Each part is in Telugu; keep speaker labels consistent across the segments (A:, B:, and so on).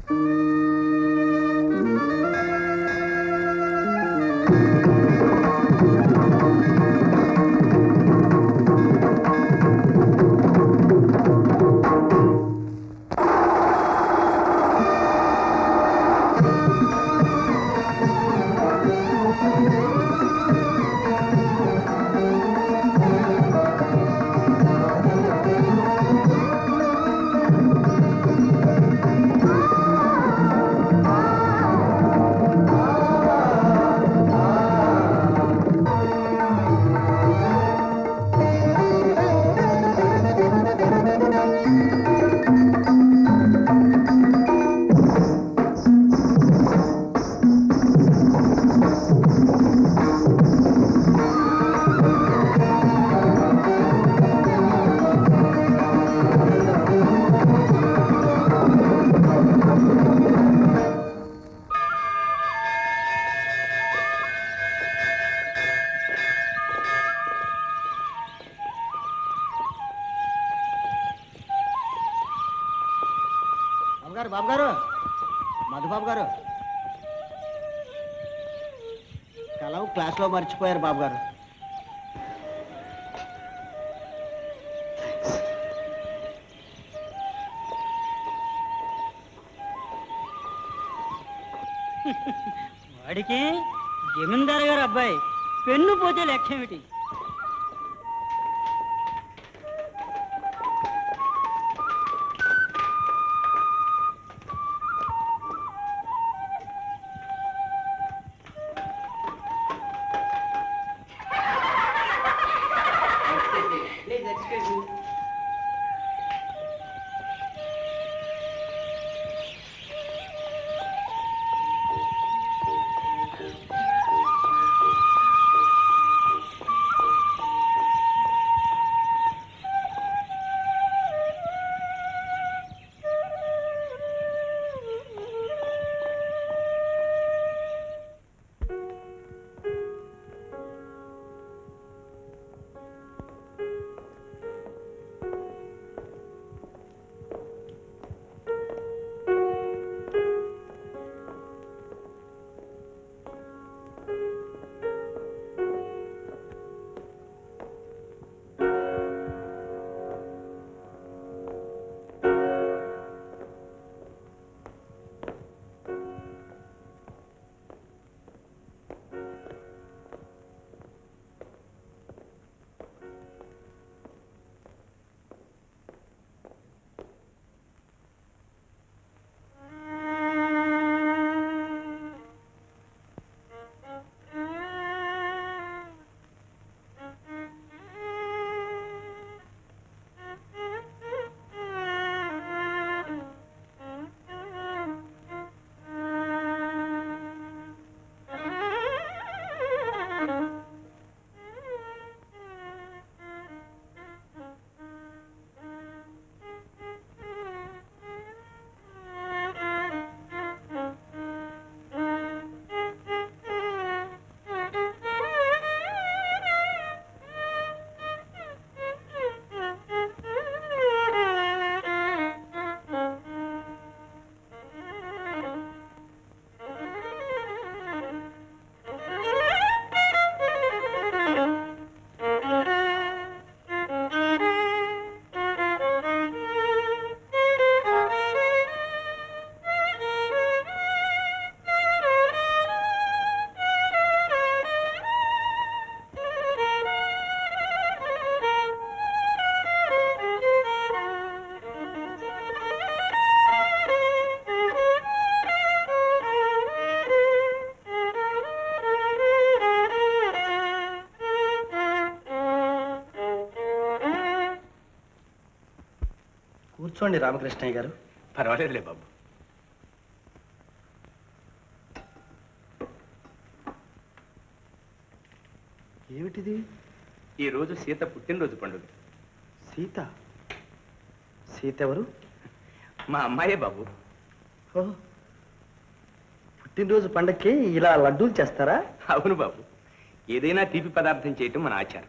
A: బాబు గారు బాబు గారు మధుబాబు గారు కలవు క్లాస్లో మర్చిపోయారు బాబు గారు
B: వాడికి జమీందారు గారు అబ్బాయి పెన్ను పోతే లక్ష్యమిటి
A: కూర్చోండి రామకృష్ణయ్య గారు
C: పర్వాలేదులే బాబు
A: ఏమిటిది
C: ఈ రోజు సీత పుట్టినరోజు పండుగ
A: సీత సీత ఎవరు
C: మా అమ్మాయే బాబు
A: ఓ పుట్టినరోజు పండక్కి ఇలా లడ్డూలు చేస్తారా
C: అవును బాబు ఏదైనా తీపి పదార్థం చేయటం మన ఆచారం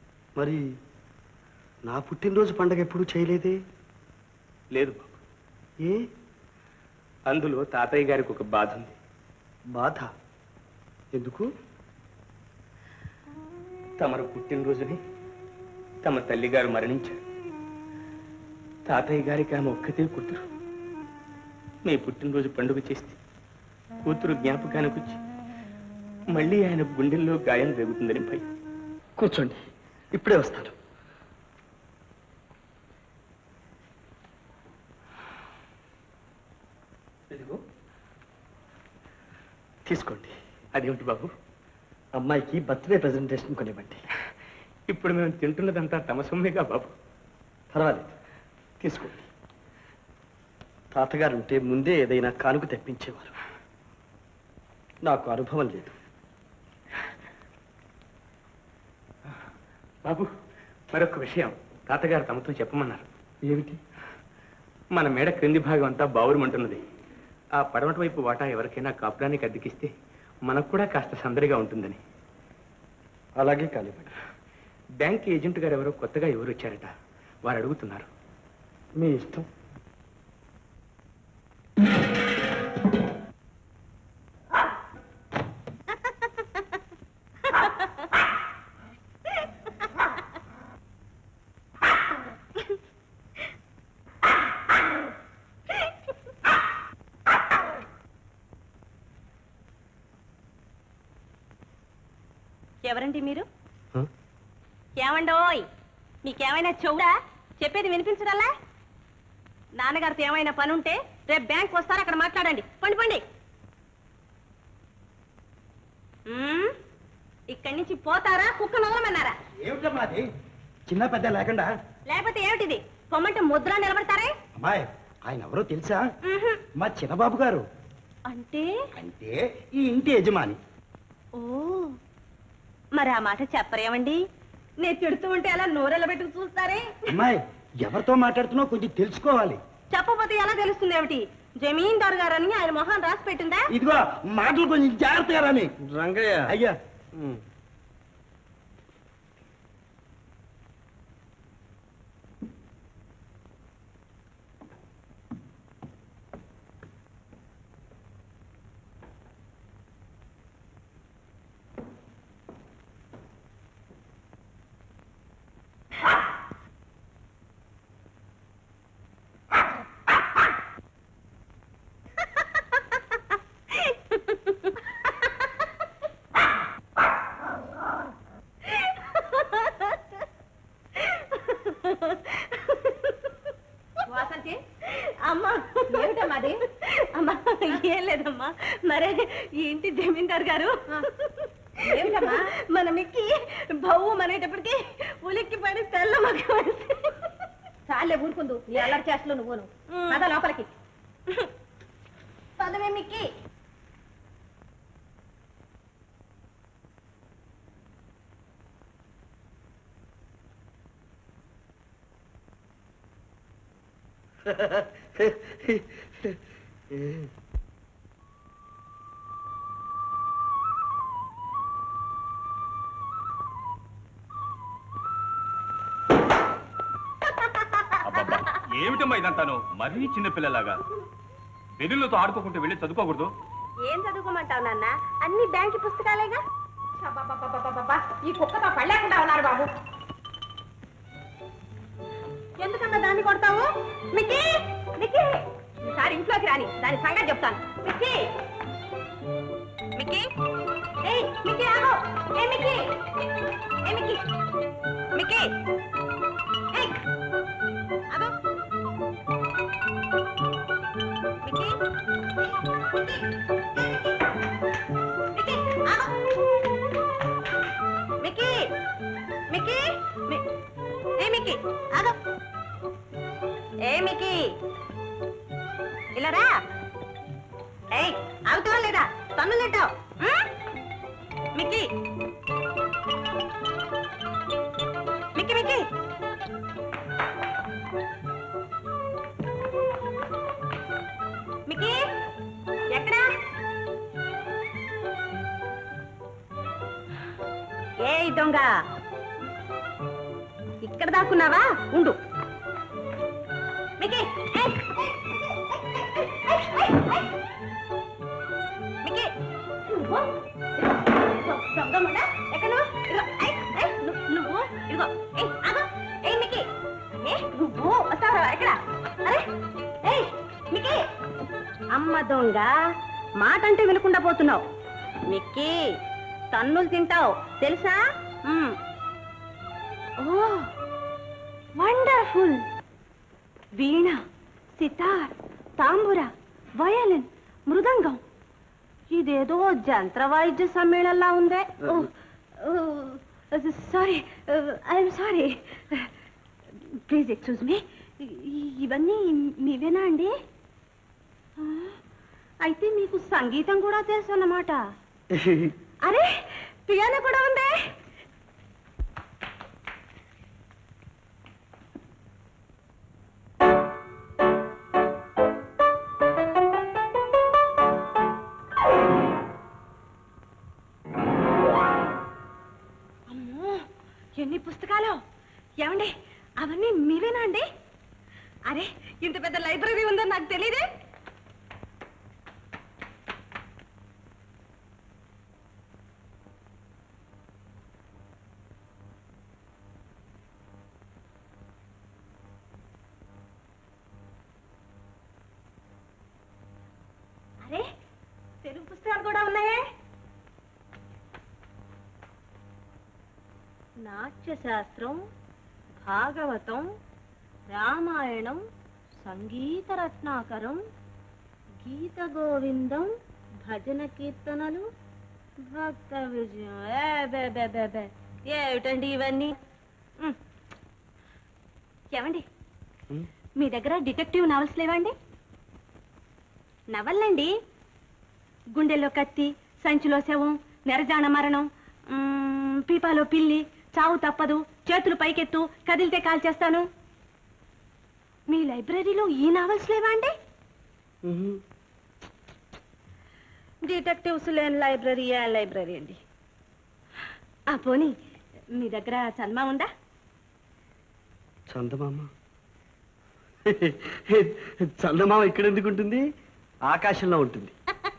A: మరి నా పుట్టినరోజు పండగ ఎప్పుడు చేయలేదే
C: లేదు బాబు
D: ఏ
C: అందులో తాతయ్య గారికి ఒక బాధ ఉంది
D: బాధ ఎందుకు
C: తమరు పుట్టినరోజుని తమ తల్లిగారు మరణించారు తాతయ్య గారికి ఆమె ఒక్కతే కూతురు మీ పుట్టినరోజు పండుగ చేస్తే కూతురు జ్ఞాపకానికి వచ్చి మళ్ళీ ఆయన గుండెల్లో గాయం రేగుతుందని భయం
D: కూర్చోండి ఇప్పుడే వస్తాను ఇదిగో తీసుకోండి
C: అదేమిటి బాబు
D: అమ్మాయికి బర్త్డే ప్రెజెంటేషన్ కొనివ్వండి
C: ఇప్పుడు మేము తింటున్నదంతా తమ సొమ్మేగా బాబు
D: పర్వాలేదు తీసుకోండి తాతగారు ఉంటే ముందే ఏదైనా కానుక తెప్పించేవారు నాకు అనుభవం లేదు
C: బాబు మరొక విషయం తాతగారు తమతో చెప్పమన్నారు
D: ఏమిటి
C: మన మేడ క్రింది భాగం అంతా బావురుమంటున్నది ఆ పడమటి వైపు వాటా ఎవరికైనా కాపురానికి అద్దెకిస్తే మనకు కూడా కాస్త సందడిగా ఉంటుందని
D: అలాగే కానివ్వండి
C: బ్యాంక్ ఏజెంట్ గారు ఎవరో కొత్తగా ఎవరు వచ్చారట వారు అడుగుతున్నారు
D: మీ ఇష్టం
E: ఎవరండి మీరు
D: హ?
E: ఏమండోయ్ మీకేమైనా చెవుడా చెప్పేది వినిపించడల్లా నాన్నగారితో ఏమైనా పని ఉంటే రేపు బ్యాంక్ వస్తారు అక్కడ మాట్లాడండి పండి పండి మ్మ్? ఇక్కడి నుంచి పోతారా కుక్క నోలమన్నారా
A: ఏమిటమ్మా అది చిన్న పెద్ద లేకుండా
E: లేకపోతే ఏమిటిది పొమ్మంటే ముద్ర నిలబడతారే
A: అమ్మాయి ఆయన ఎవరో తెలుసా
E: మ్మ్హ్.
A: మా చిన్నబాబు గారు
E: అంటే
A: అంటే ఈ ఇంటి యజమాని
E: ఓ మరి ఆ మాట చెప్పరేమండి నేను తిడుతూ ఉంటే అలా నోరెళ్ళ పెట్టుకు చూస్తారే
A: అమ్మాయి ఎవరితో మాట్లాడుతున్నావు కొంచెం తెలుసుకోవాలి
E: చెప్పపోతే ఎలా తెలుస్తుంది ఏమిటి జమీందార్ గారని ఆయన మొహం రాసి పెట్టిందా
A: ఇదిగో మాటలు కొంచెం జాగ్రత్తగా రాని
D: రంగయ్య
A: అయ్యా
E: వాసంతి అమ్మా ఏమిటమ్మా అది అమ్మా ఏం లేదమ్మా మరే ఈ ఇంటి జమీందార్ గారు ఏమిటమ్మా మన మిక్కి బవ్వు అనేటప్పటికి ఉలిక్కి పడి తెల్ల మగ చాలే ఊరుకుందు నీ అల్లరి చేస్తలు నువ్వును పద లోపలికి పదవే మిక్కి
F: అబ్బబ్బా ఏమిటమ్మా ఇదంతాను మరీ చిన్నపిల్లలాగా వెదులతో ఆడుకోకుంటూ వెళ్ళి చదువుకోకూడదు
E: ఏం చదువుకోమంటావు నాన్న అన్ని బ్యాంక్ పుస్తకాలేగా ఈ కుక్కతో పడలేకుండా ఉన్నారు బాబు ఎందుకన్నా దాన్ని కొడతావు మిక్కీ మిక్కీ ఈసారి ఇంట్లోకి రాని దాని సంగతి చెప్తాను మిక్కీ మిక్కీ ఏయ్ మిక్కీ ఆగు ఏ మిక్కీ ఏ మిక్కీ మిక్కీ ఏయ్ ఆగు మిక్కీ మిక్కీ ఆగు మిక్కీ మిక్కీ మి- ఏ మిక్కీ ఆగు ఏ మిక్కీ ఇలా రా ఏయ్ ఆగుతావా లేదా తన్ను తింటావు మిక్కీ మిక్కీ మిక్కీ మిక్కీ ఎక్కడా ఏ దొంగ ఇక్కడ దాక్కున్నావా ఉండు మిక్కీ ఏయ్, ఏయ్, మిక్కీ నువ్వు దొంగ ఎక్కడ ఇదిగో ఏయ్, ఏయ్, ను- నువ్వు ఇదిగో ఏయ్ ఆగు ఏయ్ మిక్కీ ఏ నువ్వు వస్తావా ఎక్కడ అరే ఏయ్ మిక్కీ అమ్మ దొంగ మాట అంటే వినకుండా పోతున్నావు మిక్కీ తన్నులు తింటావు తెలుసా మ్మ్. Oh wonderful veena sitar tambura violin mridangam ఇదేదో జంత్ర వాయిద్య సమ్మేళనలా ఉందే sorry I'm sorry please excuse me ఇవన్నీ మీవేనా అండి ఆ, అయితే మీకు సంగీతం కూడా తెలుసు అన్నమాట అరే పియానో కూడా ఉందే అమ్మో ఎన్ని పుస్తకాలు ఏమండి అవన్నీ మీవేనా అండి అరే ఇంత పెద్ద లైబ్రరీ ఉందని నాకు తెలియదే అరే తెలుగు పుస్తకాలు కూడా ఉన్నాయే నాట్యశాస్త్రం భాగవతం రామాయణం సంగీత రత్నాకరం గీత గోవిందం భజన కీర్తనలు భక్త విజయం ఏ బే బే బే బే ఏమిటండి ఇవన్నీ ఉమ్. ఏమండి
D: ఉమ్.
E: మీ దగ్గర డిటెక్టివ్ నవల్స్ లేవండి నవల్లండి గుండెల్లో కత్తి సంచిలో శవం నెరజాన మరణం మ్మ్, పీపాలో పిల్లి చావు తప్పదు చేతులు పైకెత్తు కదిలితే కాల్ చేస్తాను మీ లైబ్రరీలో ఈ నావల్స్ లేవా అండి
D: మ్మ్.
E: డిటెక్టివ్స్ లేని లైబ్రరీ ఏ లైబ్రరీ అండి ఆ పోనీ మీ దగ్గర చన్మా ఉందా
D: చందమామ చందమామ ఇక్కడ ఎందుకు ఉంటుంది ఆకాశంలో ఉంటుంది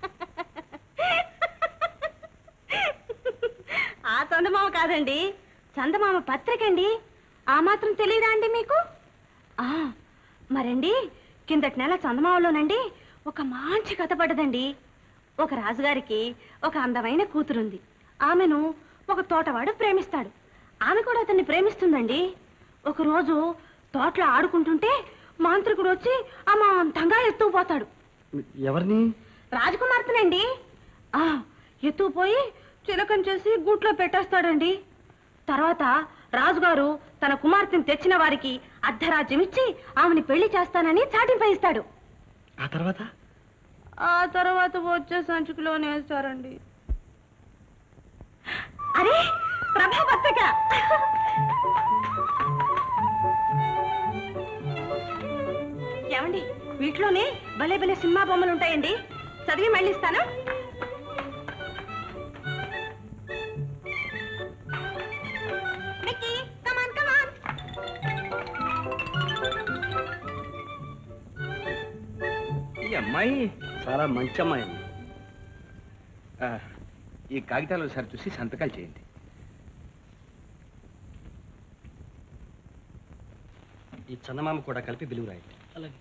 E: ఆ చందమామ కాదండి చందమామ పత్రిక అండి ఆ మాత్రం తెలియదా అండి మీకు ఆ మరండి కిందటి నెల చందమామలోనండి ఒక మంచి కథ పడ్డదండి ఒక రాజుగారికి ఒక అందమైన కూతురుంది ఆమెను ఒక తోటవాడు ప్రేమిస్తాడు ఆమె కూడా అతన్ని ప్రేమిస్తుందండి ఒకరోజు తోటలో ఆడుకుంటుంటే మాంత్రికుడు వచ్చి అమాంతంగా ఎత్తుకుపోతాడు
D: ఎవరిని
E: రాజకుమార్తెనండి ఆ ఎత్తుకుపోయి చిలకం చేసి గూట్లో పెట్టేస్తాడండి తర్వాత రాజుగారు తన కుమార్తెను తెచ్చిన వారికి అర్ధరాజ్యం ఇచ్చి ఆమెని పెళ్లి చేస్తానని చాటింప ఇస్తాడు
D: ఆ తర్వాత
E: ఆ తర్వాత వచ్చే సంచుకులోనే వేస్తారండి అరే ప్రభా పత్రిక ఏమండి వీటిలోనే భలే భలే సినిమా బొమ్మలు ఉంటాయండి చదివి మళ్ళీ ఇస్తాను మిక్కీ కమాన్ కమాన్
F: ఈ అమ్మాయి
D: చాలా మంచి అమ్మాయి
F: ఆ, ఈ కాగితాలు ఒకసారి చూసి సంతకాలు చేయండి
D: ఈ చందమామ కూడా కలిపి బిలువు రాయండి అలాగే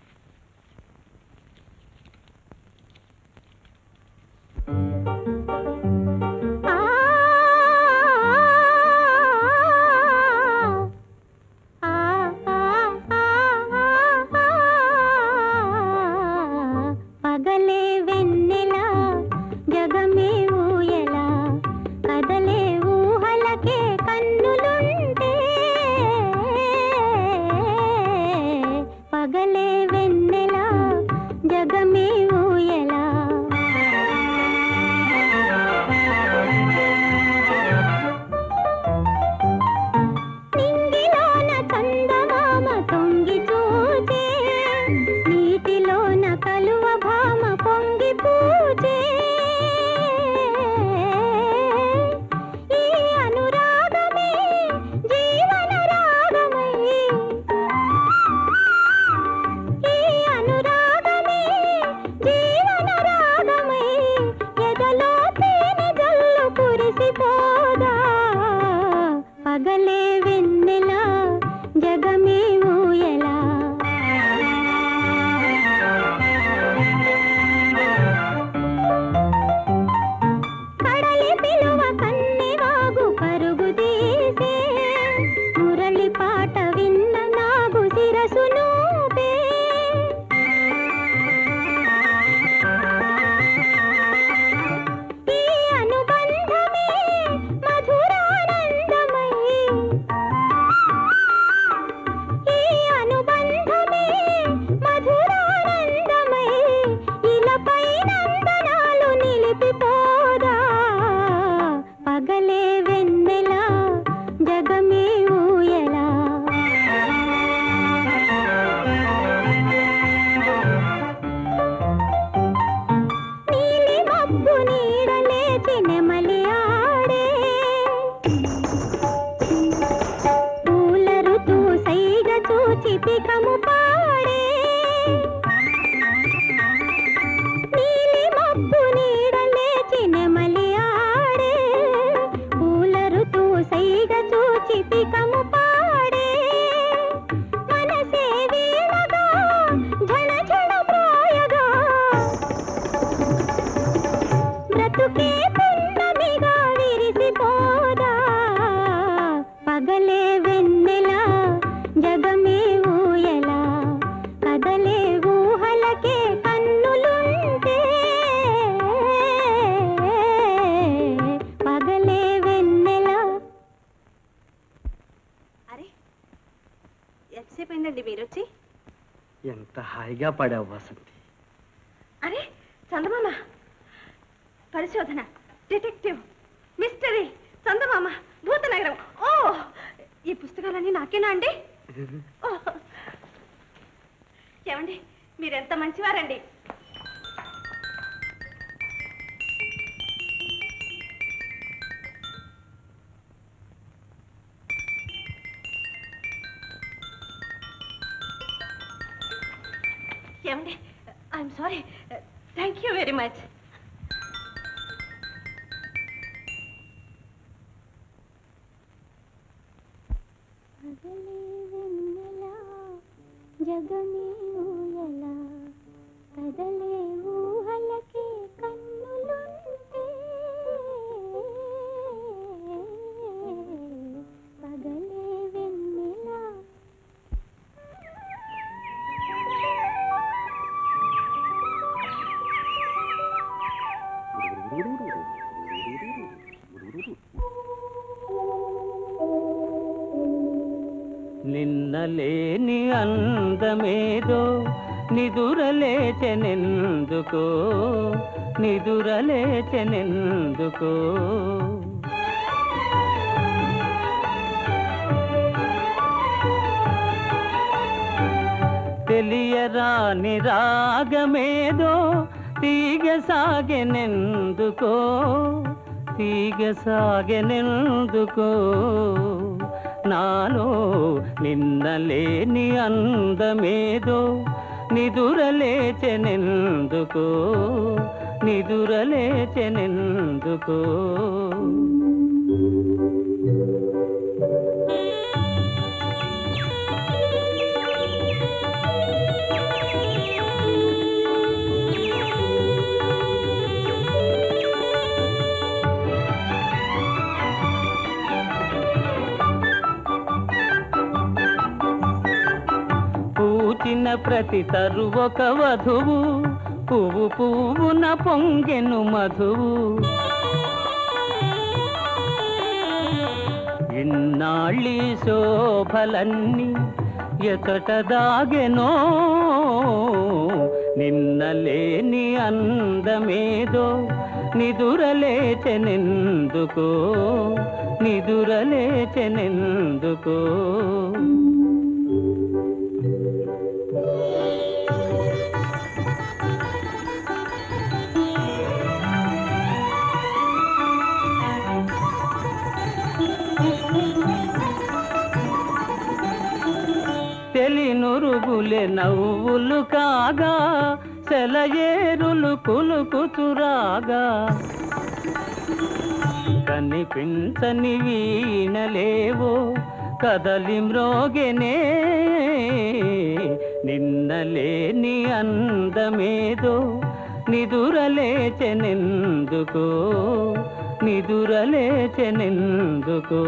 G: పగలే వెన్నెలా జగమే ఊయలా కదలే ఊహలకే కన్నులుంటే పగలే పగలే వెన్నెల జగమే ఊయలా కడలి పిలువ కన్నెవాగు పరుగు తీసే మురళి పాట విన్న నాగు శిరసు నూపే ఈ అనుబంధమే మధురానందమై ఈ అనుబంధమే మధురానందమై ఇలపై నందనాలు నిలిపిపోదా పగలే వెన్నెల జగమే ఊయలా నీలి మబ్బు నీడలేచి నెమలి ఆడే పూల ఋతు సైగ చూచి పికము పాడే నీలి మబ్బు నీడలేచి నెమలి ఆడే పూల ఋతు సైగ చూచి పికము పాడే మనసే వీణగా ఝణ ఝణ ప్రాయగా బ్రతుకే పున్నమిగా విరిసిపోదా పగలే వెన్నెల జగమే ఊయలా కదలే ఊహలకే కన్నులుంటే పగలే వెన్నెల
E: అరే ఎంతసేపు అయిందండి మీరు వచ్చి
D: ఎంత హాయిగా పాడావు వసంతి
E: అరే చందమామ పరిశోధన డిటెక్టివ్ మిస్టరీ చందమామ భూతనగరం ఓ ఈ పుస్తకాలన్నీ నాకేనా అండి ఓ. ఏమండి మీరెంత మంచివారండి ఏమండి I'm sorry thank you very much
G: పగలే వెన్నెల జగమే ఊయలా కదలే ఊహలకే కన్నులుంటే పగలే వెన్నెల
B: నిన్నలేని అందమేదో నిదురలేచెనెందుకో నిదురలేచెనెందుకో తెలియరాని రాగమేదో తీగ సాగెనెందుకో తీగ సాగెనెందుకో నాలో నిన్నలేని అందమేదో నిదురలేచెనెందుకో నిదురలేచెనెందుకో పూచిన ప్రతి తరు ఒక వధువు పువ్వు పువ్వున పొంగెను మధువు ఇన్నాళ్ళి శోభలన్నీ ఎతట దాగెనో నిన్నలేని అందమేదో నిదురలేచెనెందుకో నిదురలేచెనెందుకో తెలినురుగులే నవ్వులు కాగా సెలయేరులు కులుకుతురాగా
C: కనిపించని వీణలేవో కదలి మ్రోగెనే నిన్నలేని అందమేదో నిదురలేచెనెందుకో నిదురలేచెనెందుకో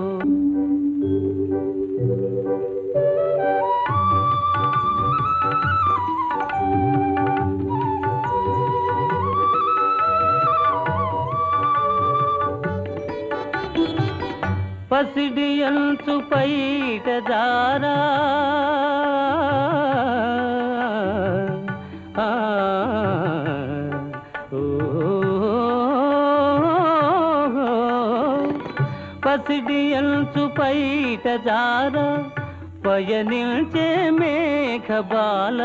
C: పసిడి అంచు పైట దారా ఆ, ఓ, పసిడి అంచు పైట జారా పయనిల్చే మేఘబాల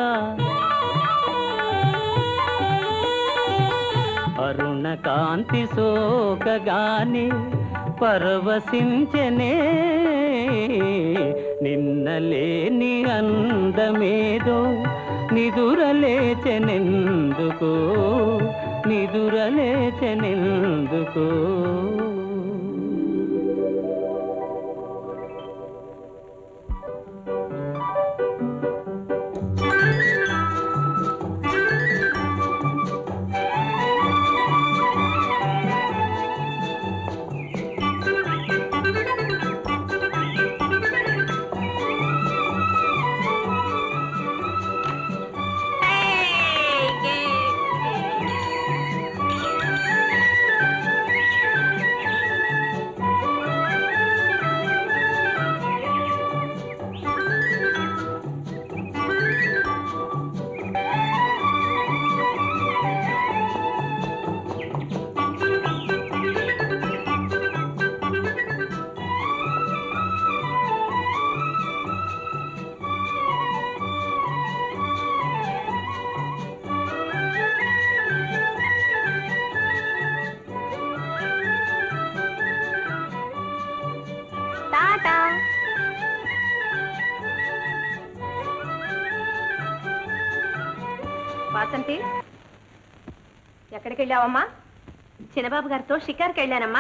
C: అరుణ కాంతి సోకగాని పరవశించనే నిన్నలేని అందమేదో నిదురలేచెనెందుకో నిదురలేచెనెందుకో
E: టాటా వాసంతి ఎక్కడికి వెళ్ళావమ్మా చిన్నబాబు గారితో షికార్కి వెళ్ళానమ్మా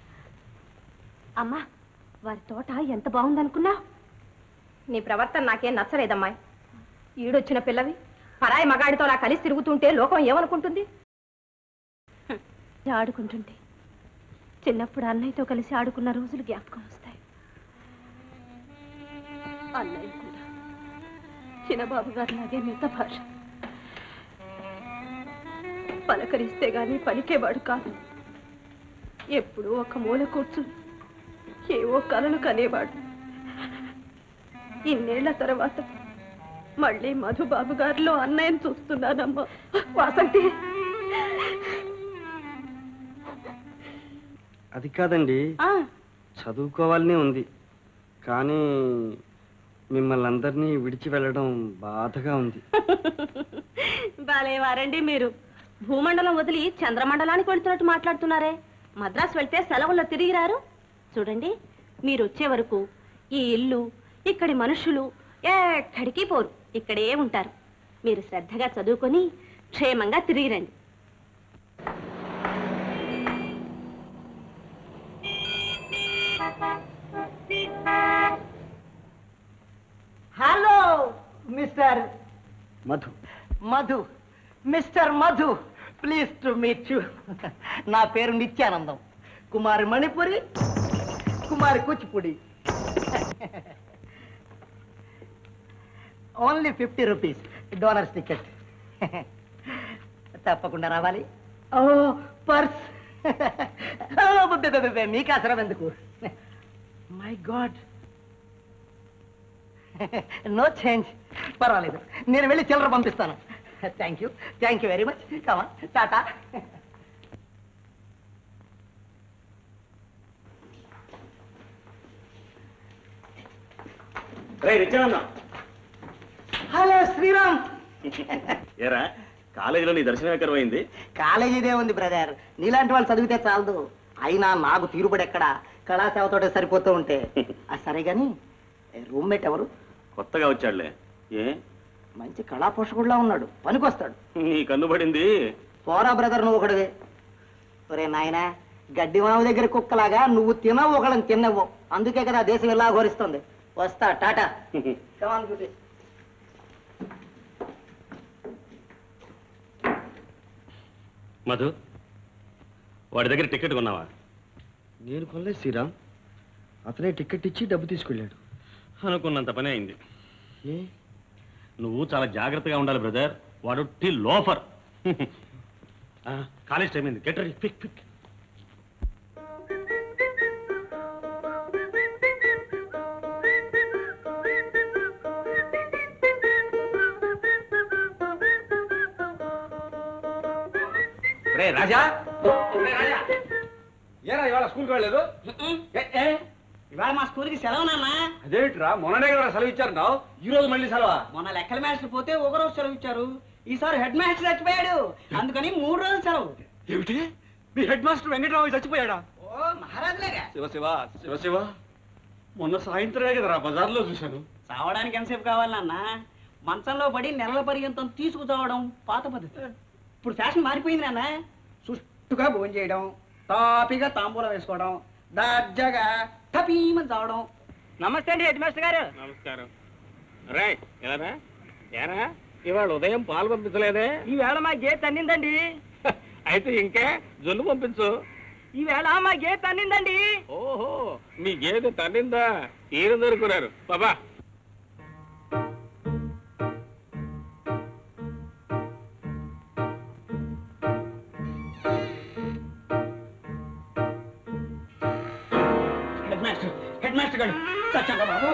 E: అమ్మా వారి తోట ఎంత బాగుందనుకున్నావు నీ ప్రవర్తన నాకేం నచ్చలేదమ్మా ఈడొచ్చిన పిల్లవి పరాయి మగాడితో అలా కలిసి తిరుగుతుంటే లోకం ఏమనుకుంటుంది ఆడుకుంటుంటే చిన్నప్పుడు అన్నయ్యతో కలిసి ఆడుకున్న రోజులు జ్ఞాపకం వస్తాయి అన్నయ్య కూడా చిన్నబాబు గారు లాగే మిత భాష పలకరిస్తే గాని పలికేవాడు కాదు ఎప్పుడూ ఒక మూల కూర్చుని ఏవో కలలు కనేవాడు ఇన్నేళ్ల తర్వాత మళ్ళీ మధుబాబు గారిలో అన్నయ్యను చూస్తున్నానమ్మా వాసంతి
D: అది కాదండి
E: ఆ,
D: చదువుకోవాలనే ఉంది కానీ మిమ్మల్ని అందరినీ విడిచి వెళ్ళడం బాధగా ఉంది
E: భలేవారండి మీరు భూమండలం వదిలి చంద్రమండలానికి వెళ్తున్నట్టు మాట్లాడుతున్నారే మద్రాసు వెళ్తే సెలవుల్లో తిరిగి రారు చూడండి మీరు వచ్చే వరకు ఈ ఇల్లు ఇక్కడి మనుషులు ఎక్కడికి పోరు ఇక్కడే ఉంటారు మీరు శ్రద్ధగా చదువుకొని క్షేమంగా తిరిగి రండి
A: hello Mister
D: Madhu
A: Madhu Mister Madhu please to meet you నా పేరు Nityanandam Kumari Manipuri Kumari Kuchipudi only fifty rupees donors ticket తప్పకుండా రావాలి ఓ పర్స్ మీకు అవసరం ఎందుకు మై గాడ్ నో చేంజ్ పర్వాలేదు నేను వెళ్ళి చిల్లర పంపిస్తాను thank you thank you very much కమా టాటా హలో శ్రీరామ్
F: ఏరా కాలేజీలో నీ దర్శనం ఎక్కడ పోయింది
A: కాలేజీదే ఉంది బ్రదర్ నీలాంటి వాళ్ళు చదివితే చాలదు అయినా నాకు తీరుబడి ఎక్కడ కళాసేవతోటే సరిపోతూ ఉంటే అది సరే గాని రూమ్మేట్ ఎవరు
F: కొత్తగా వచ్చాడులే ఏ
A: మంచి కళా పోషకుడులా ఉన్నాడు పనికొస్తాడు
F: నీ కన్నుబడింది
A: పోరా బ్రదర్ నువ్వు ఒకడివే ఒరే నాయనా గడ్డి మామ దగ్గర కుక్కలాగా నువ్వు తినవు ఒకళ్ళని తినవు అందుకే కదా దేశం ఇలా ఘోరిస్తుంది వస్తా Tata Come on, Goody.
F: Madhu వాడి దగ్గర టికెట్ కొన్నావా
D: నేను కొనలేదు శ్రీరామ్ అతనే టికెట్ ఇచ్చి డబ్బు తీసుకెళ్ళాడు
F: అనుకున్నంత పని అయింది
D: ఏ
F: నువ్వు చాలా జాగ్రత్తగా ఉండాలి బ్రదర్ వాడు టీ లోఫర్ ఆ, కాలేజ్ టైం అయింది గెట్ రెడీ పిక్ పిక్
H: రే రాజా రే రాజా ఏరా ఇవాళ స్కూల్కి వెళ్ళలేదు ఏ, ఏ?
B: ఇవాళ మా స్కూల్కి సెలవు నాన్న
H: అదేమిట్రా మొన్ననే కదా సెలవు ఇచ్చారు ఈ రోజు మళ్ళీ సెలవా
B: మొన్న లెక్కల మాస్టర్ పోతే ఒక రోజు సెలవు ఇచ్చారు ఈసారి హెడ్ మాస్టర్ చచ్చిపోయాడు అందుకని మూడు రోజులు సెలవు
H: ఏమిటి మీ హెడ్ మాస్టర్ వెంకటరావు చచ్చిపోయాడా
B: ఓ మహారాజులేగా
H: శివ శివ శివ శివ మొన్న సాయంత్రమే కదరా బజార్లో చూశాను
B: చావడానికి ఎంతసేపు కావాలి నాన్న మంచంలో పడి నెలల పర్యంతం తీసుకు చావడం పాత పద్ధతి ఇప్పుడు ఫ్యాషన్ మారిపోయింది నాన్న సుష్టుగా భోజనం చేయడం తాపిగా తాంబూలం వేసుకోవడం దర్జాగా టపీమని చావడం నమస్తే అండి హెడ్ మాస్టర్ గారు
C: నమస్కారం రే ఎలారా ఏరా ఇవాళ ఉదయం పాలు పంపించలేదే
B: ఈవేళ మా గేట్ అన్నిందండి
C: అయితే ఇంకే జొన్ను పంపించు
B: ఈవేళ మా గేట్ అన్నిందండి
C: ఓహో మీ గేదె తన్నిందా ఈయన దొరుకున్నారు బాబా
B: హెడ్ మాస్టర్ హెడ్ మాస్టర్ గారు చచ్చాక బాబు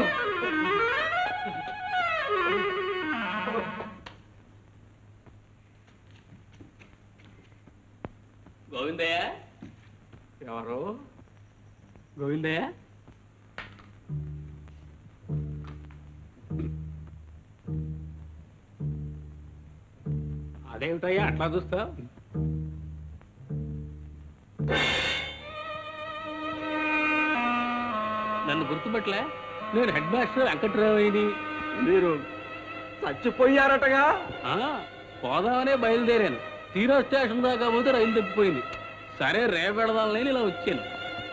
C: గోవిందయ్య ఎవరు గోవిందయ్య అదేమిటయ్యా అట్లా చూస్తావు నన్ను గుర్తుపట్టలే నేను హెడ్ మాస్టర్ వెంకట్రావుని
H: మీరు చచ్చిపోయారటగా
C: ఆ, పోదామనే బయలుదేరాను తీరా స్టేషన్ దాకా పోతే రైలు తప్పిపోయింది సరే రేపెడదాలని ఇలా వచ్చాను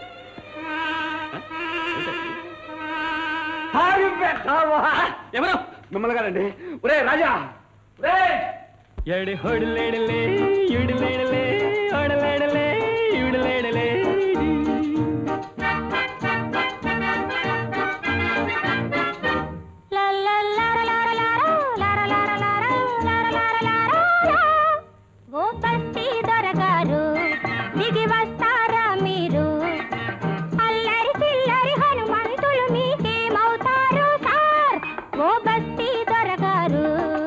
H: ఎవరు మిమ్మల్ని కాదండి ఒరే రాజా ఒరే
C: ఎడి హొడిలేడలే ఇడిలేడలే హొడలేడలే ఇడిలేడలే
G: ఓ బస్తీ దొరగారు దిగి వస్తారా మీరు అల్లరి చిల్లరి హనుమంతులు మీకేమవుతారు సార్ ఓ బస్తీ దొరగారు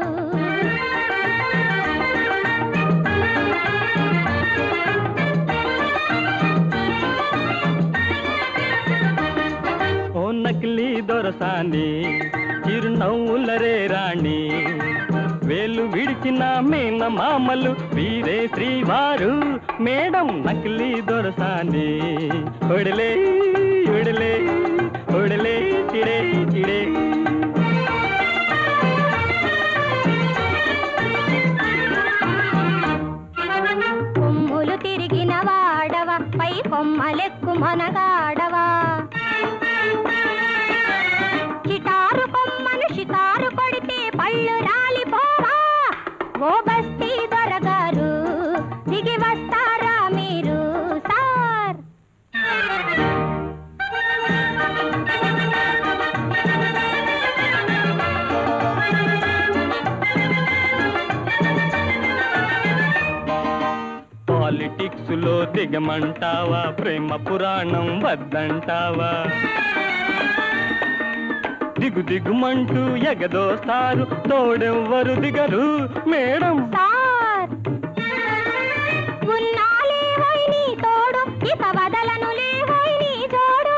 C: ఓ నకిలీ దొరసాని చిరునవ్వులరే రాణి వేలు విడిచిన మేన మామలు వీరే శ్రీవారు మేడం నకిలీ దొరసాని ఒడలే ఒడలే ఒడలే చిడే చిడే
G: కొమ్ములు తిరిగిన వాడవ పై కొమ్మలెక్కు మనగాడవా చిటారు కొమ్మను షికారు కొడితే పళ్ళు రాలిపోవా ఓ బస్తీ దొరగారు దిగి వస్తారా మీరు సార్
C: పాలిటిక్స్ లో దిగమంటావా ప్రేమ పురాణం వద్దంటావా దిగు దిగుమంటూ ఎగదోస్తారు తోడెవ్వరు దిగరు మేడం
G: సార్ ఉన్నాలేవోయ్ నీ తోడు ఇక వదలను లేవోయ్ నీ జోడు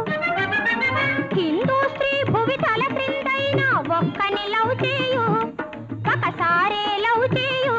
G: హిందూ స్త్రీ భువి తల క్రిందైన ఒక్కని లవ్ చేయు ఒకసారే లవ్ చేయు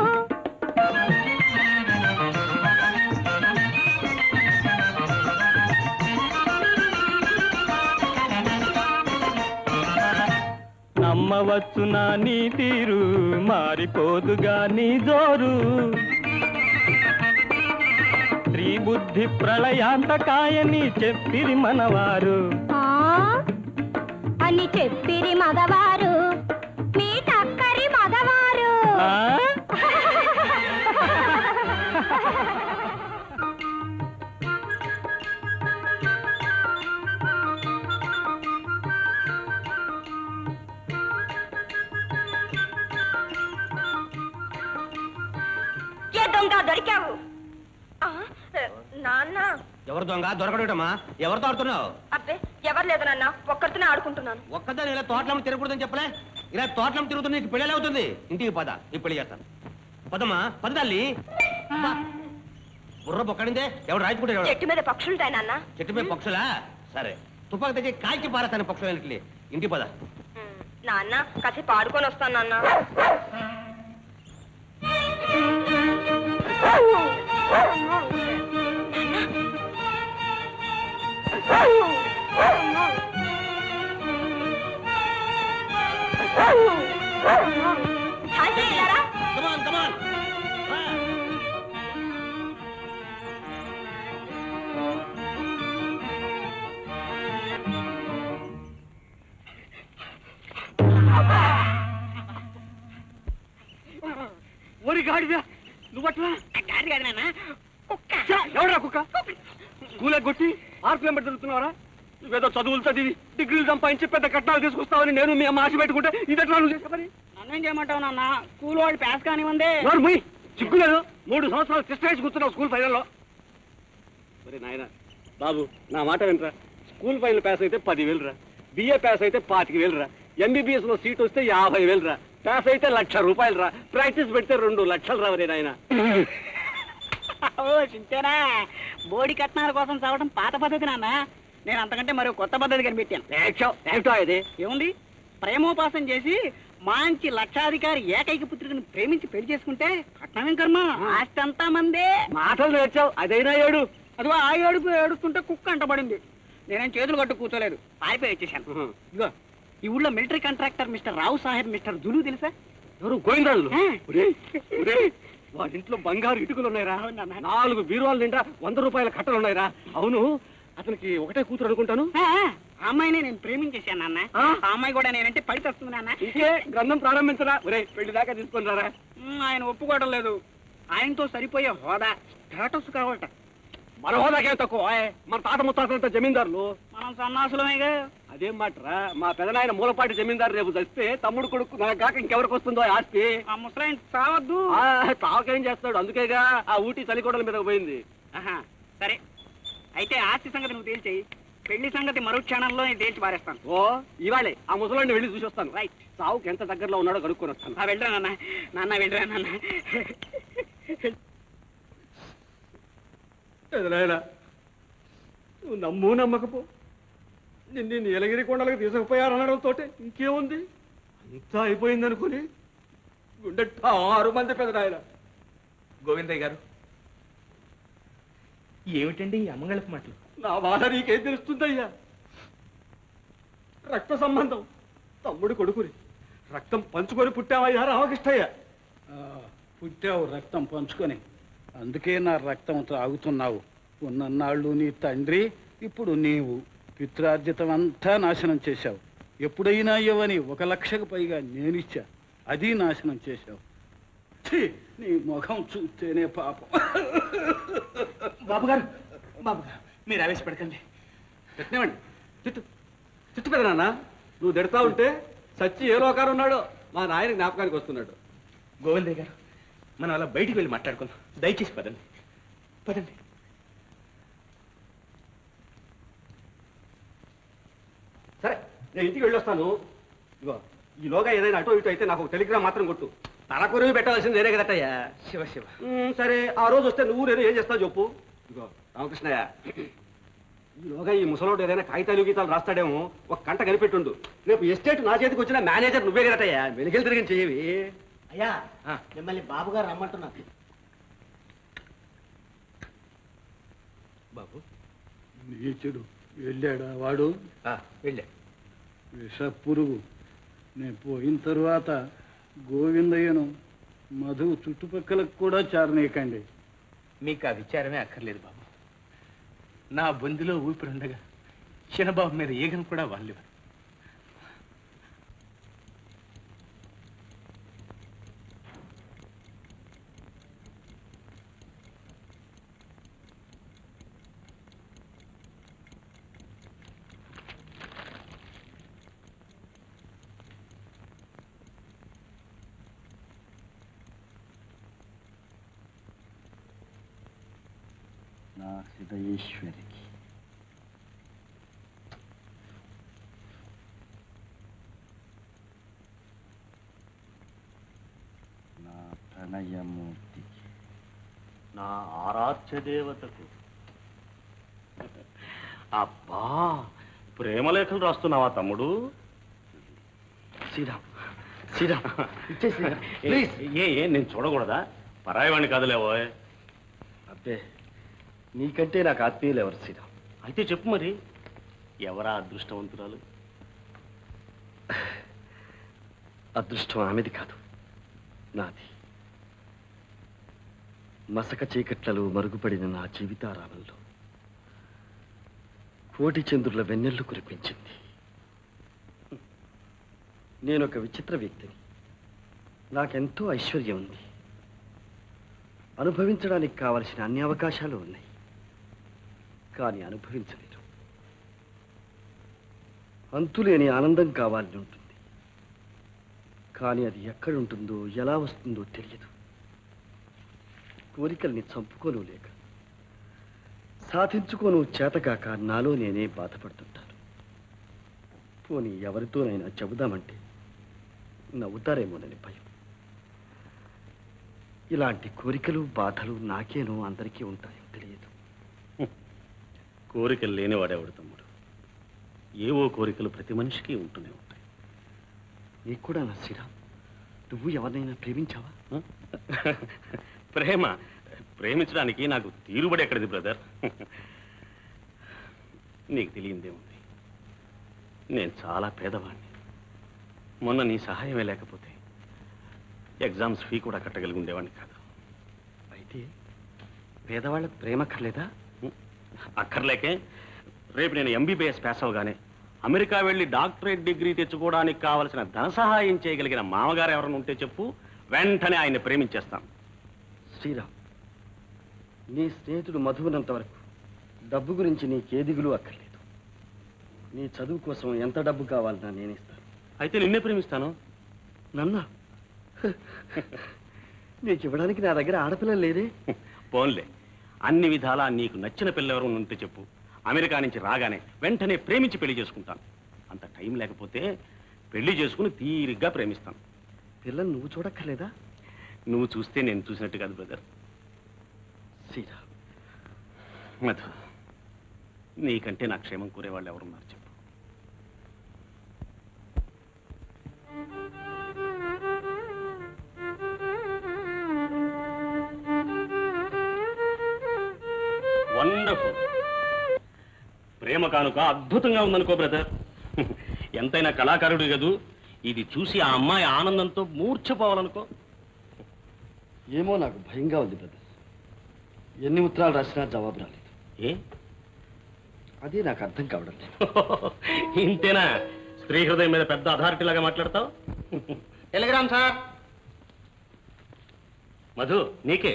C: నమ్మవచ్చునా నీ తీరు మారిపోదుగా నీ జోరు స్త్రీ బుద్ధి ప్రళయాంతకాయని చెప్పిరి మనవారు
G: ఆ? అని చెప్పిరి మగవారు మీ టక్కరి మగవారు
C: ఆ?
E: ఏ దొంగ దొరికావు ఆ, నాన్న
H: ఎవరు దొంగ దొరకడమా ఎవరితో ఆడుతున్నావు
E: అబ్బే ఎవరు లేదు నాన్న ఒక్కరితోనే ఆడుకుంటున్నాను
H: ఒక్కదాని ఇలా తోటలమ్మ తిరగకూడదని చెప్పలే ఇలా తోటలమ్మ తిరుగుతున్న నీకు పెళ్ళి అవుతుంది ఇంటికి పద నీ పెళ్లి చేస్తాను పదమ్మా పద తల్లి అబ్బా. బుర్ర బొక్కడిందే ఎవడు రాయించుకుంటాడు ఎవడు?
E: చెట్టు మీద పక్షులుంటాయి నాన్న
H: చెట్టు మీద పక్షులా సరే తుపాకు తెచ్చి కాల్చి పారేస్తాను పక్షులు వెనక్కి ఇంటికి పద
E: ఉమ్, నాన్న కాసేపు ఆడుకొని వస్తాను నాన్న హాయ్ చెయ్యలారా?
H: కమాన్ కమాన్
D: ఓరి గాడిదా నువ్వట్లా
B: కాదు కాదు నాన్న కుక్క
D: ఎవరా కుక్క స్కూల్ కొట్టి ఆర్పిఎం పెట్టి తిరుగుతున్నావరా నువ్వేదో చదువులు చదివి డిగ్రీలు సంపాదించి పెద్ద కట్నాలు తీసుకొస్తావని నేను మీ అమ్మ ఆశ పెట్టుకుంటే ఇదట్లా నువ్వు చేసే పని
B: నన్నేం చేయమంటావు నాన్న స్కూల్ వాళ్ళు పాస్ కానివ్వండి
D: ఎవరు ముయ్ చిక్కులేదు మూడు సంవత్సరాలు సిస్టరేజ్ కూర్చున్నావు స్కూల్ ఫైనల్లో సరే నాయన బాబు నా మాట వినరా స్కూల్ ఫైనల్ పాస్ అయితే పదివేలు రా బిఏ పాస్ అయితే పాతిక వేలు రా ఎంబీబీఎస్ లో సీట్ వస్తే యాభై వేలు రా పాస్ అయితే లక్ష రూపాయలు రా ప్రాక్టీస్ పెడితే రెండు లక్షలు రావరే నాయన
B: ఓ చింతేనా బోడి కట్నాల కోసం చావడం పాత పద్ధతి నాన్న నేను అంతకంటే మరో కొత్త పద్ధతి కనిపెట్టాను
D: ఏక్షో, ఏమిటో ఇది
B: ఏముంది ప్రేమోపాసన చేసి మంచి లక్షాధికారి ఏకైక పుత్రికను ప్రేమించి పెళ్లి చేసుకుంటే కట్నమేం కర్మ ఆస్తి అంతా మందే
D: మాటలు నేర్చావు అదైనా ఏడు
B: అదిగో ఆ ఏడుపు ఏడుస్తుంటే కుక్క అంటబడింది నేనేం చేతులు కట్టు కూర్చోలేదు పారిపోయి వచ్చేసాను ఇదిగో ఈ ఊళ్ళో military contractor Mister Rao Saheb Mister Julu తెలుసా
D: ఎవరు గోవిందరాజులు
B: ఆ.
D: ఒరేయ్, ఒరేయ్, వాడింట్లో బంగారు ఇటుకలు ఉన్నాయిరా
B: అవునన్నా.
D: నాలుగు బీరువాల నిండా వంద రూపాయల కట్టలు ఉన్నాయిరా అవును అతనికి ఒకటే కూతురు అనుకుంటాను
B: ఆ, ఆ అమ్మాయిని నేను ప్రేమించేశాను నాన్న
D: ఆ?
B: ఆ అమ్మాయి కూడా నేనంటే పడి వస్తుంది నాన్న
D: ఇంకే గ్రంథం ప్రారంభించరా ఒరే పెళ్లి దాకా తీసుకొని రారా
B: ఉమ్, ఆయన ఒప్పుకోవడం లేదు ఆయనతో సరిపోయే హోదా స్టేటస్ కావాలట
D: మన హోదాకే తక్కువ ఆయ్. మన తాత ముత్తాతలంతా జమీందారులు
B: మనం సన్నాసులమేగా
D: అదేం మాటరా మా పెదనాయన మూలపాటి జమీందారు రేపు చస్తే తమ్ముడు కొడుకు నాకు కాక ఇంకెవరికి వస్తుందో ఆ ఆస్తి
B: ఆ ముసలాయన చావద్దు
D: ఆ, తావకేం చేస్తాడు అందుకేగా ఆ ఊటీ చలికోడల మీద పోయింది
B: ఆహా, సరే అయితే ఆస్తి సంగతి నువ్వు తేల్చేయి పెళ్లి సంగతి మరో క్షణంలో నేను తేల్చి పారేస్తాను
D: ఓ ఇవాళే ఆ ముసలాన్ని వెళ్ళి చూసి వస్తాను
B: రైట్
D: సావుకి ఎంత దగ్గరలో ఉన్నాడో కనుక్కొని వస్తాను
B: ఆ వెళ్ళరా నాన్న నాన్న వెళ్ళరా నాన్న
D: ఎదురాయనా నువ్వు నమ్ము నమ్మకపో నిన్ను నీలగిరి కొండలకు తీసుకుపోయారనడంతో ఇంకేముంది అంతా అయిపోయింది అనుకుని గుండె ఆరు మంది పెదనాయన
C: గోవిందయ్య గారు ఏమిటండి ఈ అమ్మగళపు మాటలు
D: నా బాధ నీకేం తెలుస్తుందయ్యా రక్త సంబంధం తమ్ముడు కొడుకుని రక్తం పంచుకొని పుట్టావయ్యా రామకృష్ణయ్య
I: ఆ, పుట్టావు రక్తం పంచుకొని అందుకే నా రక్తం త్రాగుతున్నావు ఉన్నన్నాళ్ళు నీ తండ్రి ఇప్పుడు నీవు పిత్రార్జితం అంతా నాశనం చేశావు ఎప్పుడైనా ఇవ్వని ఒక లక్షకు పైగా నేనిచ్చా అది నాశనం చేశావు ఛీ, నీ ముఖం చూస్తేనే పాపం
C: బాబు గారు బాబు గారు మీరు ఆవేశపడకండి
D: పెట్టినవండి తిట్టు తిట్టు పెద నాన్న నువ్వు తిడతా ఉంటే సచ్చి ఏ లోకారు ఉన్నాడో మా నాయన జ్ఞాపకానికి వస్తున్నాడు
C: గోవిందయ్య గారు మనం అలా బయటికి వెళ్ళి మాట్లాడుకుందాం దయచేసి పదండి పదండి
D: సరే నేను ఇంటికి వెళ్ళొస్తాను ఇగో ఈలోగా ఏదైనా అటో ఇటు అయితే నాకు ఒక టెలిగ్రామ్ మాత్రం కొట్టు తలకొరివి పెట్టాల్సింది వేరే కదటయ్యా
C: శివ శివ
D: ఉమ్, సరే ఆ రోజు వస్తే నువ్వు నేను ఏం చేస్తావు చెప్పు ఇగో రామకృష్ణయ్య ఈలోగా ఈ ముసలోడు ఏదైనా కాగితాలు గీతాలు రాస్తాడేమో ఒక కంట కనిపెట్టుండు రేపు ఎస్టేట్ నా చేతికి వచ్చిన మేనేజర్ నువ్వే కదటయ్యా వెలిగిలు తిరిగి చెయ్యవి
A: అయ్యా మిమ్మల్ని బాబు గారు రమ్మంటున్నారు
C: బాబు
I: నీచుడు వెళ్ళాడా వాడు
C: వెళ్ళా
I: విష పురుగు నేను పోయిన తరువాత గోవిందయ్యను మధు చుట్టుపక్కలకు కూడా చారనీయకండి
C: మీకు ఆ విచారమే అక్కర్లేదు బాబు నా బొందిలో ఊపిరుండగా చిన్నబాబు మీద ఈగను కూడా వాళ్ళేవారు
J: నా హృదయేశ్వరికి నా ప్రణయమూర్తికి
F: నా ఆరాధ్య దేవతకు అబ్బా ప్రేమలేఖలు రాస్తున్నావా తమ్ముడు
J: శ్రీరామ్ శ్రీరామ్ ఇచ్చే శ్రీరామ్
F: ఏ
J: ప్లీజ్
F: ఏ ఏ, నేను చూడకూడదా పరాయవాణ్ణి కాదులేవో
J: అబ్బే నీకంటే నాకు ఆత్మీయులు ఎవరు శ్రీరామ్
F: అయితే చెప్పు మరి ఎవరా అదృష్టవంతురాలు
J: అదృష్టం ఆమెది కాదు నాది మసక చీకట్లలో మరుగుపడిన నా జీవితారామంలో కోటి చంద్రుల వెన్నెల్లు కురిపించింది నేను ఒక విచిత్ర వ్యక్తిని నాకెంతో ఐశ్వర్యం ఉంది అనుభవించడానికి కావలసిన అన్ని అవకాశాలు ఉన్నాయి కానీ అనుభవించలేదు అంతులేని ఆనందం కావాలని ఉంటుంది కానీ అది ఎక్కడుంటుందో ఎలా వస్తుందో తెలియదు కోరికల్ని చంపుకోను లేక సాధించుకోను చేతకాక నాలో నేనే బాధపడుతుంటాను పోనీ ఎవరితోనైనా చెబుదామంటే నవ్వుతారేమోనని భయం ఇలాంటి కోరికలు బాధలు నాకేనో అందరికీ ఉంటాయో తెలియదు
F: కోరికలు లేనివాడేవాడు తమ్ముడు ఏవో కోరికలు ప్రతి మనిషికి ఉంటూనే ఉంటాయి
J: నీకు కూడా నా శ్రీరామ్ నువ్వు ఎవరినైనా ప్రేమించావా
F: ప్రేమ ప్రేమించడానికి నాకు తీరుబడి ఎక్కడిది బ్రదర్ నీకు తెలియందేముంది నేను చాలా పేదవాడిని మొన్న నీ సహాయమే లేకపోతే ఎగ్జామ్స్ ఫీ కూడా కట్టగలిగి ఉండేవాడిని కాదు
J: అయితే పేదవాళ్ళకు ప్రేమ అక్కర్లేదా
F: అక్కర్లేకే రేపు నేను ఎంబీబీఎస్ పాస్ అవగానే అమెరికా వెళ్ళి డాక్టరేట్ డిగ్రీ తెచ్చుకోవడానికి కావలసిన ధన సహాయం చేయగలిగిన మామగారు ఎవరైనా ఉంటే చెప్పు వెంటనే ఆయన్ని ప్రేమించేస్తాను
J: శ్రీరామ్ నీ స్నేహితుడు మధువునంత వరకు డబ్బు గురించి నీకే దిగులు అక్కర్లేదు నీ చదువు కోసం ఎంత డబ్బు కావాలన్నా నేనిస్తాను
F: అయితే నిన్నే ప్రేమిస్తాను
J: నన్నా నీకు ఇవ్వడానికి నా దగ్గర ఆడపిల్ల లేదే
F: పోన్లే అన్ని విధాలా నీకు నచ్చిన పిల్ల ఎవరు ఉంటే చెప్పు అమెరికా నుంచి రాగానే వెంటనే ప్రేమించి పెళ్లి చేసుకుంటాను అంత టైం లేకపోతే పెళ్లి చేసుకుని తీరిగ్గా ప్రేమిస్తాను
J: పిల్లని నువ్వు చూడక్కర్లేదా
F: నువ్వు చూస్తే నేను చూసినట్టు కాదు బ్రదర్
J: శ్రీరామ్
F: మధు నీకంటే నా క్షేమం కోరేవాళ్ళు ఎవరున్నారు చెప్పు వండర్ఫుల్ ప్రేమ కానుక అద్భుతంగా ఉందనుకో బ్రదర్ ఎంతైనా కళాకారుడు కదూ ఇది చూసి ఆ అమ్మాయి ఆనందంతో మూర్ఛపోవాలనుకో
J: ఏమో నాకు భయంగా ఉంది బ్రదర్ ఎన్ని ఉత్తరాలు రాసినా జవాబు రాలేదు
F: ఏ
J: అదే నాకు అర్థం కావడం లేదు
F: ఇంతేనా స్త్రీ హృదయం మీద పెద్ద అథారిటీ లాగా మాట్లాడతావు
H: టెలిగ్రామ్ సార్
F: మధు నీకే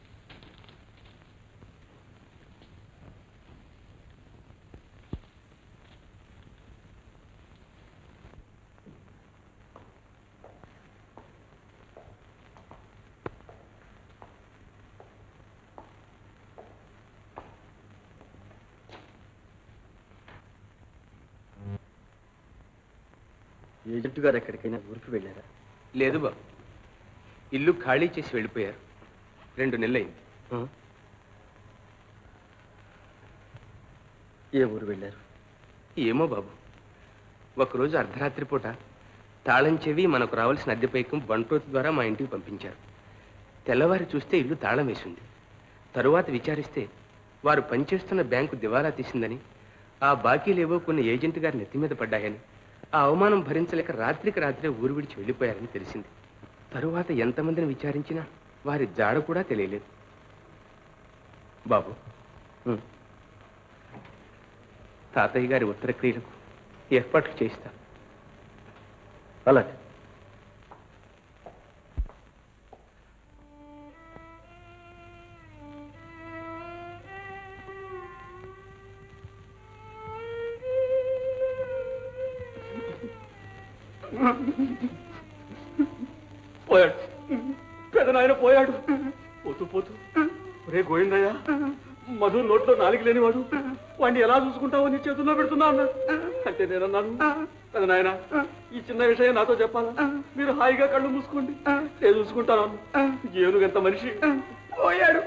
J: ఏజెంట్ గారు ఎక్కడికైనా ఊరికి వెళ్ళారా
C: లేదు బాబు ఇల్లు ఖాళీ చేసి వెళ్ళిపోయారు రెండు నెలలైంది
J: ఆ? ఏ ఊరు వెళ్ళారు
C: ఏమో బాబు ఒకరోజు అర్ధరాత్రి పూట తాళం చెవి మనకు రావాల్సిన అద్దె పైకం బంట్రోతు ద్వారా మా ఇంటికి పంపించారు తెల్లవారి చూస్తే ఇల్లు తాళం వేసింది తరువాత విచారిస్తే వారు పనిచేస్తున్న బ్యాంకు దివాలా తీసిందని ఆ బాకీలేవో కొన్ని ఏజెంట్ గారి నెత్తి మీద పడ్డాయని ఆ అవమానం భరించలేక రాత్రికి రాత్రే ఊరు విడిచి వెళ్ళిపోయారని తెలిసింది తరువాత ఎంతమందిని విచారించినా వారి జాడ కూడా తెలియలేదు బాబు తాతయ్య గారి ఉత్తర క్రియలకు ఏర్పాట్లు చేయిస్తాను
J: అలాగే
D: పోయాడు పెదనాయన పోయాడు పోతూ పోతూ రే గోవిందయ్య మధు నోట్లో నాలుగు లేనివాడు వాడిని ఎలా చూసుకుంటావో నీ చేతుల్లో పెడుతున్నా అన్నాడు అంటే నేను అన్నాను పెదనాయన ఈ చిన్న విషయం నాతో చెప్పాలా మీరు హాయిగా కళ్ళు మూసుకోండి నేను చూసుకుంటాను అన్నా. ఏనుగు ఎంత మనిషి పోయాడు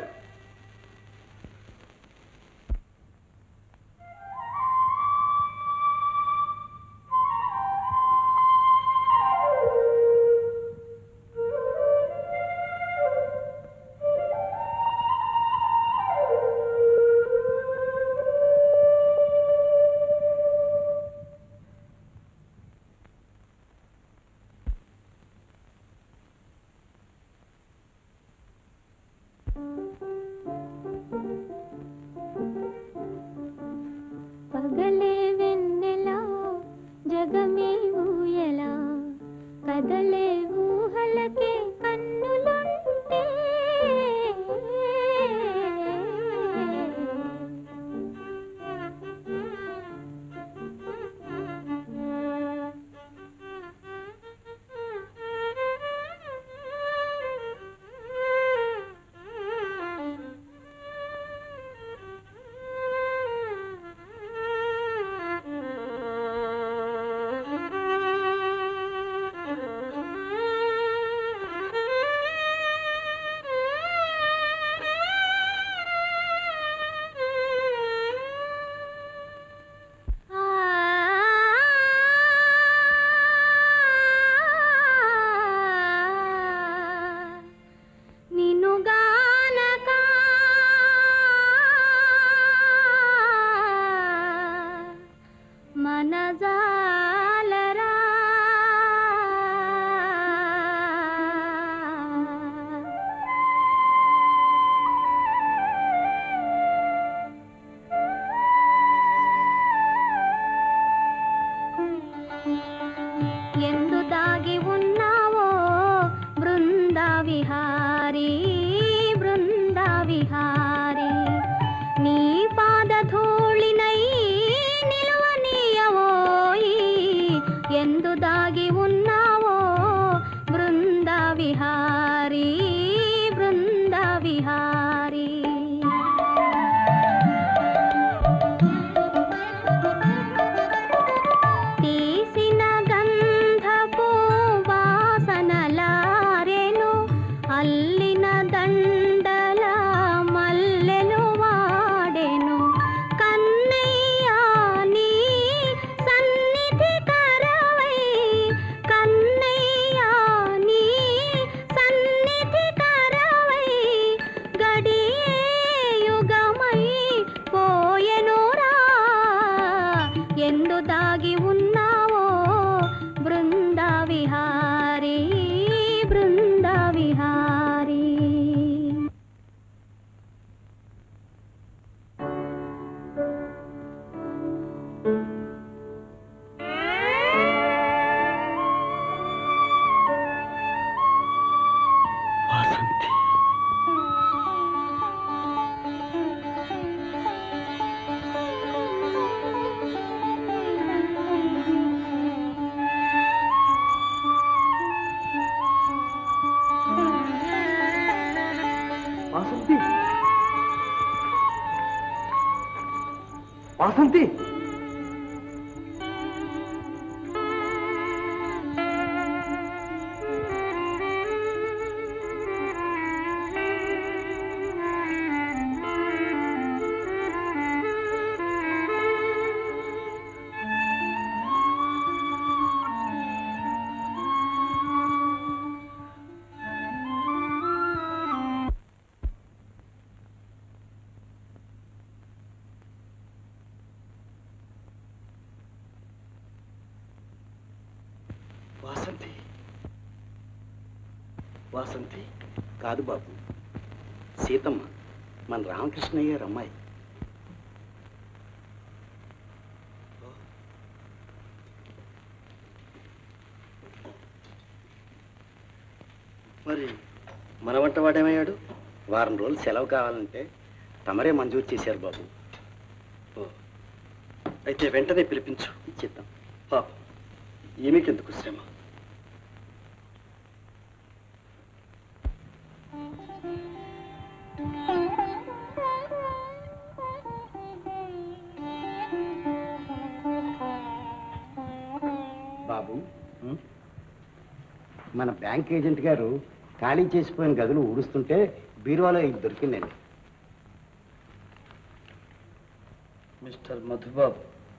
G: పగలే వెన్నెలా జగమే ఊయలా కదలే ఊహలకే కన్నులుంటే నినుగానక మనజాలరా ఎందు దాగి ఉన్నావో బృంద విహారీ బృంద విహారీ నీ పాదధూళినై నిలువనీయవోయి ఎందు దాగి ఉన్నావో బృంద విహారీ బృంద విహారీ తీసిన గంధపు వాసనలారెను అల్లిన దండల మల్లెలు వాడెను కన్నయ్యా నీ సన్నిధి కరవై కన్నయ్యా నీ సన్నిధి కరవై గడియే యుగమై పోయెనురా ఎందు దాగి ఉన్నావో బృంద విహారీ బృంద విహారీ
J: వాసంతి
D: వాసంతి వాసంతి
J: వాసంతి వాసంతి
B: కాదు బాబు సీతమ్మ మన రామకృష్ణయ్య గారు అమ్మాయి మరి మన వంట వాడేమయ్యాడు వారం రోజులు సెలవు కావాలంటే తమరే మంజూరు చేశారు బాబు ఓ అయితే వెంటనే పిలిపించు ఇచ్చేద్దాం పాప ఈమెకెందుకు శ్రమ బాబు మన బ్యాంక్ ఏజెంట్ గారు ఖాళీ చేసిపోయిన గదులు ఊడుస్తుంటే బీరువాలో ఇది దొరికిందండి
J: మిస్టర్ మధుబాబు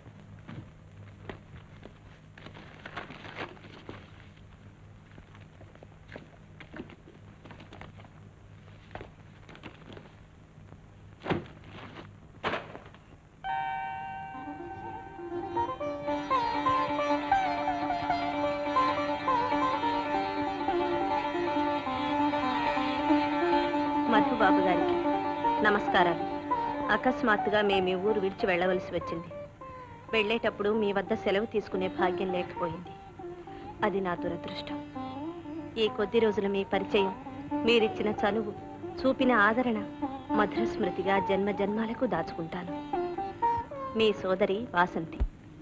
E: మధుబాబు గారికి నమస్కారాలు అకస్మాత్తుగా మేము ఈ ఊరు విడిచి వెళ్ళవలసి వచ్చింది వెళ్ళేటప్పుడు మీ వద్ద సెలవు తీసుకునే భాగ్యం లేకపోయింది అది నా దురదృష్టం ఈ కొద్ది రోజుల మీ పరిచయం మీరిచ్చిన చనువు చూపిన ఆదరణ మధుర స్మృతిగా జన్మ జన్మాలకు దాచుకుంటాను మీ సోదరి వాసంతి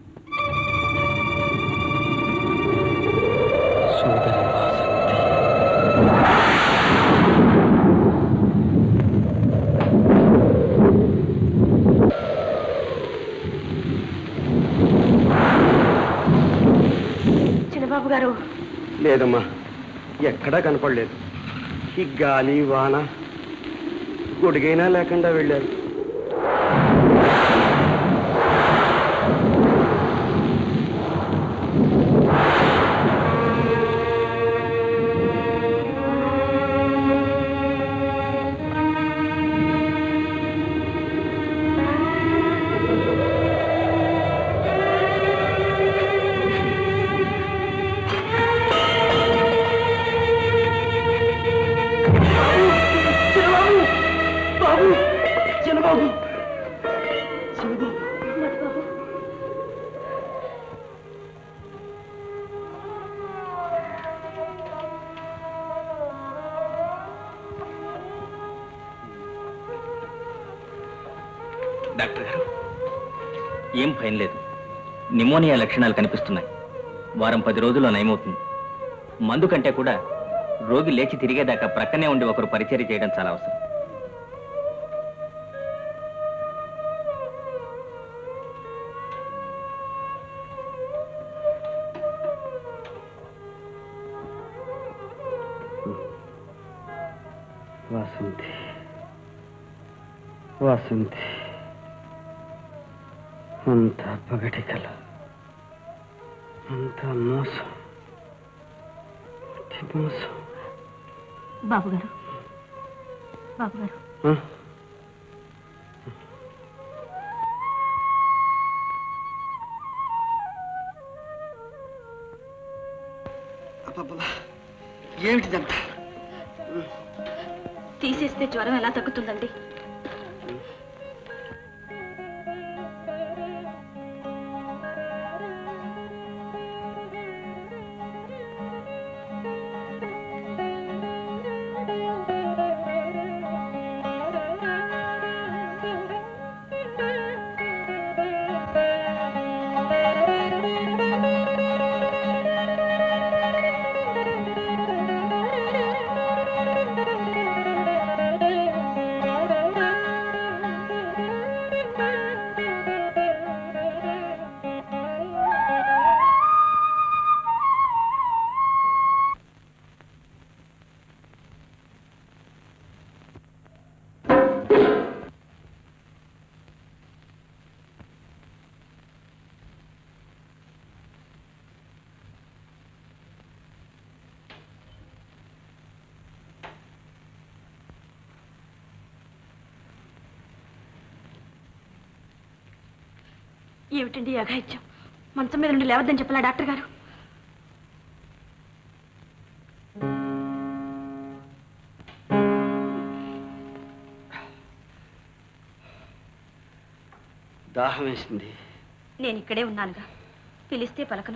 E: చిన్నబాబు గారు
B: లేదమ్మా ఎక్కడా కనపడలేదు ఈ గాలి వాన గొడుగైనా లేకుండా వెళ్ళారు
C: డాక్టర్ గారు ఏం భయం లేదు నిమోనియా లక్షణాలు కనిపిస్తున్నాయి వారం పది రోజుల్లో నయమవుతుంది మందు కంటే కూడా రోగి లేచి తిరిగేదాకా ప్రక్కనే ఉండి ఒకరు పరిచర్య చేయడం చాలా అవసరం
B: వాసంతి వాసంతి అంత పగటి కల అంత మోసం అతి మోసం
E: బాబు గారు బాబు గారు
B: ఆ?
A: ఏమిటిదంతా
E: తీసేస్తే జ్వరం ఎలా తగ్గుతుందండి ఏమిటండి ఈ అఘాయిత్యం మంచం మీద నుండి లేవద్దని చెప్పలా డాక్టర్ గారు
J: దాహం వేసింది
E: నేను ఇక్కడే ఉన్నానుగా పిలిస్తే పలకను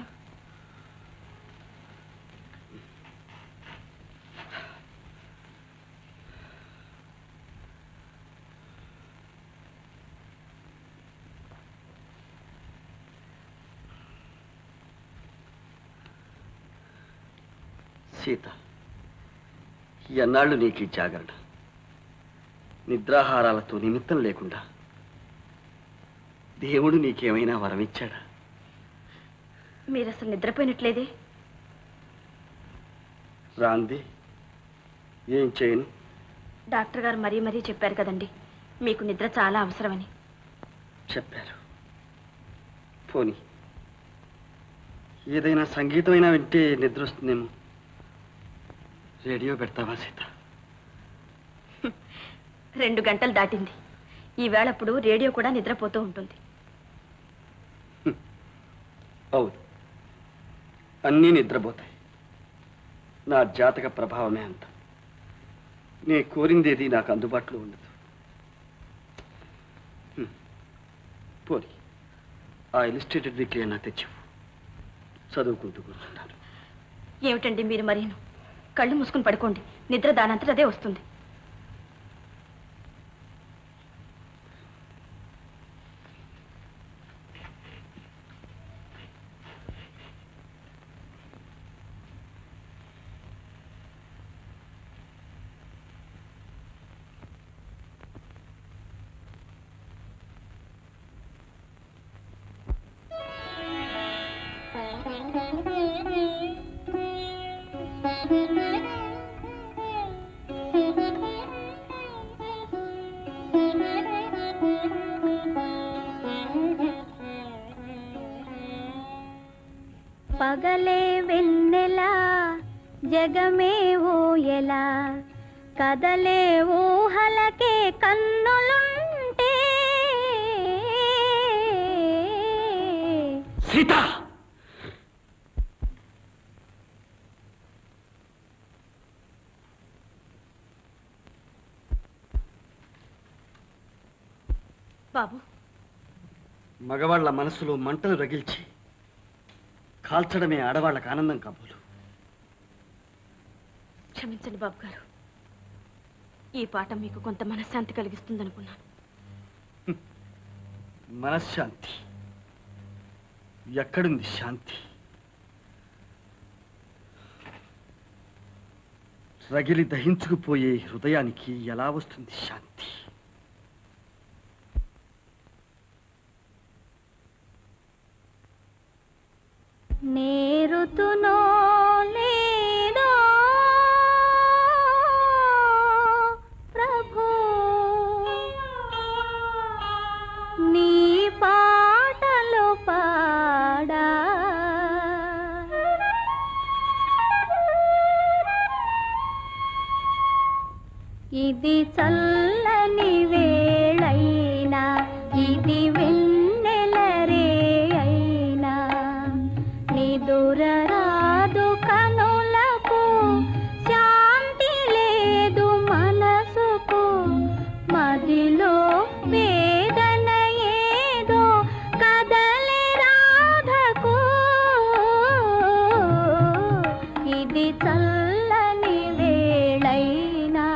J: సీత ఎన్నాళ్ళు నీకు ఈ జాగరణ నిద్రాహారాలతో నిమిత్తం లేకుండా దేవుడు నీకేమైనా వరమిచ్చాడా
E: మీరు అసలు నిద్రపోయినట్లేదే
J: రాంది ఏం చేయను
E: డాక్టర్ గారు మరీ మరీ చెప్పారు కదండి మీకు నిద్ర చాలా అవసరమని
J: చెప్పారు పోని ఏదైనా సంగీతమైనా వింటే నిద్ర వస్తుందేమో రేడియో పెడతావా సీత
E: రెండు గంటలు దాటింది ఈవేళప్పుడు రేడియో కూడా నిద్రపోతూ ఉంటుంది
J: అవును అన్నీ నిద్రపోతాయి నా జాతక ప్రభావమే అంత నే కోరిందేది నాకు అందుబాటులో ఉండదు హ్మ్. పోనీ ఆ ఇలిస్ట్రేటెడ్ వీక్లీ అన్నా తెచ్చివు చదువుకుంటూ కూర్చున్నాను
E: ఏమిటండి మీరు మరీను కళ్ళు మూసుకుని పడుకోండి నిద్ర దానంతట అదే వస్తుంది
G: పగలే వెన్నెలా జగమే ఊయలా కదలే ఊహలకే కన్నులుంటే
J: సీత
E: బాబు
J: మగవాళ్ళ మనసులో మంటలు రగిల్చి కాల్చడమే ఆడవాళ్ళకి ఆనందం కాబోలు
E: క్షమించండి బాబు గారు ఈ పాట మీకు కొంత మనశ్శాంతి కలిగిస్తుందనుకున్నాను
J: మనశ్శాంతి ఎక్కడుంది శాంతి రగిలి దహించుకుపోయే హృదయానికి ఎలా వస్తుంది శాంతి
G: నేరుతునో లేదో ప్రభు నీ పాటలు పాడా ఇది చల్లని వేళైనా ఇది వెన్నెల రే అయినా నిదురరాదు కనులకు శాంతి లేదు మనసుకు మదిలో వేదన ఏదో కదలే రాధకు ఇది చల్లని వేళైనా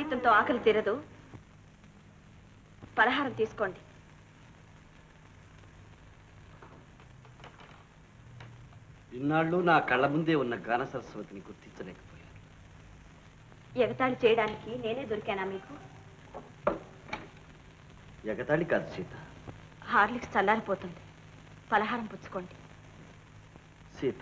E: సంగీతంతో ఆకలి తీరదు పలహారం తీసుకోండి
J: ఇన్నాళ్ళు నా కళ్ళ ముందే ఉన్న గాన సరస్వతిని గుర్తించలేకపోయాను
E: ఎగతాళి చేయడానికి నేనే దొరికానా మీకు
J: ఎగతాళి కాదు సీత
E: హార్లిక్స్ చల్లారిపోతుంది పలహారం పుచ్చుకోండి
J: సీత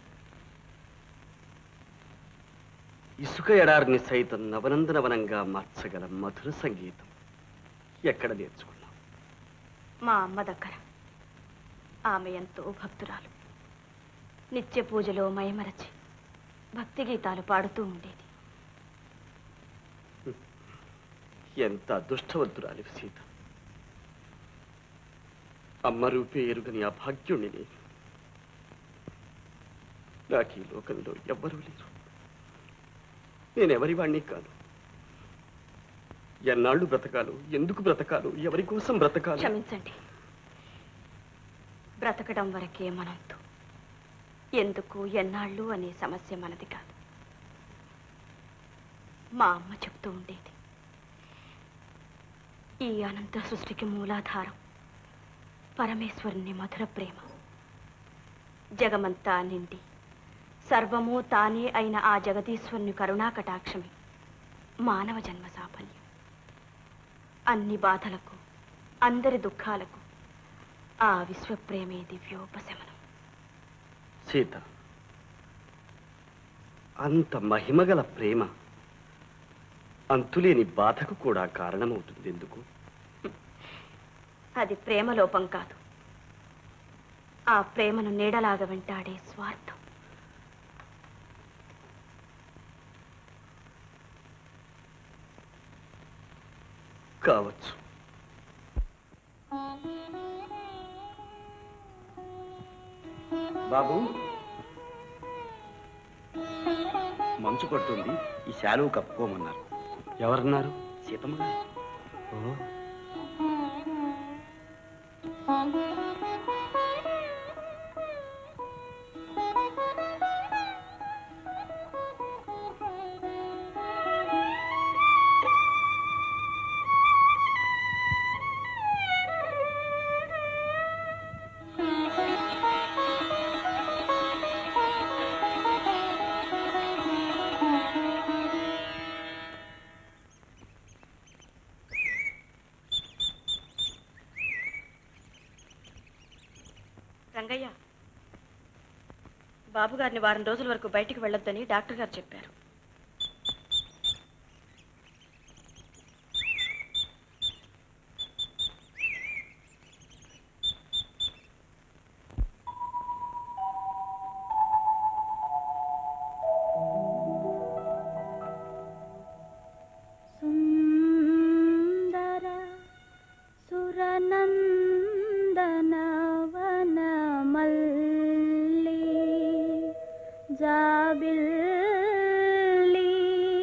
J: ఇసుక ఎడారిని సైతం నవనందనవనంగా మార్చగల మధుర సంగీతం ఎక్కడ నేర్చుకున్నావు
E: మా అమ్మ దగ్గర ఆమె ఎంతో భక్తురాలు నిత్య పూజలో మయమరచి భక్తి గీతాలు పాడుతూ ఉండేది
J: ఎంత అదృష్టవంతురాలి సీత అమ్మ రూపే ఎరుగని అభాగ్యుణ్ణి నేను నాకు ఈ లోకంలో ఎవ్వరూ లేరు నేనెవరి వాణ్ణి కాను ఎన్నాళ్ళు బ్రతకాలు ఎందుకు బ్రతకాలు ఎవరి కోసం బ్రతకాలు
E: క్షమించండి బ్రతకడం వరకే మనంతో ఎందుకు ఎన్నాళ్ళు అనే సమస్య మనది కాదు మా అమ్మ చెప్తూ ఉండేది ఈ అనంత సృష్టికి మూలాధారం పరమేశ్వరుని మధుర ప్రేమ జగమంతా నిండి సర్వము తానే అయిన ఆ జగదీశ్వరుని కరుణా కటాక్షమే మానవ జన్మ సాఫల్యం అన్ని బాధలకు అందరి దుఃఖాలకు ఆ విశ్వప్రేమే దివ్యోపశమనం
J: సీత అంత మహిమగల ప్రేమ అంతులేని బాధకు కూడా కారణమవుతుంది ఎందుకు
E: అది ప్రేమ లోపం కాదు ఆ ప్రేమను నీడలాగా వెంటాడే స్వార్థం
J: కావచ్చు
H: బాబు మంచు పడుతుంది ఈ శాలువు కప్పుకోమన్నారు
J: ఎవరన్నారు
H: సీతమ్మ గారు.
E: రంగయ్య బాబు గారిని వారం రోజుల వరకు బయటికి వెళ్ళొద్దని డాక్టర్ గారు చెప్పారు
G: సుందర సురనందనవనమల్లి జాబిల్లి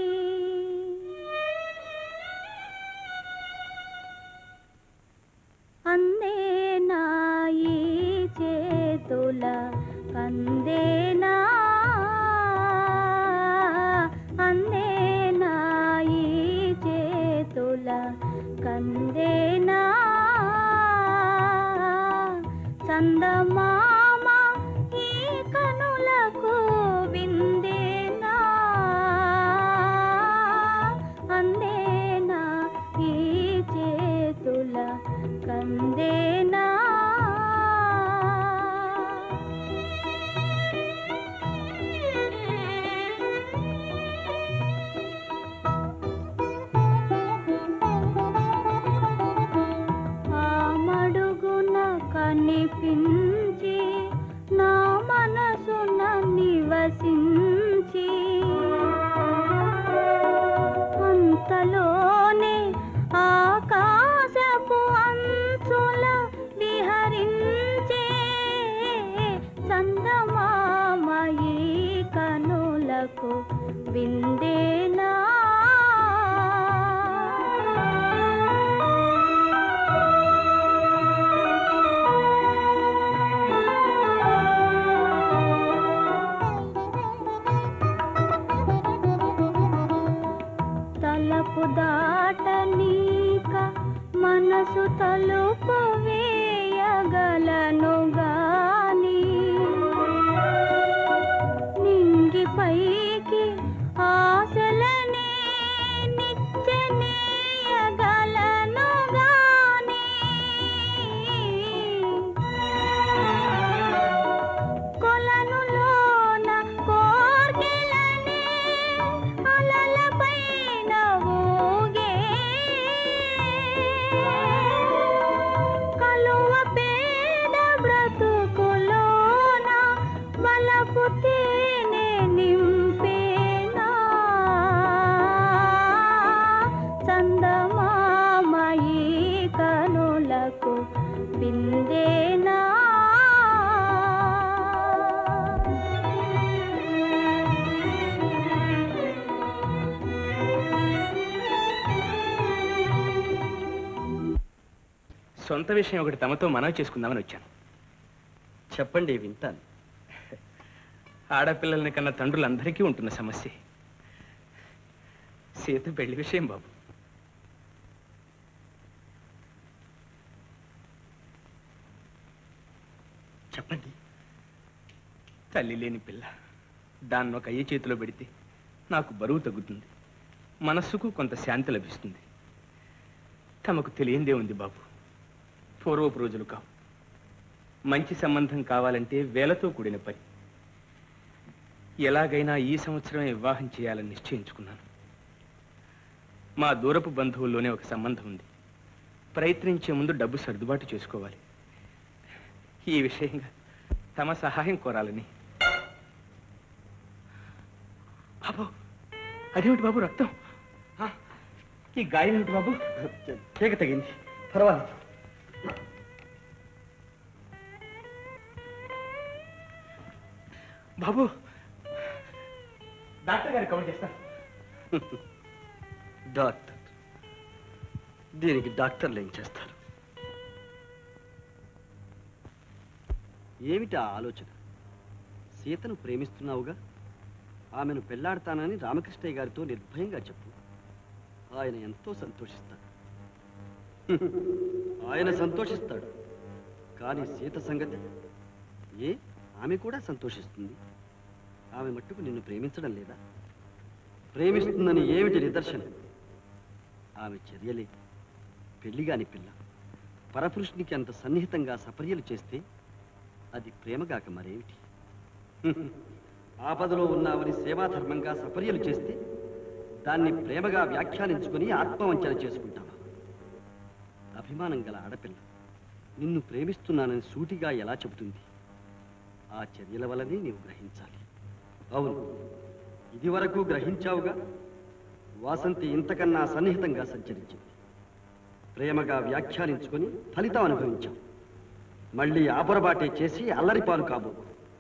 G: అందేనా ఈ చేతుల కందేనా అందేనా ఈ చేతుల కందేనా చందమామ ఈ కనులకు విందేనా అందేనా ఈ చేతుల కందేనా ఆ మడుగున కనిపించి నా మనసున నివసించి అంతలోనే ఆకాశపు అంచుల విహరించే చందమామయి కనులకు విందేనా తలపు మనసు తలుపు వేయగలను గాని నింగి పైకి ఆశలనే నిత్యనేయగలను గాని కొలనులోన కోర్కెలనే అలలపైన ఊగే కలువ పేద బ్రతుకులోన బలపు తేనె నింపేనా చందమామయి కనులకు బిందేనా
C: సొంత విషయం ఒకటి తమతో మనవి చేసుకుందామని వచ్చాను
J: చెప్పండి వింటాను
C: ఆడపిల్లల్ని కన్న తండ్రులందరికీ ఉంటున్న సమస్య సీత పెళ్లి విషయం బాబు
J: చెప్పండి
C: తల్లి లేని పిల్ల దాన్ని ఒక అయ్య చేతిలో పెడితే నాకు బరువు తగ్గుతుంది మనస్సుకు కొంత శాంతి లభిస్తుంది తమకు తెలియందే ఉంది బాబు పూర్వపు రోజులు కావు మంచి సంబంధం కావాలంటే వేలతో కూడిన పని ఎలాగైనా ఈ సంవత్సరమే వివాహం చేయాలని నిశ్చయించుకున్నాను మా దూరపు బంధువుల్లోనే ఒక సంబంధం ఉంది ప్రయత్నించే ముందు డబ్బు సర్దుబాటు చేసుకోవాలి ఈ విషయంగా తమ సహాయం కోరాలని బాబు అదేమిటి బాబు రక్తం ఆ, ఈ గాయం ఏమిటి బాబు తీగ తగింది పర్వాలేదు బాబు డాక్టర్ గారు కవర్ చేస్తాను
J: డాక్టర్ దీనికి డాక్టర్లు ఏం చేస్తారు ఏమిటి ఆ ఆలోచన సీతను ప్రేమిస్తున్నావుగా ఆమెను పెళ్లాడతానని రామకృష్ణయ్య గారితో నిర్భయంగా చెప్పు ఆయన ఎంతో సంతోషిస్తాడు ఆయన సంతోషిస్తాడు కానీ సీత సంగతి ఏ ఆమె కూడా సంతోషిస్తుంది ఆమె మట్టుకు నిన్ను ప్రేమించడం లేదా ప్రేమిస్తుందని ఏమిటి నిదర్శనం ఆమె చర్యలే పెళ్లిగాని పిల్ల పరపురుషునికి అంత సన్నిహితంగా సపర్యలు చేస్తే అది ప్రేమగాక మరేమిటి ఆపదలో ఉన్నావని సేవాధర్మంగా సపర్యలు చేస్తే దాన్ని ప్రేమగా వ్యాఖ్యానించుకొని ఆత్మవంచన చేసుకుంటావా అభిమానం గల ఆడపిల్ల నిన్ను ప్రేమిస్తున్నానని సూటిగా ఎలా చెబుతుంది ఆ చర్యల వలనే నీవు గ్రహించాలి అవును ఇదివరకు గ్రహించావుగా వాసంతి ఇంతకన్నా సన్నిహితంగా సంచరించింది ప్రేమగా వ్యాఖ్యానించుకొని ఫలితం అనుభవించాం మళ్ళీ ఆపరబాటే చేసి అల్లరిపాలు కాబో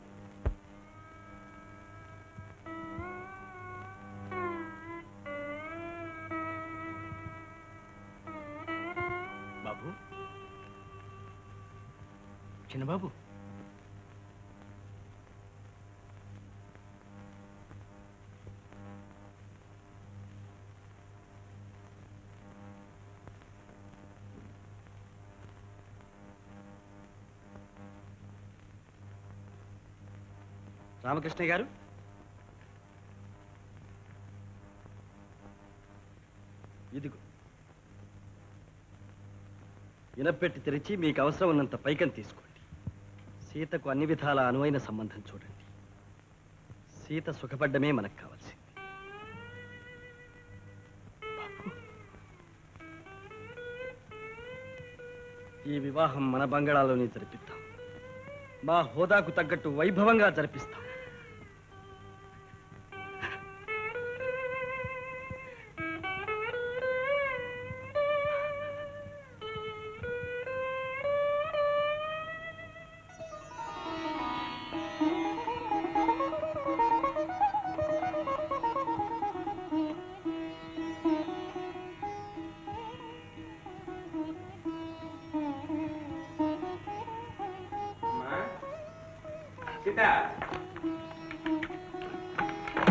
C: బాబు చిన్నబాబు
J: రామకృష్ణ గారు ఇదిగో ఇనపెట్టి తెరిచి మీకు అవసరం ఉన్నంత పైకం తీసుకోండి సీతకు అన్ని విధాల అనువైన సంబంధం చూడండి సీత సుఖపడ్డమే మనకు కావాల్సింది ఈ వివాహం మన బంగాళాలోనే జరిపిద్దాం మా హోదాకు తగ్గట్టు వైభవంగా జరిపిస్తాం
C: సీత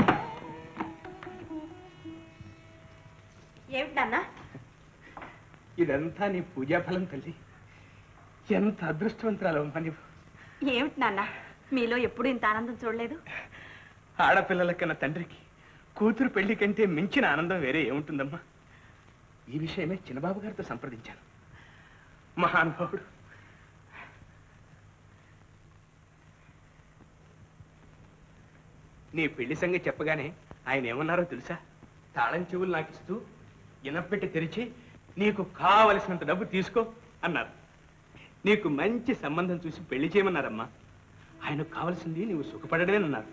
E: ఏమిటి నాన్న
C: ఇదంతా నీ పూజాఫలం తల్లి ఎంత అదృష్టవంతురాలు అమ్మా నీవు
E: ఏమిటి నాన్న మీలో ఎప్పుడు ఇంత ఆనందం చూడలేదు
C: ఆడపిల్లల కన్నా తండ్రికి కూతురు పెళ్లి కంటే మించిన ఆనందం వేరే ఏముంటుందమ్మా ఈ విషయమే చిన్నబాబు గారితో సంప్రదించాను మహానుభావుడు నీ పెళ్లి సంగతి చెప్పగానే ఆయన ఏమన్నారో తెలుసా తాళం చెవులు నాకు ఇస్తూ ఇనపెట్టి తెరిచి నీకు కావలసినంత డబ్బు తీసుకో అన్నారు నీకు మంచి సంబంధం చూసి పెళ్లి చేయమన్నారమ్మా ఆయనకు కావాల్సింది నీవు సుఖపడడమేనన్నారు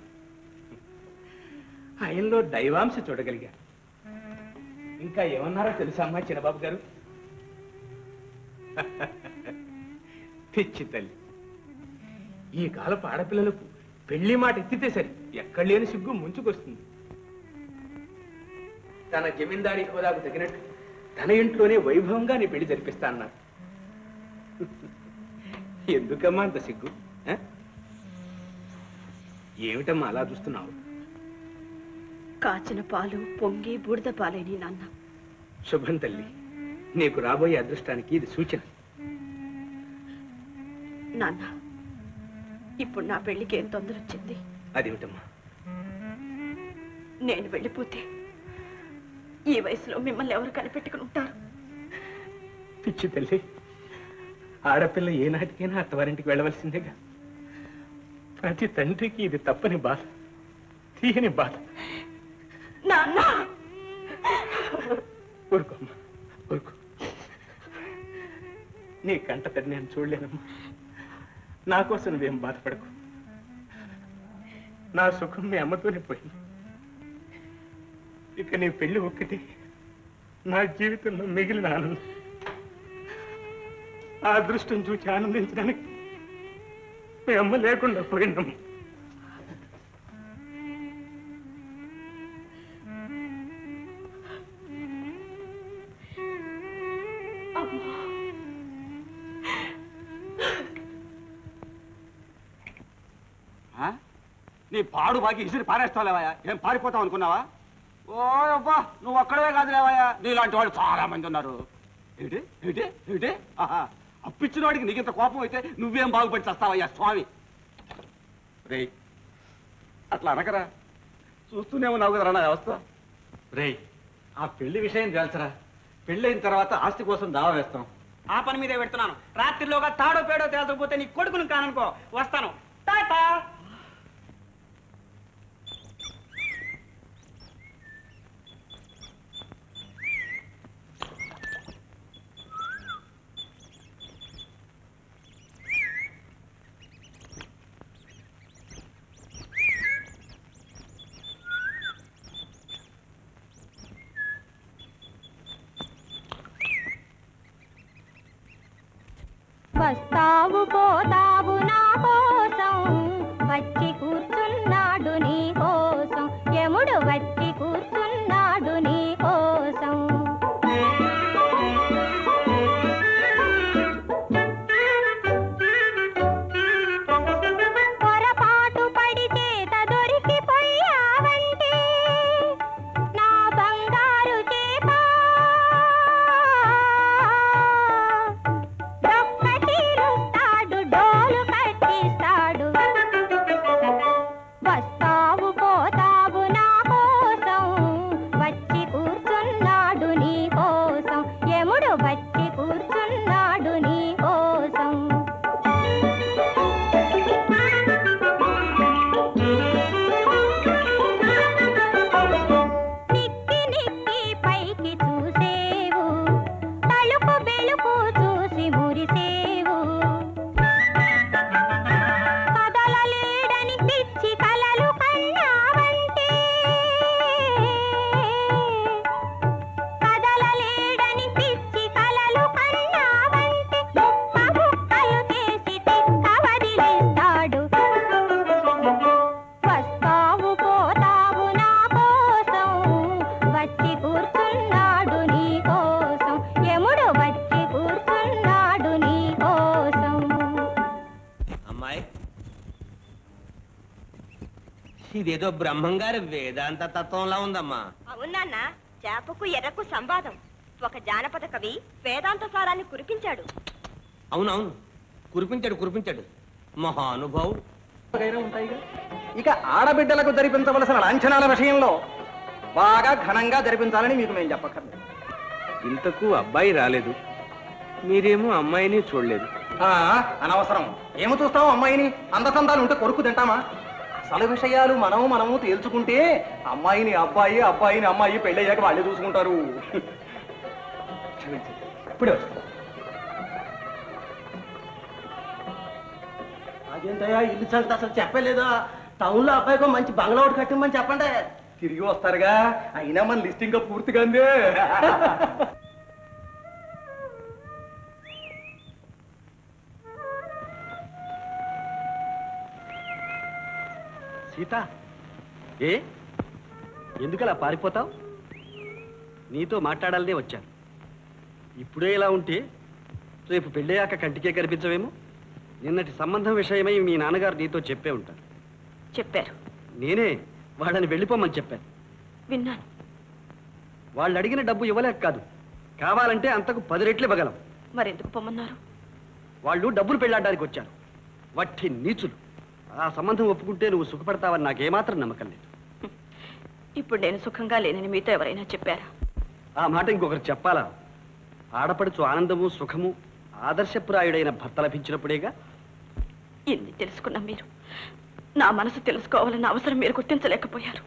C: ఆయనలో దైవాంశ చూడగలిగా ఇంకా ఏమన్నారో తెలుసా అమ్మా చిన్నబాబు గారు పిచ్చి తల్లి ఈ కాలపు ఆడపిల్లలకు పెళ్లి మాట ఎత్తితే సరి ఎక్కడ లేని సిగ్గు ముంచుకొస్తుంది తన జమీందారీ హోదాకు తగినట్టు తన ఇంట్లోనే వైభవంగా నీ పెళ్లి జరిపిస్తా అన్నారు ఎందుకమ్మా అంత సిగ్గు ఆ? ఏమిటమ్మా అలా చూస్తున్నావు
E: కాచిన పాలు పొంగి బూడిద పాలేని నాన్న
C: శుభం తల్లి నీకు రాబోయే అదృష్టానికి ఇది సూచన
E: నాన్న ఇప్పుడు నా పెళ్లికి ఏం తొందర వచ్చింది
C: అదేమిటమ్మా
E: నేను వెళ్ళిపోతే ఈ వయసులో మిమ్మల్ని ఎవరు కనిపెట్టుకుని ఉంటారు
C: పిచ్చి తల్లి ఆడపిల్ల ఏనాటికైనా అత్తవారింటికి వెళ్ళవలసిందేగా ప్రతి తండ్రికి ఇది తప్పని బాధ తీయని బాధ
E: నాన్న
C: ఊరుకోమ్మా ఊరుకో నీ కంట తడి నేను చూడలేనమ్మా నా కోసం నువ్వేం బాధపడకు నా సుఖం మీ అమ్మతోనే పోయింది ఇక నీ పెళ్లి ఒక్కటి నా జీవితంలో మిగిలిన ఆనందం ఆ అదృష్టం చూసి ఆనందించడానికి మీ అమ్మ లేకుండా పోయిందమ్మా
D: ఆ? నీ పాడు బాకి ఇసిరి పారేస్తావులేవయ్యా ఏం పారిపోతావు అనుకున్నావా ఓ అబ్బా నువ్వు ఒక్కడవే కాదులేవయ్యా నీలాంటి వాళ్ళు చాలా మంది ఉన్నారు ఏంటి ఏంటి ఏంటి ఆహా. అప్పిచ్చిన వాడికి నీకింత కోపం అయితే నువ్వేం బాగుపడి చస్తావయ్యా స్వామి రే అట్లా అనకరా చూస్తూనే ఉన్నావు కదరా నా వ్యవస్థ రే ఆ పెళ్లి విషయం తెలుసరా పెళ్ళైన తర్వాత ఆస్తి కోసం దావా వేస్తాం
B: ఆ పని మీదే పెడుతున్నాను రాత్రిలోగా తాడో పేడో తేల్చకపోతే నీ కొడుకును కాననుకో వస్తాను టాటా
G: వస్తావు పోతావు నా కోసం వచ్చి కూర్చున్నాడు నీ కోసం యముడు వచ్చి కూర్చున్నాడు నీ కోసం పొరపాటు పడి చేత దొరికిపోయావంటే నా బంగారు చేప డొక్క తీరుస్తాడు డోలు కట్టిస్తాడు వస్తావు పోతావు నా కోసం వచ్చి కూర్చున్నాడు నీ కోసం యముడు వచ్చి కూర్చున్నాడు నీ కోసం నిక్కి నిక్కి పైకి చూసేవు తలుపు బెలుపు చూసి మురిసేవు కదలలేడని పిచ్చి కలలు కన్నావంటే కదలలేడని పిచ్చి కలలు కన్నావంటే ముక్క ముక్కలు చేసి తిక్క వదిలేస్తాడు వస్తావు పోతావు నా కోసం వచ్చి కూర్చున్నాడు నీ కోసం యముడు వచ్చి కూర్చున్నాడు నీ కోసం
H: అమ్మాయి ఇదేదో బ్రహ్మంగారి వేదాంత తత్వంలా ఉందమ్మా
E: అవునా చేపకు ఎర్రకు సంవాదం ఒక జానపద కవి వేదాంత సారాన్ని కురిపించాడు
H: అవునవును కురిపించాడు కురిపించాడు మహానుభావుడు
B: ఇక ఆడబిడ్డలకు జరిపించవలసిన లాంఛనాల విషయంలో బాగా ఘనంగా జరిపించాలని మీకు మేము చెప్పక్కర్లేదు
C: ఇంతకు అబ్బాయి రాలేదు మీరేమో అమ్మాయిని చూడలేదు
B: ఆ, అనవసరం ఏమి చూస్తాం అమ్మాయిని అందచందాలు ఉంటే కొరుకు తింటామా అసలు విషయాలు మనము మనము తేల్చుకుంటే అమ్మాయిని అబ్బాయి అబ్బాయిని అమ్మాయి పెళ్ళయ్యాక వాళ్ళే చూసుకుంటారు క్షమించండి. ఇప్పుడే వస్తాం
A: అదేంటయ్యా ఇల్లు సంగతి అసలు చెప్పలేదా టౌన్ లో అబ్బాయికో మంచి బంగ్లా ఒకటి కట్టిమని చెప్పండి
B: తిరిగి వస్తారుగా అయినా మన లిస్ట్ ఇంకా పూర్తిగా అందే
J: సీత ఏ ఎందుకలా పారిపోతావు నీతో మాట్లాడాలనే వచ్చాను ఇప్పుడే ఇలా ఉంటే రేపు పెళ్ళయ్యాక కంటికే కనిపించవేమో నిన్నటి సంబంధం విషయమై మీ నాన్నగారు నీతో చెప్పే ఉంటారు
E: చెప్పారు
J: నేనే వాళ్ళని వెళ్ళిపోమని చెప్పాను
E: విన్నాను
J: వాళ్ళు అడిగిన డబ్బు ఇవ్వలేక కాదు కావాలంటే అంతకు పది రెట్లు ఇవ్వగలం
E: మరెందుకు పొమ్మన్నారు
J: వాళ్ళు డబ్బులు పెళ్ళాడడానికి వచ్చారు వట్టి నీచులు ఆ సంబంధం ఒప్పుకుంటే నువ్వు సుఖపడతావని నాకేమాత్రం నమ్మకం లేదు
E: ఇప్పుడు నేను సుఖంగా లేనని మీతో ఎవరైనా చెప్పారా
J: ఆ మాట ఇంకొకరు చెప్పాలా ఆడపడుచు ఆనందము సుఖము ఆదర్శప్రాయుడైన భర్త లభించినప్పుడేగా
E: ఇన్ని తెలుసుకున్న మీరు నా మనసు తెలుసుకోవాలన్న అవసరం మీరు గుర్తించలేకపోయారు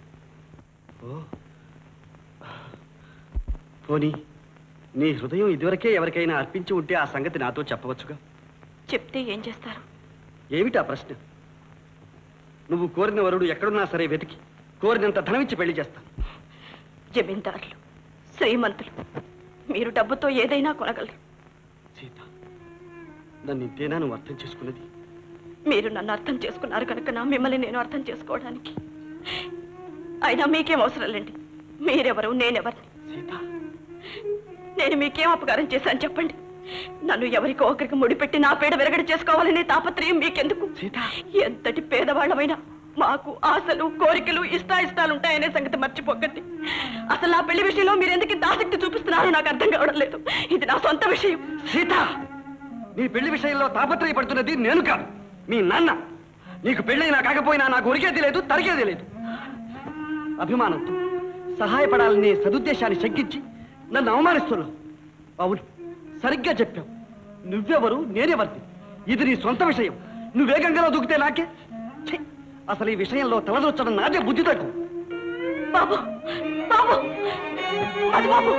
J: పోనీ నీ హృదయం ఇదివరకే ఎవరికైనా అర్పించి ఉంటే ఆ సంగతి నాతో చెప్పవచ్చుగా
E: చెప్తే ఏం చేస్తారు
J: ఏమిటా ప్రశ్న నువ్వు కోరిన వరుడు ఎక్కడున్నా సరే వెతికి కోరినంత ధనమిచ్చి పెళ్లి చేస్తాను
E: జమీందారులు శ్రీమంతులు మీరు డబ్బుతో ఏదైనా కొనగలరు
J: సీత నన్ను ఇంతేనా నువ్వు అర్థం చేసుకున్నది
E: మీరు నన్ను అర్థం చేసుకున్నారు కనుక నా మిమ్మల్ని నేను అర్థం చేసుకోవడానికి అయినా మీకేం అవసరం లేండి మీరెవరు నేనెవరిని
J: సీత
E: నేను మీకేం అపకారం చేశాను చెప్పండి నన్ను ఎవరికో ఒకరికి ముడిపెట్టి నా పేడ వెరగడి చేసుకోవాలనే తాపత్రయం మీకెందుకు ఎంతటి పేదవాళ్ళమైనా మాకు ఆశలు కోరికలు ఇష్టాయిష్టాలు ఉంటాయనే సంగతి మర్చిపోకండి అసలు నా పెళ్లి విషయంలో మీరు ఎందుకు ఇంత ఆసక్తి చూపిస్తున్నారో నాకు అర్థం కావడం లేదు ఇది నా సొంత విషయం
J: సీత నీ పెళ్లి విషయంలో తాపత్రయపడుతున్నది నేను కాదు మీ నాన్న నీకు పెళ్ళైనా కాకపోయినా నాకు ఉరికేది లేదు తరిగేది లేదు అభిమానంతో సహాయపడాలనే సదుద్దేశాన్ని శంకించి నన్ను అవమానిస్తున్నావు అవును సరిగ్గా చెప్పావు నువ్వెవరు నేనెవరిని ఇది నీ సొంత విషయం నువ్వే గంగలో దూకితే నాకే ఛీ! అసలు ఈ విషయంలో తలదొచ్చడం నాదే బుద్ధి తక్కువ
E: బాబు బాబు అది బాబు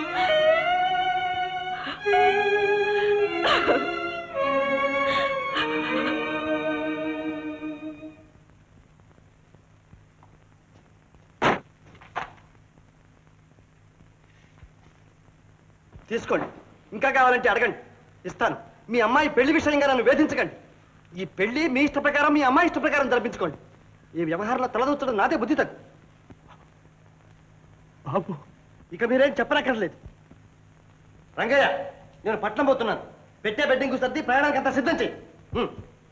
J: తీసుకోండి ఇంకా కావాలంటే అడగండి ఇస్తాను మీ అమ్మాయి పెళ్లి విషయంగా నన్ను వేధించకండి ఈ పెళ్లి మీ ఇష్ట ప్రకారం మీ అమ్మాయి ఇష్ట ప్రకారం జరిపించుకోండి ఈ వ్యవహారంలో తలదూచడం నాదే బుద్ధి తక్కువ బాబు ఇక మీరేం చెప్పనక్కర్లేదు రంగయ్య నేను పట్నం పోతున్నాను పెట్టే బెడ్డింగ్ సర్ది ప్రయాణానికి అంతా సిద్ధం చెయ్యి ఉం.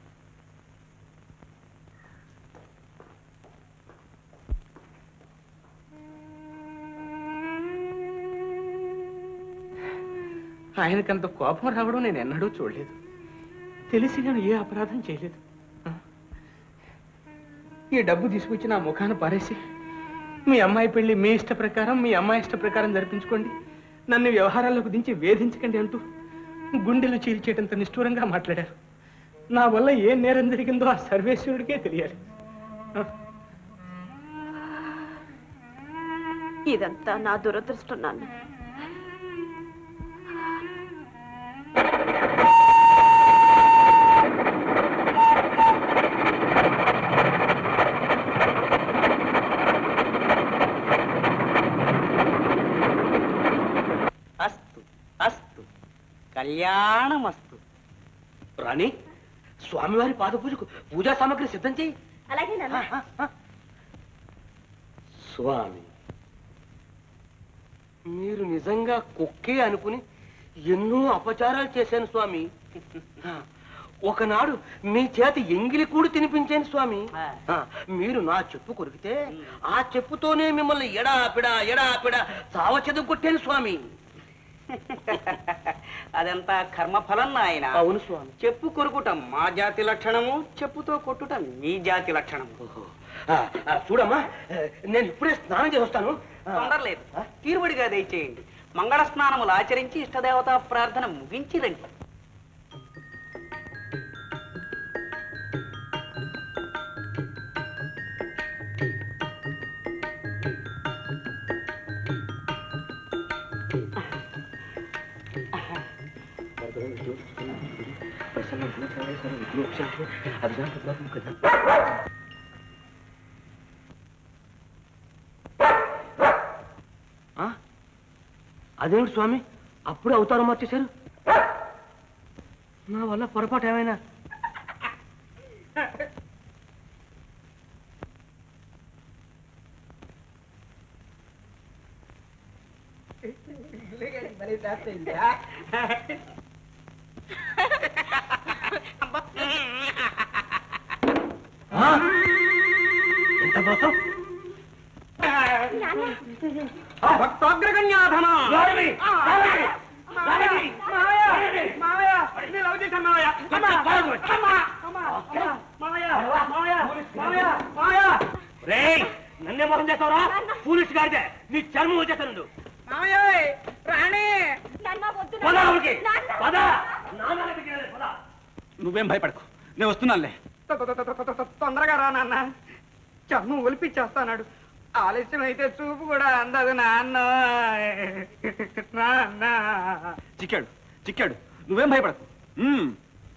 C: ఆయనకంత కోపం రావడం నేను ఎన్నడూ చూడలేదు తెలిసి నేను ఏ అపరాధం చేయలేదు ఆ? ఈ డబ్బు తీసుకొచ్చి నా ముఖాన పారేసి మీ అమ్మాయి పెళ్లి మీ ఇష్ట ప్రకారం మీ అమ్మాయి ఇష్ట ప్రకారం జరిపించుకోండి నన్ను వ్యవహారాల్లోకి దించి వేధించకండి అంటూ గుండెలు చీల్చేటంత నిష్ఠూరంగా మాట్లాడారు నా వల్ల ఏ నేరం జరిగిందో ఆ సర్వేశ్వరుడికే తెలియాలి ఆ?
E: ఇదంతా నా దురదృష్టం నాన్న
B: అస్తు అస్తు కళ్యాణమస్తు రాణి స్వామివారి పాద పూజకు పూజా సామగ్రి సిద్ధం చేయి
E: అలాగే నాన్న
H: స్వామి మీరు నిజంగా కుక్కే అనుకుని ఎన్నో అపచారాలు చేశాను స్వామి ఒకనాడు మీ చేతి ఎంగిలి కూడి తినిపించాను స్వామి ఆ, మీరు నా చెప్పు కొరికితే ఆ చెప్పుతోనే మిమ్మల్ని ఎడాపిడా ఎడాపిడా చావ కొట్టాను స్వామి
B: అదంతా కర్మఫలం నాయన
H: అవును స్వామి
B: చెప్పు కొరుకుట మా జాతి లక్షణము చెప్పుతో కొట్టుట మీ జాతి లక్షణము
H: ఆ, ఆ, చూడమ్మా ఆ, నేను ఇప్పుడే స్నానం చేసి వస్తాను ఆ,
B: తొందరలేదు తీరుబడిగా దయచేయండి మంగళ స్నానములు ఆచరించి ఇష్టదేవత ప్రార్థన ముగించి రండి
H: ఆ? అదేమిటి స్వామి అప్పుడే అవతారం మార్చేశారు నా వల్ల పొరపాటు ఏమైనా ఆ? ఎంత మోసం
B: భక్తోగ్రగణ్యాధమ
H: రేయ్ నన్నే మోసం చేస్తావరా పోలీస్ గారిదే నీ చర్మం వచ్చేస్తాను పద ఊరికి. పద. నాన్న దగ్గరికి వెళ్ళాలి, పద.
J: నువ్వేం భయపడకు నేను వస్తున్నానులే
B: తొందరగా రా నాన్న చర్మం ఒలిపించేస్తాడు ఆలస్యం అయితే చూపు కూడా అందదు నాన్న నాన్న
J: చిక్కాడు చిక్కాడు నువ్వేం భయపడకు ఉమ్.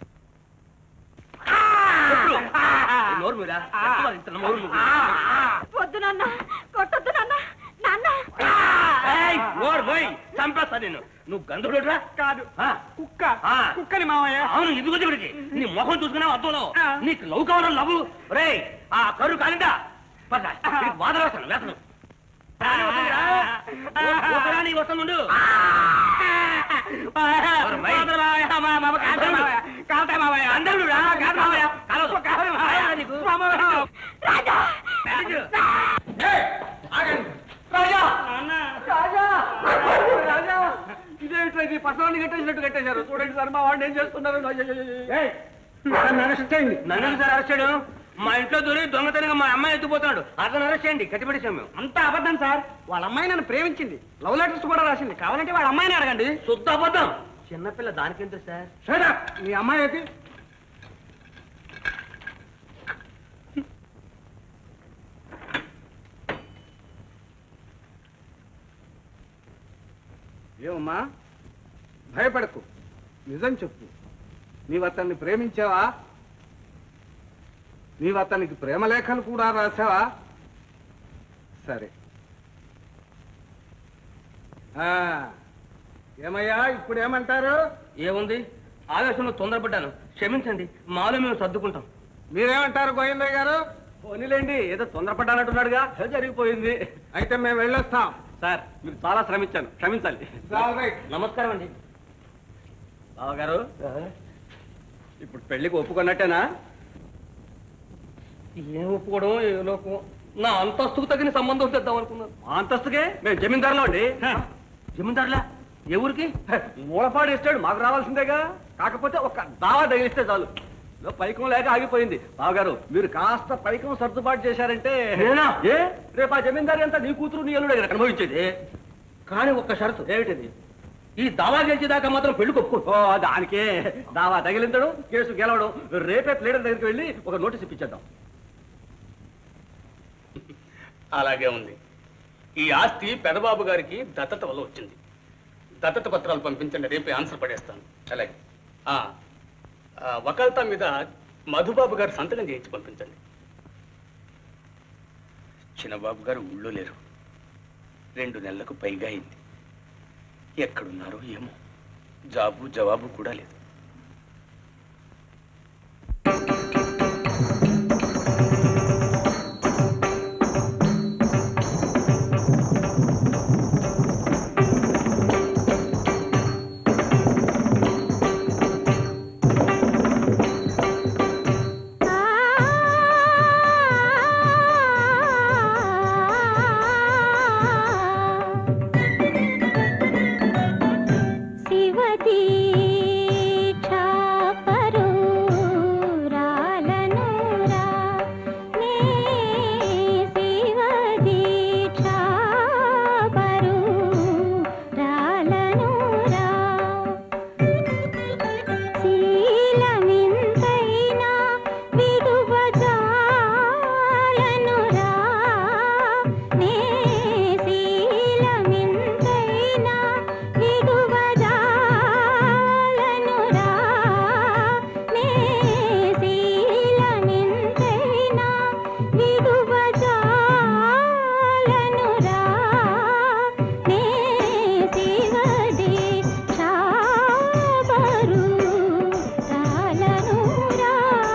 H: నోరు మీరా ఇంత నోరు మూయి.
E: వద్దు నాన్న కొట్టొద్దు నాన్న నాన్న
H: ఏయ్, నోరు పోయి చంపేస్తా నేను నువ్వు గంధుడురా
B: కాదు
H: ఆ,
B: కుక్క
H: ఆ.
B: కుక్కని మావయ్య
H: అవును ఇది వచ్చి ఇక్కడికి నీ ముఖం చూసుకున్నావు అద్దంలో నీకు లవ్ కావాలని లవ్ రే ఆ కర్రు కాలిందా పద నీకు వాదన వేస్తాను వేస్తాను రాని వస్తుందిరా. ఓ- ఓ రాని వస్తుండు అందరూ రా, కాదు మావయ్య. కాలవదు. నీకు. రాజు.
J: ఇదేమిట్రా ఇది పసరాన్ని కట్టేసినట్టు కట్టేశారు చూడండి సార్ మా వాడిని ఏం చేస్తున్నారు
H: ఏయ్, నన్ను అరెస్ట్ చేయండి నన్ను ఎందుకు సార్ అరెస్ట్ చేయడం మా ఇంట్లో దూరి దొంగతనంగా మా అమ్మాయి ఎత్తుపోతున్నాడు అతను అరెస్ట్ చేయండి కట్టిపెట్టేసాం మేము
B: అంతా అబద్ధం సార్ వాళ్ళ అమ్మాయి నన్ను ప్రేమించింది లవ్ లెటర్స్ కూడా రాసింది కావాలంటే వాళ్ళ అమ్మాయిని అడగండి
H: శుద్ధ అబద్ధం చిన్నపిల్ల దానికెంత సార్
B: సరే మీ అమ్మాయి అయితే ఏమమ్మా భయపడకు నిజం చెప్పు నీవు అతన్ని ప్రేమించావా నీవు అతనికి ప్రేమలేఖలు కూడా రాసావా సరే ఆ, ఏమయ్యా ఇప్పుడు ఏమంటారు
H: ఏముంది ఆవేశంలో తొందరపడ్డాను క్షమించండి మాలో మేము సర్దుకుంటాం
B: మీరేమంటారు గోవిందయ్య గారు
J: పోనీలేండి ఏదో తొందరపడ్డానంటున్నాడుగా ఏదో జరిగిపోయింది
B: అయితే మేము వెళ్ళొస్తాం
J: సార్ మీకు చాలా శ్రమించాను క్షమించాలి
H: నమస్కారం అండి
J: బావగారు ఇప్పుడు పెళ్లికి ఒప్పుకున్నట్టేనా
H: ఏం ఒప్పుకోవడం ఏ లోకం నా అంతస్తుకు తగిన సంబంధం తెద్దాం అనుకున్నాను
J: మా అంతస్తుకే మేము జమీందారులో అండి
H: జమీందారులా ఏ ఊరికి
J: మూలపాడు ఇస్తాడు మాకు రావాల్సిందేగా కాకపోతే ఒక దావా తగిలిస్తే చాలు ఏదో పైకం లేక ఆగిపోయింది బావగారు మీరు కాస్త పైకం సర్దుబాటు చేశారంటే
H: నేనా?
J: ఏ రేపు ఆ జమీందారి అంతా నీ కూతురు నీ అల్లుడే కదా అనుభవించేది
H: కానీ ఒక్క షరతు
J: ఏమిటది
H: ఈ దావా గెలిచేదాకా మాత్రం పెళ్లి ఒప్పుకో
J: ఓ దానికే దావా తగిలించడం కేసు గెలవడం రేపే ప్లేడర్ దగ్గరికి వెళ్ళి ఒక నోటీస్ ఇప్పించేద్దాం
F: అలాగే ఉంది ఈ ఆస్తి పెదబాబు గారికి దత్తత వల్ల వచ్చింది దత్తత పత్రాలు పంపించండి రేపే ఆన్సర్ పడేస్తాను అలాగే ఆ, ఆ, వకాల్తా మీద మధుబాబు గారు సంతకం చేయించి పంపించండి చిన్నబాబు గారు ఊళ్ళో లేరు రెండు నెలలకు పైగా అయింది ఎక్కడున్నారో ఏమో జాబు జవాబు కూడా లేదు
G: ఆ దీక్షా పరురాలనురా నే శివ దీక్షా పరురాలనురా శీలమింతైనా విడువజాలనురా నే శీలమింతైనా విడువజాలనురా నే శీలమింతైనా విడువజాలనురా నే శివది చాబరు రాలనురా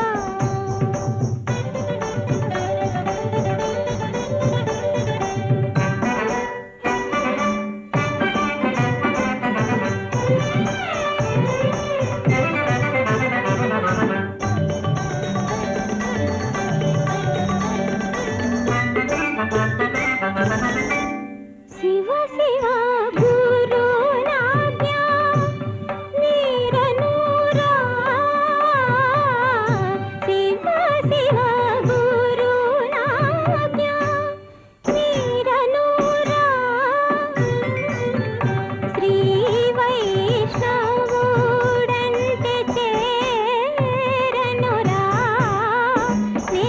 G: శివ శివ గురునాజ్ఞా నీరనూరా శివ శివ గురునాజ్ఞా నీరనూరా శ్రీ వైష్ణవుడంటే చేరనురా నే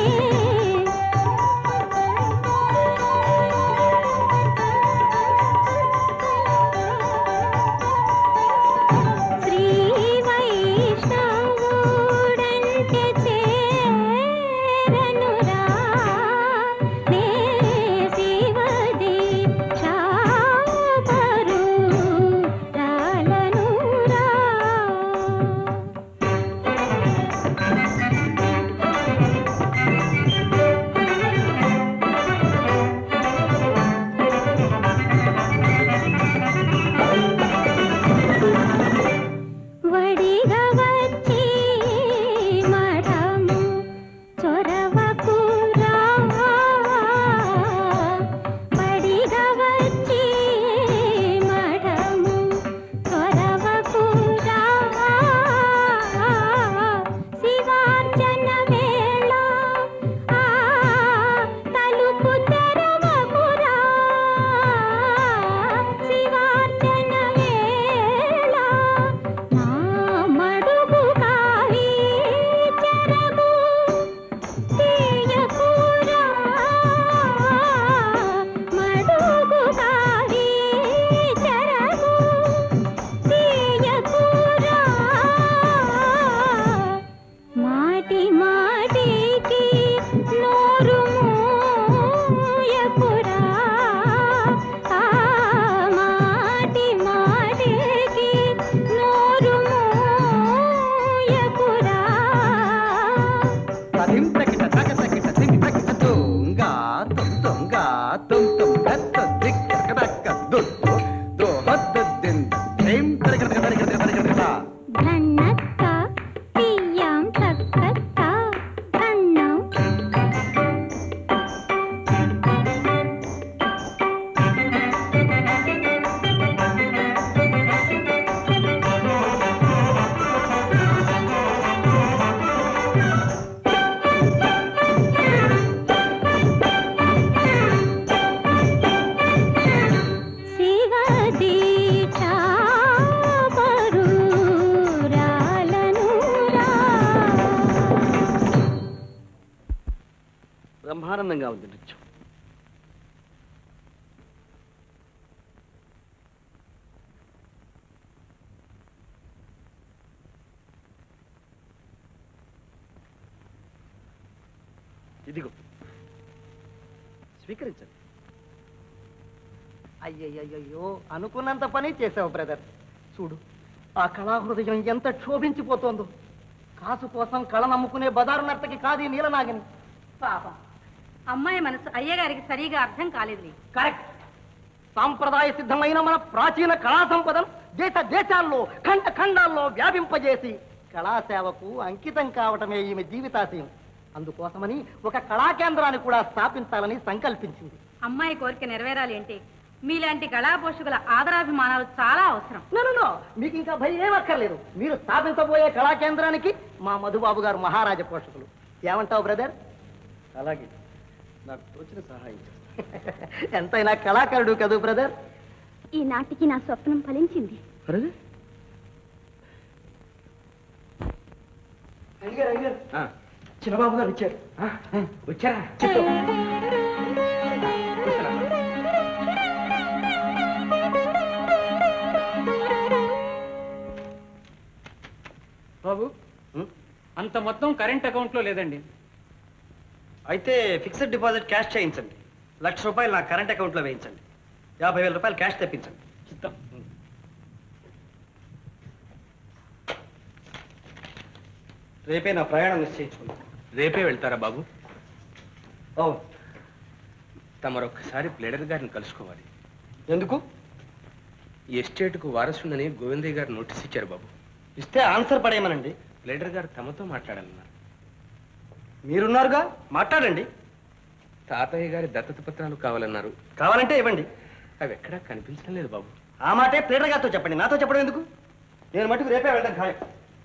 G: శ్రీ వైష్ణవుడంటే చేరనురా నే శివది చాపరు రాలనురా వడిగా వచ్చి మఠము చొరవకురా వడిగా వచ్చి మఠము చొరవకురా శివార్చన వేళ ఆ తలుపు తెరవకురా శివార్చన వేళ నా మడుగు కావి చెరగు తీయకురా మడుగు కావి చెరగు తీయకురా మాటి మాటికి నోరు మూయకురా ఆ మాటి మాటికి నోరు మూయకురా
J: తదిం తకిట తక తకిట తిమి తకిట తుంగా తుం తుంగా తుం తుం గత్త దిక్క కదక్క దుద్దు దో హద్ద దింద త్రేం తరికట తరికట తరికట
G: ధన్నక్క తీయం చక్కక్క అన్నం శివ దీక్షా పరురాలనురా
J: బ్రహ్మానందంగా ఉంది నృత్యం ఇదిగో స్వీకరించండి
A: అయ్యయ్యయ్యో అనుకున్నంత పని చేసావు బ్రదర్ చూడు ఆ కళాహృదయం ఎంత క్షోభించిపోతోందో కాసు కోసం కళ నమ్ముకునే బదారు నర్తకి కాదు ఈ నీలనాగిని
E: పాపం అమ్మాయి మనసు అయ్యగారికి సరిగా అర్థం కాలేదులే
A: కరెక్ట్ సాంప్రదాయ సిద్ధమైన మన ప్రాచీన కళా సంపదను దేశ దేశాల్లో ఖండ ఖండాల్లో వ్యాపింపజేసి కళాసేవకు అంకితం కావటమే ఈమె జీవితాశయం అందుకోసమని ఒక కళా కేంద్రాన్ని కూడా స్థాపించాలని సంకల్పించింది
E: అమ్మాయి కోరిక నెరవేరాలి అంటే మీలాంటి కళాపోషకుల ఆదరాభిమానాలు చాలా అవసరం
A: నో, నో, నో. మీకు ఇంకా భయం ఏం అక్కర్లేదు మీరు స్థాపించబోయే కళా కేంద్రానికి మా మధుబాబు గారు మహారాజ పోషకులు ఏమంటావు బ్రదర్
H: అలాగే నాకు తోచిన సహాయం
A: ఎంతైనా కళాకారుడు కదూ బ్రదర్
G: ఈ నాటికి నా స్వప్నం ఫలించింది
A: అడిగారు అడిగారు చిన్నబాబు గారు వచ్చారు
J: వచ్చారా
B: బాబు అంత మొత్తం కరెంట్ అకౌంట్లో లేదండి
J: అయితే ఫిక్స్డ్ డిపాజిట్ క్యాష్ చేయించండి లక్ష రూపాయలు నా కరెంట్ అకౌంట్లో వేయించండి యాభై వేల రూపాయలు క్యాష్ తెప్పించండి
B: చిత్తం
J: రేపే నా ప్రయాణం నిశ్చయించుకుంటాను
C: రేపే వెళ్తారా బాబు
J: అవును
C: తమరొక్కసారి ప్లేడర్ గారిని కలుసుకోవాలి
J: ఎందుకు
C: ఈ ఎస్టేట్కు వారసుండని గోవిందయ్య గారు నోటీస్ ఇచ్చారు బాబు
J: ఇస్తే ఆన్సర్ పడేయమనండి
C: ప్లేడర్ గారు తమతో మాట్లాడాలన్నారు
J: మీరున్నారుగా మాట్లాడండి
C: తాతయ్య గారి దత్తత పత్రాలు కావాలన్నారు
J: కావాలంటే ఇవ్వండి
C: అవి ఎక్కడా కనిపించడం లేదు బాబు
J: ఆ మాటే ప్లేటర్ గారితో చెప్పండి నాతో చెప్పడం ఎందుకు నేను మటుకు రేపే వెళ్తాను ఖాయం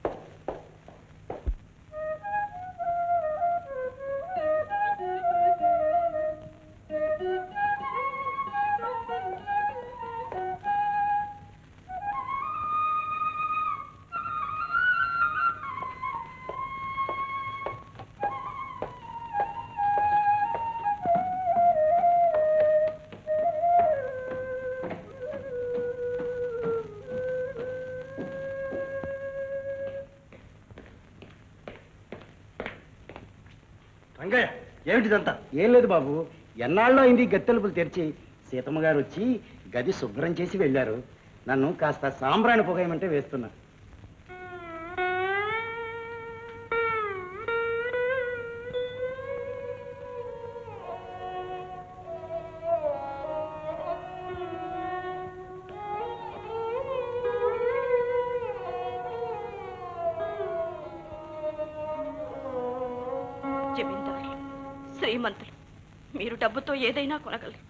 J: రంగయ్య ఏమిటిదంతా
B: ఏం లేదు బాబు ఎన్నాళ్ళలో అయింది గత్తెలుపులు తెరిచి సీతమ్మ గారు వచ్చి గది శుభ్రం చేసి వెళ్ళారు నన్ను కాస్త సాంబ్రాణి పొగయమంటే వేస్తున్నా
E: జమీందారులు శ్రీమంతులు మీరు డబ్బుతో ఏదైనా కొనగలరు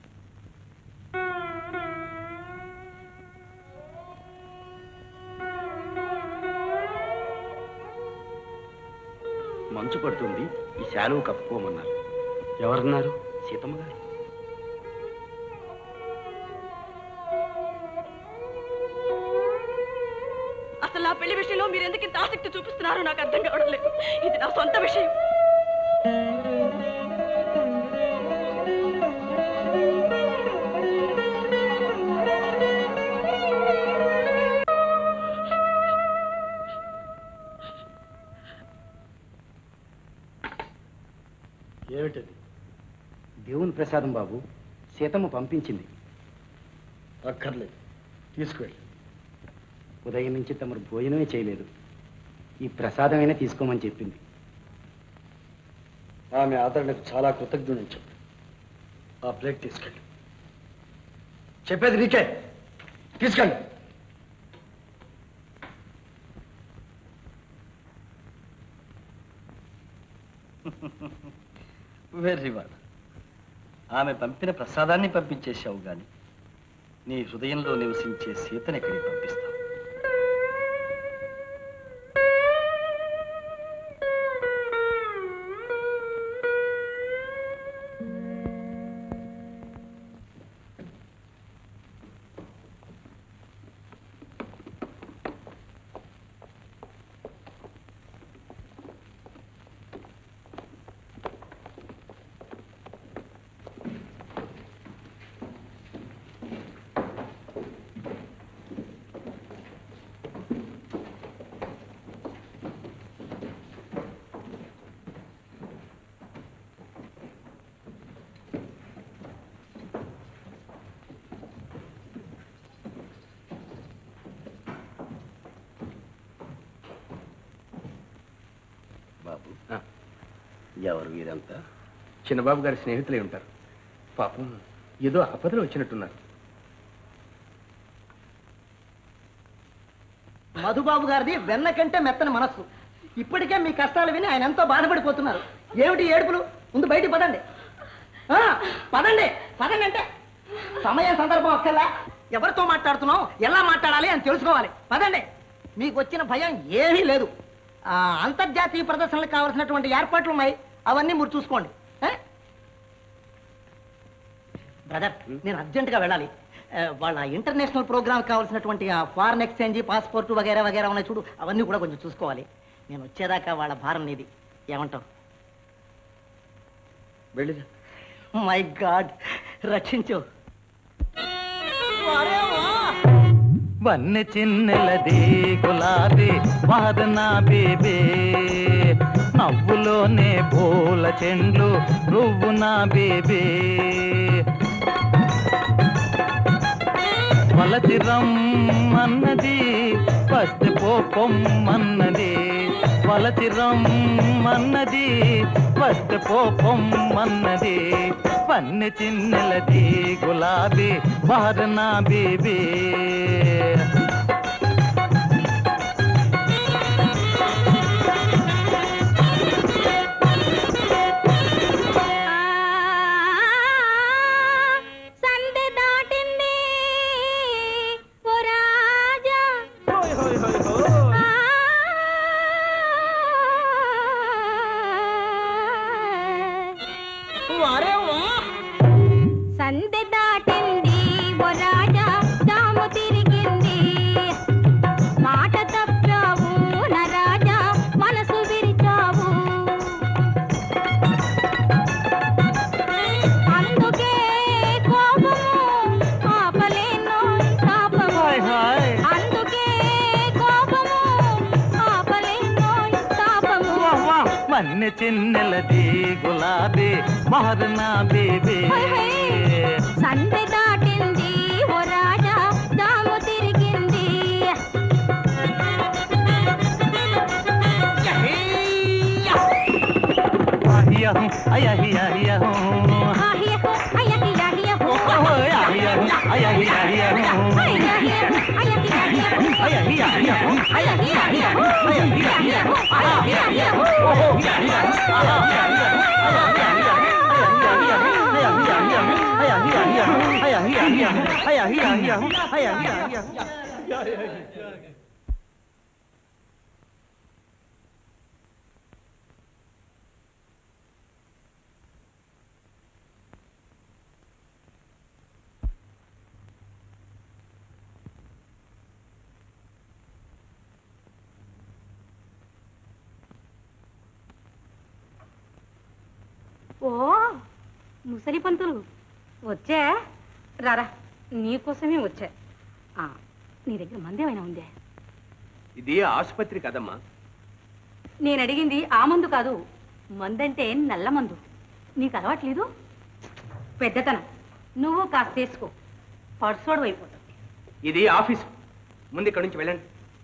B: మంచు పడుతుంది ఈ శాలువు కప్పుకోమన్నారు
J: ఎవరన్నారు
B: సీతమ్మ గారు
E: అసలు నా పెళ్లి విషయంలో మీరు ఎందుకు ఇంత ఆసక్తి చూపిస్తున్నారో నాకు అర్థం కావడం లేదు ఇది నా సొంత విషయం
J: ఏమిటది
B: దేవుని ప్రసాదం బాబు సీతమ్మ పంపించింది
J: అక్కర్లేదు తీసుకువెళ్ళి
B: ఉదయం నుంచి తమరు భోజనమే చేయలేదు ఈ ప్రసాదమైనా తీసుకోమని చెప్పింది
J: ఆమె ఆదరణకు చాలా కృతజ్ఞుని చెప్పు ఆ ప్లేట్ తీసుకెళ్ళి చెప్పేది నీకే తీసుకెళ్ళి వెర్రి వాడు ఆమె పంపిన ప్రసాదాన్ని పంపించేశావు గాని నీ హృదయంలో నివసించే సీతని ఎక్కడికి పంపిస్తావు
C: బాబు
J: ఎవరు వీరంతా
C: చిన్నబాబు గారి స్నేహితులై ఉంటారు పాపం ఏదో ఆపదలు వచ్చినట్టున్నారు
A: మధుబాబు గారిది వెన్న కంటే మెత్తని మనస్సు ఇప్పటికే మీ కష్టాలు విని ఆయన ఎంతో బాధపడిపోతున్నారు ఏమిటి ఏడుపులు ముందు బయటికి పదండి ఆ, పదండి పదండి అంటే సమయం సందర్భం ఒక్కలా ఎవరితో మాట్లాడుతున్నాం ఎలా మాట్లాడాలి అని తెలుసుకోవాలి పదండి మీకు వచ్చిన భయం ఏమీ లేదు ఆ, అంతర్జాతీయ ప్రదర్శనలకు కావాల్సినటువంటి ఏర్పాట్లు ఉన్నాయి అవన్నీ మీరు చూసుకోండి ఏ? బ్రదర్ నేను అర్జెంటుగా వెళ్ళాలి ఆ, వాళ్ళ ఇంటర్నేషనల్ ప్రోగ్రామ్ కావాల్సినటువంటి ఫారెన్ ఎక్స్చేంజ్ పాస్పోర్ట్ వగేరా వగేరా ఉన్నాయి చూడు అవన్నీ కూడా కొంచెం చూసుకోవాలి నేను వచ్చేదాకా వాళ్ళ భారం నీది ఏమంటావు
J: వెళ్ళిరా
A: మై గాడ్ రక్షించు
K: వన్నె చిన్నెలది గులాబీ వాదన బేబే నవ్వులోనే పూల చెండ్లు నువ్వు నా బేబే వలచి రమ్మన్నది పస్తే పోపొమ్మన్నది వలచి రమ్మన్నది పస్తే పోపొమ్మన్నది పన్నె చిన్నెలది గులాబీ వారనా బేబీ
G: సందె దాటింది ఓ రాజా ఆ. సందె దాటింది ఓ రాజా జాము తిరిగింది మాట తప్పావు నా రాజా మనసు విరిచావు అందుకే కోపము ఆపలేను తాపము అందుకే కోపము ఆపలేను తాపము
K: వన్నె చిన్నెలది గులాబీ వారనా బేబీ
G: సందె దాటింది ఓ రాజా దాము తిరిగింది
K: అయ్యహం అయ్యహం
G: ఆహియహు, అయ్యహియహియహు.
K: అయ్యహం అయ్యహం
G: అయ్యహియహు, అయ్యహియహియహు.
K: అయ్యహం
G: అయ్యహియహియహు. అయ్యహియహు, అయ్యహియహు.
E: ఓ ముసలి పంతులు వచ్చే రారా నీకోసమే వచ్చా ఆ, నీ దగ్గర మందేమైనా ఉందే
H: ఇది ఆసుపత్రి కదమ్మా
E: నేను అడిగింది ఆ మందు కాదు మందంటే నల్ల మందు నీకు అలవాట్లేదు పెద్దతనం నువ్వు కాస్త తీసుకో పర్సోడు అయిపోతావు
H: ఇది ఆఫీస్ ముందు ఇక్కడ నుంచి వెళ్ళండి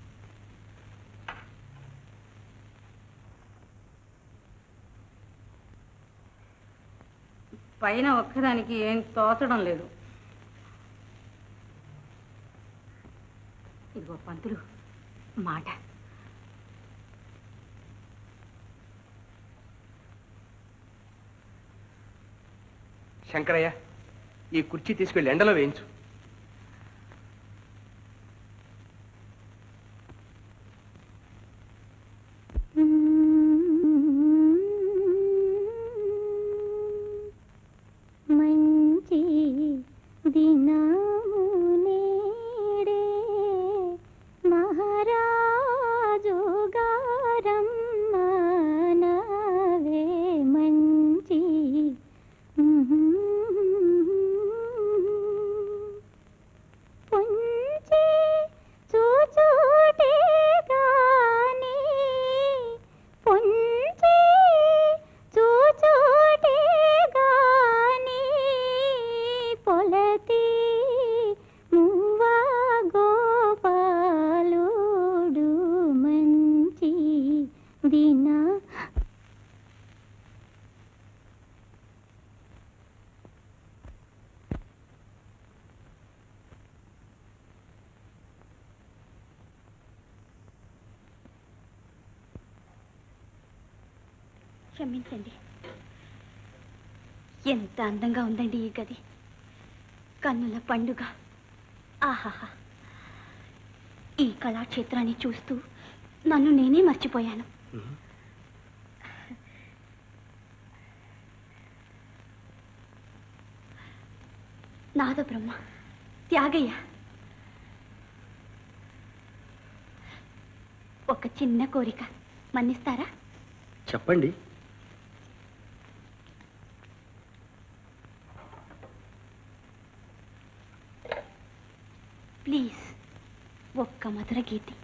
E: పైన ఒక్కదానికి ఏం తోచడం లేదు ఇదిగో పంతులు మాట
H: శంకరయ్య ఈ కుర్చీ తీసుకెళ్ళి ఎండలో వేయించు
G: మంచి దినము నేడే మహారాజు గారమ్మనవే మంచి పొంచి చూచూటే గాని పొంచి చూచూటే గాని పొలతి మువ్వ గోపాలుడు మంచి దిన క్షమించండి ఎంత అందంగా ఉందండి ఈ గది
E: కన్నుల పండుగ ఆహాహా ఈ కళాక్షేత్రాన్ని చూస్తూ నన్ను నేనే మర్చిపోయాను నాద బ్రహ్మ త్యాగయ్య ఒక చిన్న కోరిక మన్నిస్తారా
J: చెప్పండి
E: ప్లీజ్ ఒక్క మధుర గీతి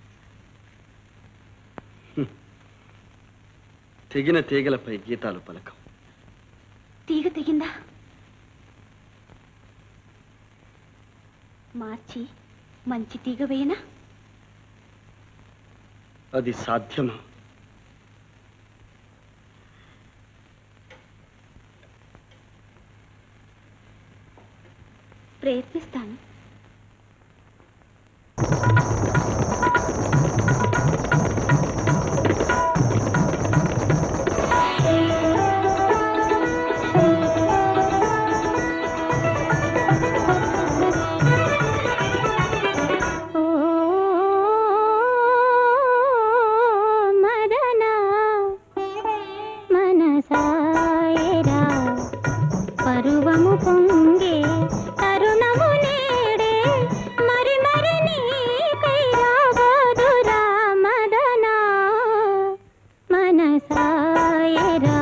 J: తెగిన తీగలపై గీతాలు పలకం
E: తీగ తెగిందా మార్చి మంచి తీగ వేయనా
J: అది సాధ్యమా
E: ప్రయత్నిస్తాను
G: మదనా మనసాయరా పరువము పొంగే తరుణము నేడే మరి మరి నీకై రాబోదురా మదనా మనసాయరా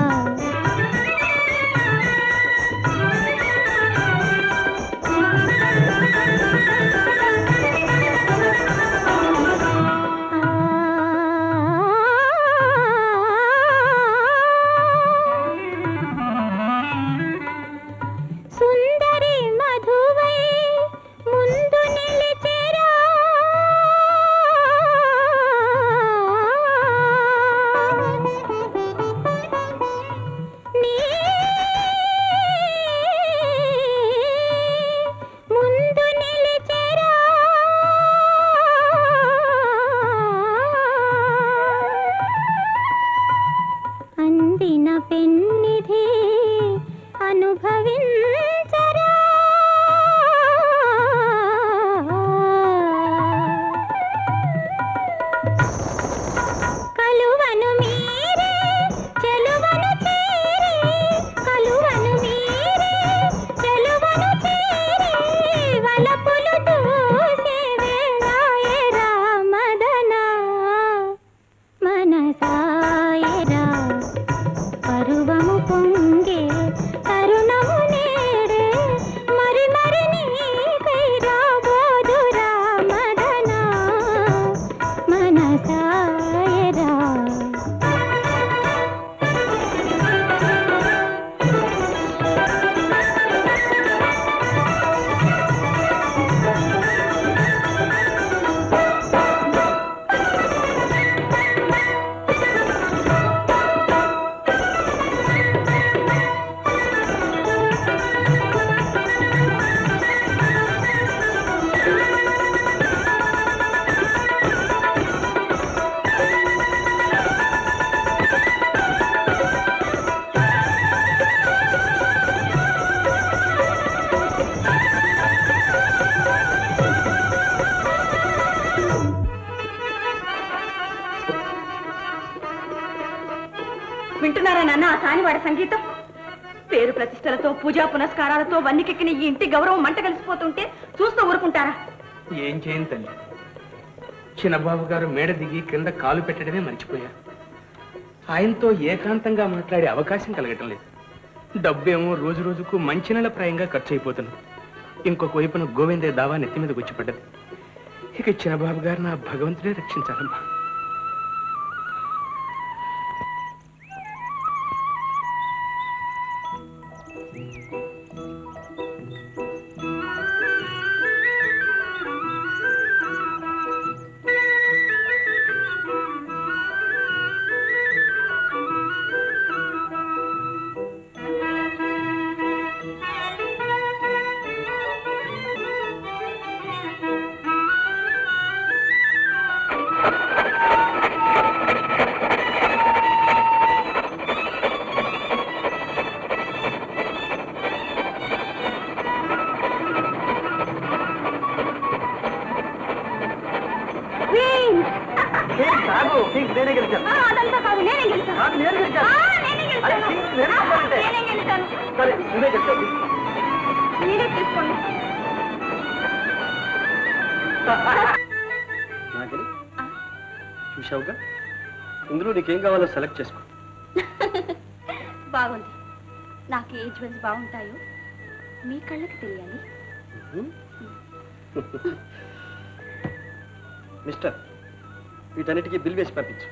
G: సుందరి మధువై ముందు నిలిచెరా నీ ముందు నిలిచెరా అందిన పెన్నిధి అనుభవించరా కలువను మీరే చెలువను చేరి కలువను మీరే చెలువను చేరి వలపులు దూసే వేళాయరా మదనా మనసాయరా పరువము పొంగే తరుణము నేడే మరి మరి నీకై రాబోదురా మదనా మనసాయరా
E: వింటున్నారా నాన్న ఆ కానివాడ సంగీతం పేరు ప్రతిష్టలతో పూజా పునస్కారాలతో వన్నికెక్కిన ఈ ఇంటి గౌరవం మంట కలిసిపోతుంటే చూస్తూ ఊరుకుంటారా
C: ఏం చేయను తల్లి చిన్నబాబు గారు మేడ దిగి క్రింద కాలు పెట్టడమే మర్చిపోయారు ఆయనతో ఏకాంతంగా మాట్లాడే అవకాశం కలగటం లేదు డబ్బేమో రోజు రోజుకు మంచి నెల ప్రాయంగా ఖర్చు అయిపోతున్నాం ఇంకొక వైపున గోవిందే దావా నెత్తి మీద గుచ్చిపడ్డది ఇక చిన్నబాబు గారు నా భగవంతుడే రక్షించాలమ్మా
G: ఆ ప్లీజ్
J: కాదు కింగ్స్ నేనే గెలిచాను
G: అదంతా కాదు నేనే గెలిచాను
J: కాదు, నేను గెలిచాను.
G: ఆ, నేనే గెలిచాను
J: అరే, కింగ్స్ నేనే గెలిచానంటే.
G: నేనే గెలిచాను
J: సరే నువ్వే గెలిచావు
G: మీరే తీసుకోండి
J: నాగరి చూశావుగా ఇందులో నీకేం కావాలో సెలెక్ట్ చేసుకో
G: బాగుంది నాకు ఏ జ్యువెల్స్ బాగుంటాయో మీ కళ్ళకి తెలియాలి
J: మిస్టర్ వీటన్నిటికీ బిల్ వేసి పంపించు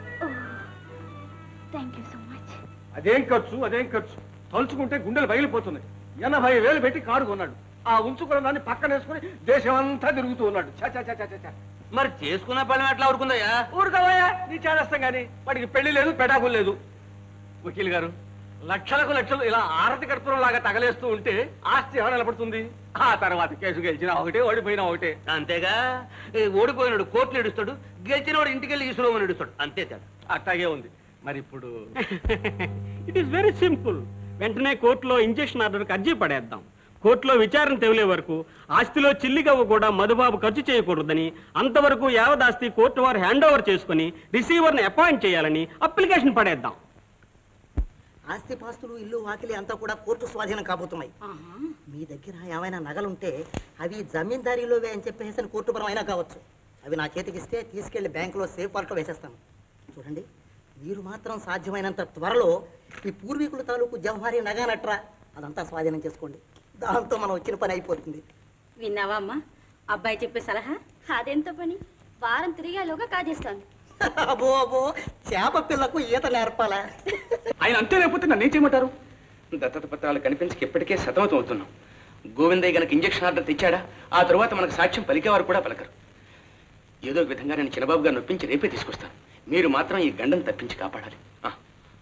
G: థ్యాంక్ యూ సో మచ్
D: అదేం ఖర్చు అదేం ఖర్చు తలుచుకుంటే గుండెలు బయలుపోతున్నాయి ఎనభై వేలు పెట్టి కారు కొన్నాడు ఆ ఉంచుకున్న దాన్ని పక్కన వేసుకుని దేశం అంతా తిరుగుతూ ఉన్నాడు చా చా చా చా చా, చా
H: మరి చేసుకున్న పని ఎట్లా ఊరుకుందయ్యా
D: ఊరుకోవయ్యా నీ చేస్తాం కానీ వాడికి పెళ్లి లేదు పెటాకులు లేదు వకీల్ గారు లక్షలకు లక్షలు ఇలా ఆరతి కర్పూరం లాగా తగలేస్తూ ఉంటే ఆస్తి ఎవరు నిలబడుతుంది ఆ తర్వాత కేసు గెలిచినా ఒకటే ఓడిపోయినా ఒకటే
H: అంతేగా ఏ ఓడిపోయినాడు కోర్టులు ఏడుస్తాడు గెలిచినవాడు ఇంటికి వెళ్ళి ఈశ్వరం ఏడుస్తాడు అంతే తేడా
D: అట్లాగే ఉంది మరి ఇప్పుడు
F: ఇట్ ఈస్ వెరీ సింపుల్ వెంటనే కోర్టులో ఇంజెక్షన్ ఆర్డర్కి అర్జీ పడేద్దాం కోర్టులో విచారణ తెవలే వరకు ఆస్తిలో చిల్లిగవ్వ కూడా మధుబాబు ఖర్చు చేయకూడదని అంతవరకు యావదాస్తి కోర్టు వారు హ్యాండ్ ఓవర్ చేసుకుని రిసీవర్ని అపాయింట్ చేయాలని అప్లికేషన్ పడేద్దాం
A: ఆస్తిపాస్తులు ఇల్లు వాకిలి అంతా కూడా కోర్టు స్వాధీనం కాబోతున్నాయి మీ దగ్గర ఏమైనా నగలుంటే అవి జమీందారీలోవే అని చెప్పేసి కోర్టు పరం అయినా కావచ్చు అవి నా చేతికి ఇస్తే తీసుకెళ్లి బ్యాంకులో సేఫ్ వార్ట్లో వేసేస్తాను చూడండి మీరు మాత్రం సాధ్యమైనంత త్వరలో ఈ పూర్వీకుల తాలూకు జవహారీ నగానట్రా అదంతా స్వాధీనం చేసుకోండి దాంతో మనం వచ్చిన పని అయిపోతుంది
E: విన్నావా అమ్మా అబ్బాయి చెప్పే సలహా అదెంత పని వారం తిరిగేలోగా కాజేస్తాను
A: అబో అబో చేప పిల్లకు ఈత నేర్పాలా
C: ఆయన అంతే లేకపోతే నన్ను ఏం చేయమంటారు దత్తత పత్రాలు కనిపించక ఇప్పటికే సతమతం అవుతున్నాం గోవిందయ్య గనక ఇంజక్షన్ ఆర్డర్ తెచ్చాడా ఆ తరువాత మనకు సాక్ష్యం పలికేవారు కూడా పలకరు ఏదో ఒక విధంగా నేను చిన్నబాబు గారిని నొప్పించి రేపే తీసుకొస్తాను మీరు మాత్రం ఈ గండం తప్పించి కాపాడాలి ఆ.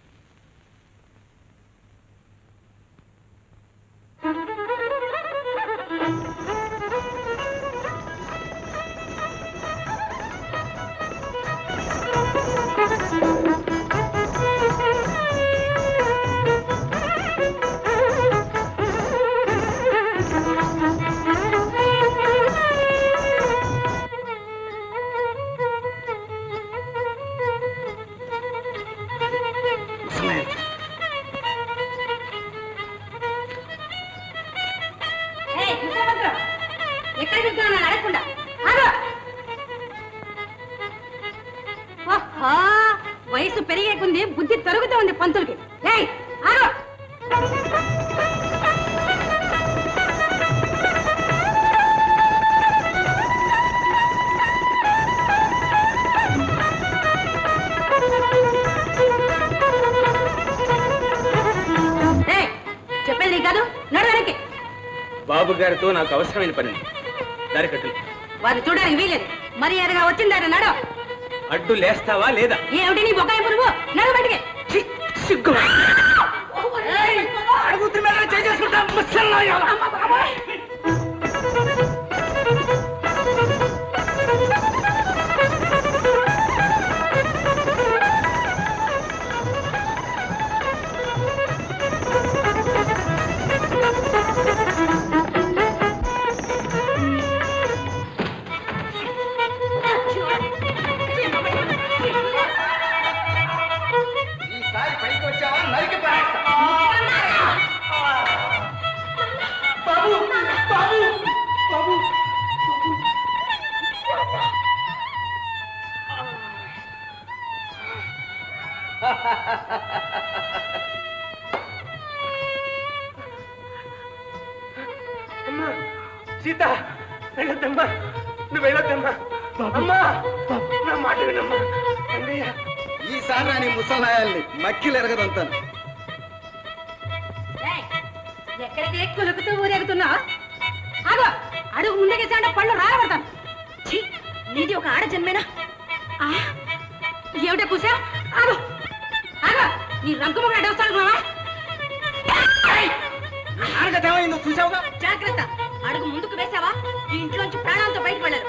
E: ఎక్కడ చెప్తున్నా అడగకుండా ఆగు. ఓహో, వయసు పెరిగేకుంది బుద్ధి తరుగుతూ ఉంది పంతులకి ఏయ్, ఆగు. ఏయ్, చెప్పేది నీకు కాదు నడవడానికి
C: బాబు గారితో నాకు అవసరమైన పని ఉంది దారి కట్టులు
E: వారిని చూడడానికి వీలేదు మర్యాదగా వచ్చిందారు నడు
C: అడ్డు లేస్తావా లేదా
E: ఏమిటి నీ బొక్కాయి పురుగు నడు బయటికి
C: సిగ్గు
A: అడుగుతున్న మీద చేసుకుంటా ముసల్లాయా. ఈసారి పైకి వచ్చావా నరికి పారేస్తా. బాబు బాబు బాబు
D: అమ్మా సీత వెళ్ళొద్దమ్మా నువ్వు వెళ్ళొద్దమ్మా అమ్మా నా మాట వినమ్మా అన్నయ్య
J: ఈసారి రాని ముసలాయాల్ని మక్కిలు ఎరగదంతాను
E: ఏయ్, ఎక్కడికి కులుకుతూ ఊరేగుతున్నా ఆగో అడుగు ముందుకేసాంటే పళ్ళు రాలబడతాను ఛీ, నీది ఒక ఆడ జన్మేనా ఆ, ఏమిటే కూసా ఆగో ఆగో నీ రంగు మొగ అడవుతాడు
A: ఏమైందో చూసావుగా
E: జాగ్రత్త అడుగు ముందుకు వేసావా ఈ ఇంట్లోంచి ప్రాణాలతో బయటకు వెళ్ళరు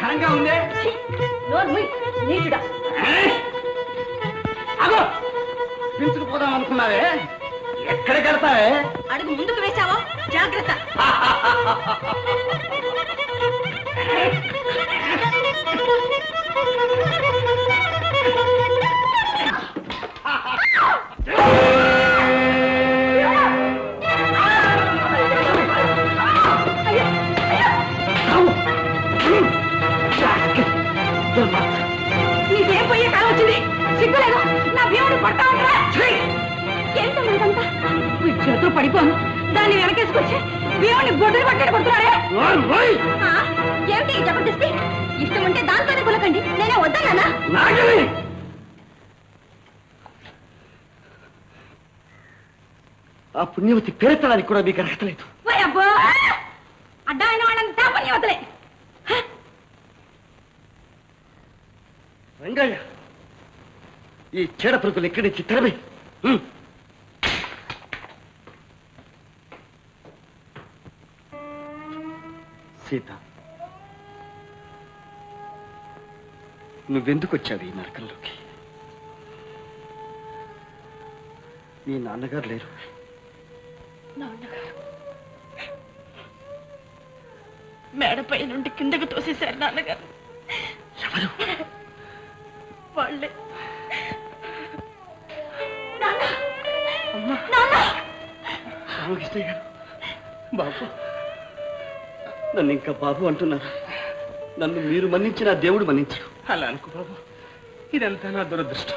J: భారంగా ఉందే
E: నోరు మూయ్, నీచుడా
J: అగో పిలుచుకుపోదాం అనుకున్నావే ఎక్కడికి వెళ్తావే
E: అడుగు ముందుకు వేశావో జాగ్రత్త నీకేం పోయే కాలం వచ్చింది సిగ్గులేదు నా భీముడు పడతా ఉంటా ఏంటమ్మా ఇదంతా వీడి చేతులు పడిపోను దాన్ని వెనకేసుకొచ్చి భీముడిని గొడ్డులు పట్టాడు కొడుతున్నాడే ఆ, ఏమిటి ఈ జబర్దస్తి ఇష్టం ఉంటే దాంతోనే కులకండి నేనే వద్దన్నానా
J: నాగలి ఆ పుణ్యవతి పేరెత్తడానికి కూడా మీకు అర్హత లేదు
E: ఓయ్ అబ్బో అడ్డమైన వాళ్ళని తాపన్యవతలే
J: రంగయ్య ఈ చీడ పురుగులు ఎక్కడి నుంచి తెరవే హ్మ్. సీత నువ్వెందుకు వచ్చావు ఈ నరకంలోకి నీ నాన్నగారు లేరు
E: మేడపై నుండి కిందకు తోసేశారు నాన్నగారు
J: ఎవరు
E: వాళ్ళే
J: రామకృష్ణ గారు బాబు నన్ను ఇంకా బాబు అంటున్నారు నన్ను మీరు మన్నించిన ఆ దేవుడు మన్నించడు
C: అలా అనుకో బాబు ఇదంతా నా దురదృష్టం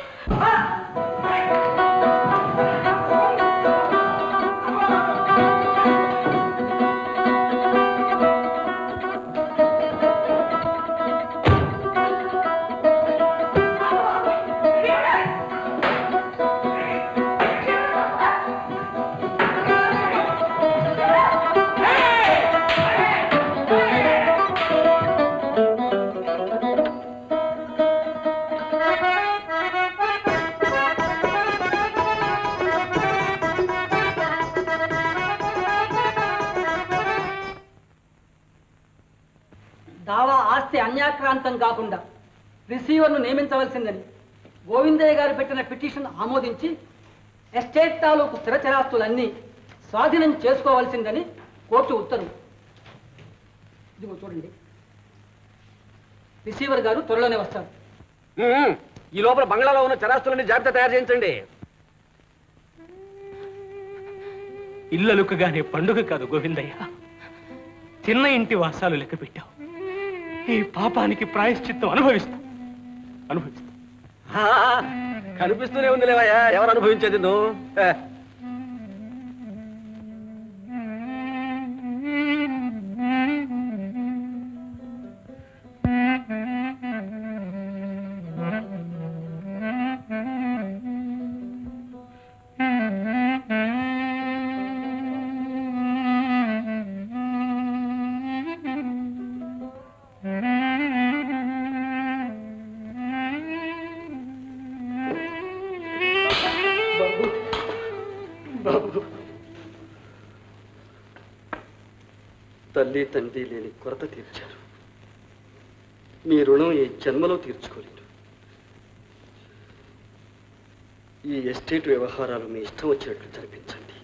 B: దావా ఆస్తి అన్యాక్రాంతం కాకుండా రిసీవర్ను నియమించవలసిందని గోవిందయ్య గారు పెట్టిన పిటిషన్ ఆమోదించి ఎస్టేట్ తాలూకు స్థిరచరాస్తులన్నీ స్వాధీనం చేసుకోవాల్సిందని కోర్టు ఉత్తర్వు ఇదిగో చూడండి రిసీవర్ గారు త్వరలోనే వస్తారు
D: ఈ లోపల బంగ్లాలో ఉన్న చరాస్తులని జాబితా తయారు చేయించండి
C: ఇల్లలుకగానే పండుగ కాదు గోవిందయ్య చిన్న ఇంటి వాసాలు లెక్క పెట్టావు ఈ పాపానికి ప్రాయశ్చిత్తం అనుభవిస్తా అనుభవిస్తా
D: ఆ, కనిపిస్తూనే ఉంది లేవయ్యా ఎవరు అనుభవించేది నువ్వు ఏ.
J: బాబు బాబు తల్లి తండ్రి లేని కొరత తీర్చారు మీ రుణం ఈ జన్మలో తీర్చుకోలేరు ఈ ఎస్టేట్ వ్యవహారాలు మీ ఇష్టం వచ్చినట్లు జరిపించండి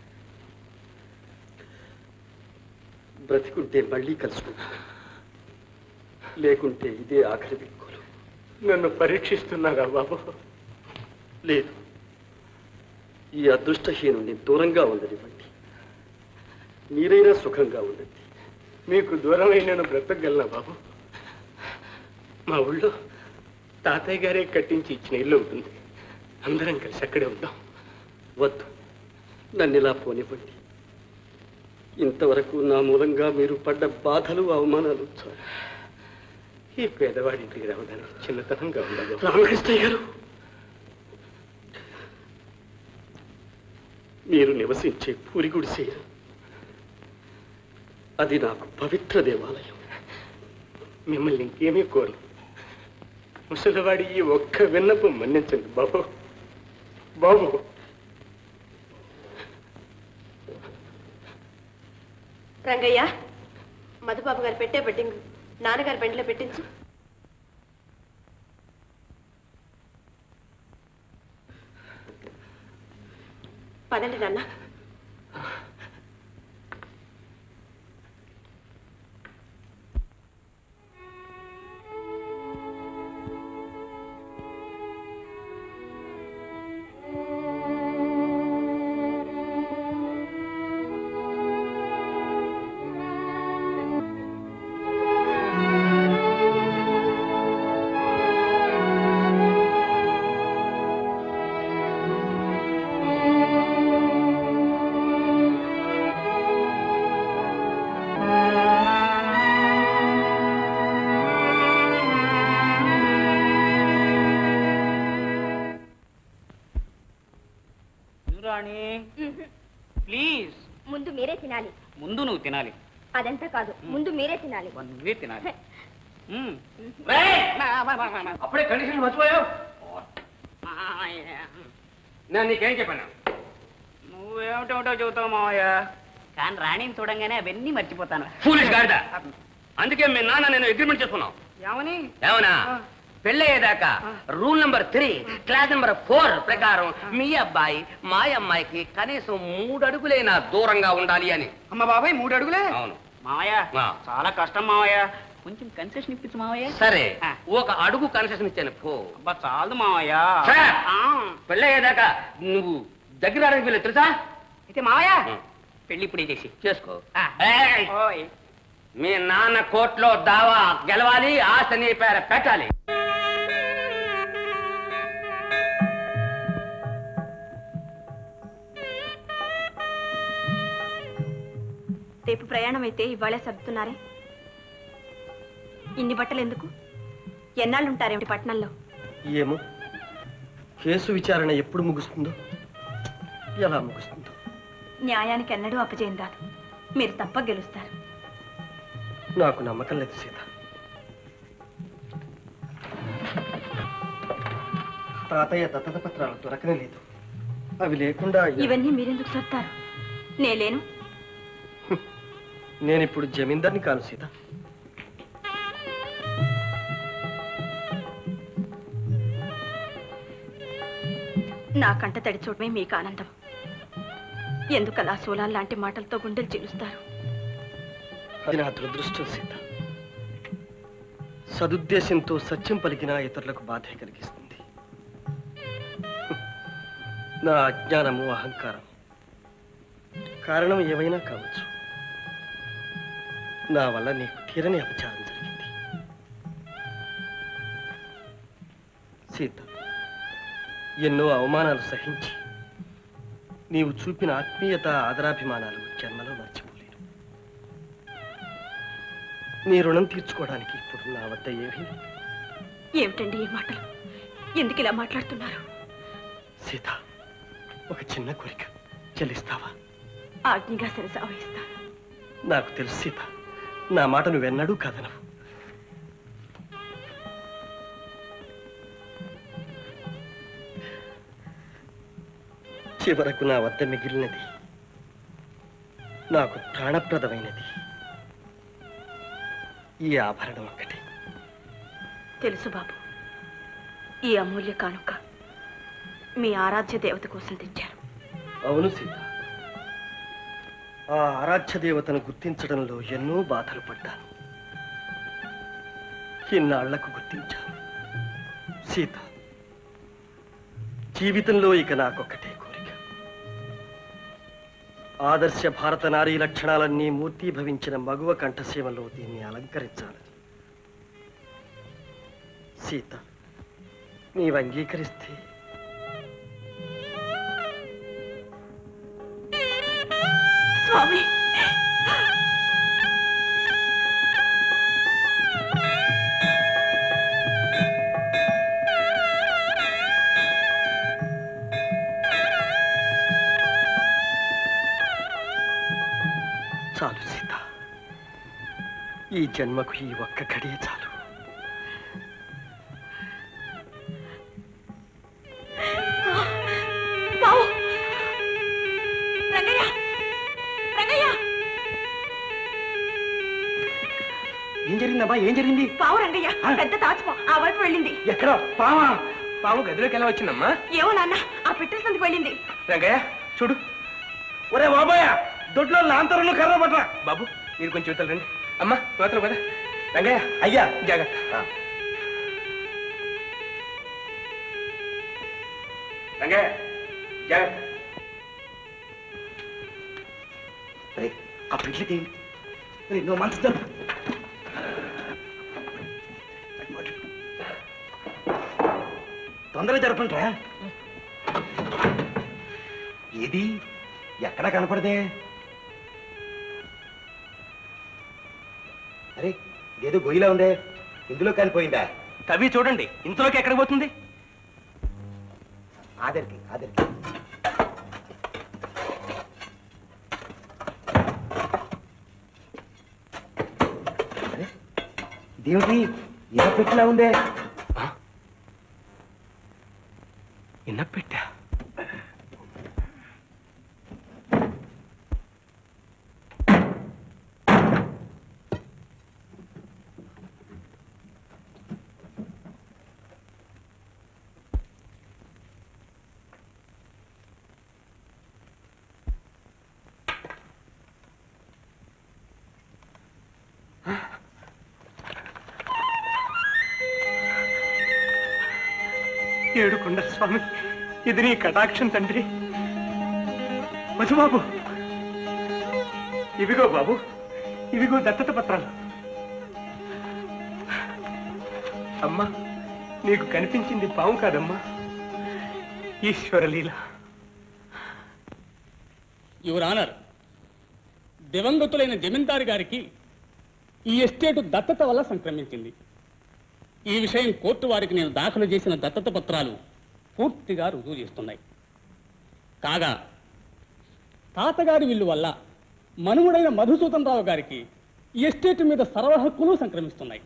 J: బ్రతికుంటే మళ్ళీ కలుసుకుంటాం లేకుంటే ఇదే ఆఖరి దిక్కులు
C: నన్ను పరీక్షిస్తున్నారా బాబు
J: లేదు ఈ అదృష్టహీనుని దూరంగా ఉండనివ్వండి మీరైనా సుఖంగా ఉండండి
C: మీకు దూరమై నేను బ్రతకగలనా బాబు మా ఊళ్ళో తాతయ్య గారే కట్టించి ఇచ్చిన ఇల్లు ఉంటుంది అందరం కలిసి అక్కడే ఉంటాం
J: వద్దు నన్ను ఇలా పోనివ్వండి ఇంతవరకు నా మూలంగా మీరు పడ్డ బాధలు అవమానాలు చాలు
C: ఈ పేదవాడి ఇంటికి రావడానికి చిన్నతనంగా ఉండదు
J: రామకృష్ణయ్య గారు మీరు నివసించే పూరి గుడిసే అది నాకు పవిత్ర దేవాలయం
C: మిమ్మల్ని ఇంకేమీ కోరు ముసలివాడి ఈ ఒక్క విన్నపం మన్నించండి బాబు బాబు
E: రంగయ్య మధుబాబు గారు పెట్టే బెట్టింగ్ నాన్నగారు బెండ్లో పెట్టించు పదండి నాన్న
B: రాణి ప్లీజ్
G: ముందు మీరే తినాలి
B: ముందు నువ్వు తినాలి
G: అదంతా కాదు ముందు మీరే తినాలి
B: నువ్వే తినాలి మ్మ్.
H: అప్పుడే కండిషన్ మర్చిపోయావు నేను నీకేం చెప్పాను
B: నువ్వేమిటో చెబుతావు మావయ్య కానీ రాణిని చూడంగానే అవన్నీ మర్చిపోతాను
H: ఫూలిష్ గాడిద అందుకే మీ నాన్న నేను అగ్రిమెంట్ చేసుకున్నాం
B: ఏమని
H: ఏమన్నా పెళ్ళయ్యేదాకా rule number three class number four ప్రకారం మీ అబ్బాయి మా అమ్మాయికి కనీసం మూడు అడుగులైనా దూరంగా ఉండాలి అని
B: అమ్మ బాబాయ్ మూడు అడుగులే
H: అవును
B: మావయ్య
H: ఆ.
B: చాలా కష్టం మావయ్య కొంచెం కన్సెషన్ ఇప్పించు మావయ్య
H: సరే
B: ఆ.
H: ఒక అడుగు కన్సెషన్ ఇచ్చాను పో
B: అబ్బా చాలు మావయ్య
H: సార్.
B: ఆ.
H: పెళ్ళయ్యేదాకా నువ్వు దగ్గర రావడానికి వీళ్ళు తెలుసా
B: అయితే మావయ్య
H: ఆ.
B: పెళ్లి ఇప్పుడే చేసి
H: చేసుకో
B: ఆ.
H: ఏయ్!
B: ఓయ్.
H: మీ నాన్న కోర్టులో దావా గెలవాలి ఆస్తి నీ పేర పెట్టాలి
E: రేపు ప్రయాణం అయితే ఇవాళే సర్దుతున్నారే ఇన్ని బట్టలు ఎందుకు ఎన్నాళ్ళు ఉంటారేమిటి పట్టణంలో
L: ఏమో కేసు విచారణ ఎప్పుడు ముగుస్తుందో ఎలా ముగుస్తుందో
E: న్యాయానికి ఎన్నడూ అపజయం రాదు మీరు తప్ప గెలుస్తారు
L: నాకు నమ్మకం లేదు సీత తాతయ్య దత్తత పత్రాలు దొరకనే లేదు అవి లేకుండా
E: ఇవన్నీ మీరెందుకు సర్తారు నేలేను
L: నేను ఇప్పుడు జమీందార్ని కాను సీత
E: నా కంట తడి చూడమే మీకు ఆనందం ఎందుకలా సోలాన్ లాంటి మాటలతో గుండెలు చిలుస్తారు
L: అది నా దురదృష్టం సీత సదుద్దేశంతో సత్యం పలికినా ఇతరులకు బాధే కలిగిస్తుంది నా అజ్ఞానము అహంకారం కారణం ఏమైనా కావచ్చు నా వల్ల నీకు తీరని అపచారం జరిగింది సీత ఎన్నో అవమానాలు సహించి నీవు చూపిన ఆత్మీయత ఆదరాభిమానాలు జన్మలో మర్చిపోలేను నీ రుణం తీర్చుకోవడానికి ఇప్పుడు నా వద్ద ఏమీ లేదు.
E: ఏమిటండి ఈ మాటలు ఎందుకు ఇలా మాట్లాడుతున్నారు
L: సీత ఒక చిన్న కోరిక చెల్లిస్తావా
E: ఆజ్ఞగా సరసా వహిస్తాను
L: నాకు తెలుసు సీత నా మాట నువ్వెన్నడూ కాదనవు చివరకు నా వద్ద మిగిలినది నాకు ప్రాణప్రదమైనది ఈ ఆభరణం ఒక్కటే
E: తెలుసు బాబు ఈ అమూల్య కానుక మీ ఆరాధ్య దేవత కోసం తెచ్చారు
L: అవును సీత ఆ ఆరాధ్య దేవతను గుర్తించడంలో ఎన్నో బాధలు పడ్డాను ఇన్నాళ్లకు గుర్తించాను సీత జీవితంలో ఇక నాకొక్కటే కోరిక ఆదర్శ భారత నారీ లక్షణాలన్నీ మూర్తీభవించిన మగువ కంఠసీమలో దీన్ని అలంకరించాలని సీత నీవు అంగీకరిస్తే
E: స్వామి
L: చాలు సీత ఈ జన్మకు ఈ ఒక్క గడియ చాలు
E: బావు రంగయ్య రంగయ్య
C: ఏం జరిగిందమ్మా ఏం జరిగింది
E: పావు రంగయ్య పెద్ద తాచుపా ఆ వైపు వెళ్ళింది
C: ఎక్కడ పావా పాము గదిలోకి ఎలా వచ్చిందమ్మా
E: ఏమో నాన్న ఆ పిట్టల సందికి వెళ్ళింది
C: రంగయ్య చూడు ఒరే బాబాయ్ దొడ్లో లాంతరంలో కర్ర పట్ల బాబు మీరు కొంచెం ఇవతల రండి అమ్మా ఇవతల కదా రంగయ్య అయ్యా జాగ్రత్త రంగయ్య జాగ్రత్త రే ఆ పిట్లు తీయండి రే నువ్వు మంచి జరుపు తొందరగా జరపండి రా ఏది ఎక్కడ కనపడదే అరే ఇదేదో గొయ్యిలా ఉందే ఇందులో కాలిపోయిందా తవి చూడండి ఇంతలోకి ఎక్కడ పోతుంది ఆదరికి ఆదరికి అరే, ఇదేమిటి ఇలా పెట్టిలా ఉందే ఇన్న పెట్టా ఏడుకొండ స్వామి ఇది నీ కటాక్షం తండ్రి మధుబాబు ఇవిగో బాబు ఇవిగో దత్తత పత్రాలు అమ్మా నీకు కనిపించింది పాము కాదమ్మా ఈశ్వరలీల
M: యువర్ ఆనర్ దివంగతులైన జమీందారు గారికి ఈ ఎస్టేటు దత్తత వల్ల సంక్రమించింది ఈ విషయం కోర్టు వారికి నేను దాఖలు చేసిన దత్తత పత్రాలు పూర్తిగా రుజువు చేస్తున్నాయి కాగా తాతగారి విల్లు వల్ల మనువుడైన మధుసూదన్ రావు గారికి ఈ ఎస్టేట్ మీద సర్వ హక్కులు సంక్రమిస్తున్నాయి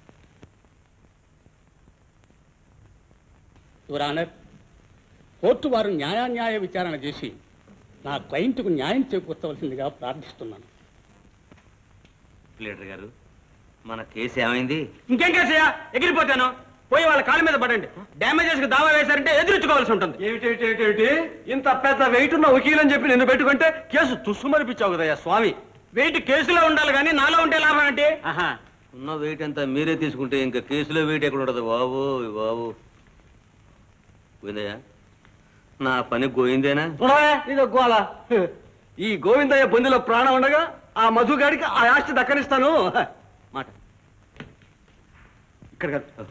M: యువర్ ఆనర్ కోర్టు వారు న్యాయాన్యాయ విచారణ చేసి నా క్లయింట్కు న్యాయం చేకూర్చవలసిందిగా ప్రార్థిస్తున్నాను
H: లీడర్ గారు మన కేసు ఏమైంది
C: ఇంకేం కేసయ్యా ఎగిరిపోతాను పోయి వాళ్ళ కాళ్ళ మీద పడండి డ్యామేజెస్ కి దావా వేశారంటే ఎదురించుకోవాల్సి ఉంటుంది
D: ఏమిటి ఇంత పెద్ద వెయిట్ ఉన్న వకీలని చెప్పి నిన్ను పెట్టుకుంటే కేసు తుస్సుమరిపించావు కదయ్యా స్వామి
C: వెయిట్ కేసులో ఉండాలి కానీ నాలో ఉంటే లాభం ఏంటి
H: ఆహా ఉన్న వెయిట్ అంతా మీరే తీసుకుంటే ఇంకా కేసులో వెయిట్ ఎక్కడ ఉండదు బాబు బాబు పోయిందయ్యా నా పని గోయిందేనా
D: ఇది గోల ఈ గోవిందయ్య బొందిలో ప్రాణం ఉండగా ఆ మధుగాడికి ఆ ఆస్తి దక్కనిస్తాను
H: మాట
D: ఇక్కడ కాదు.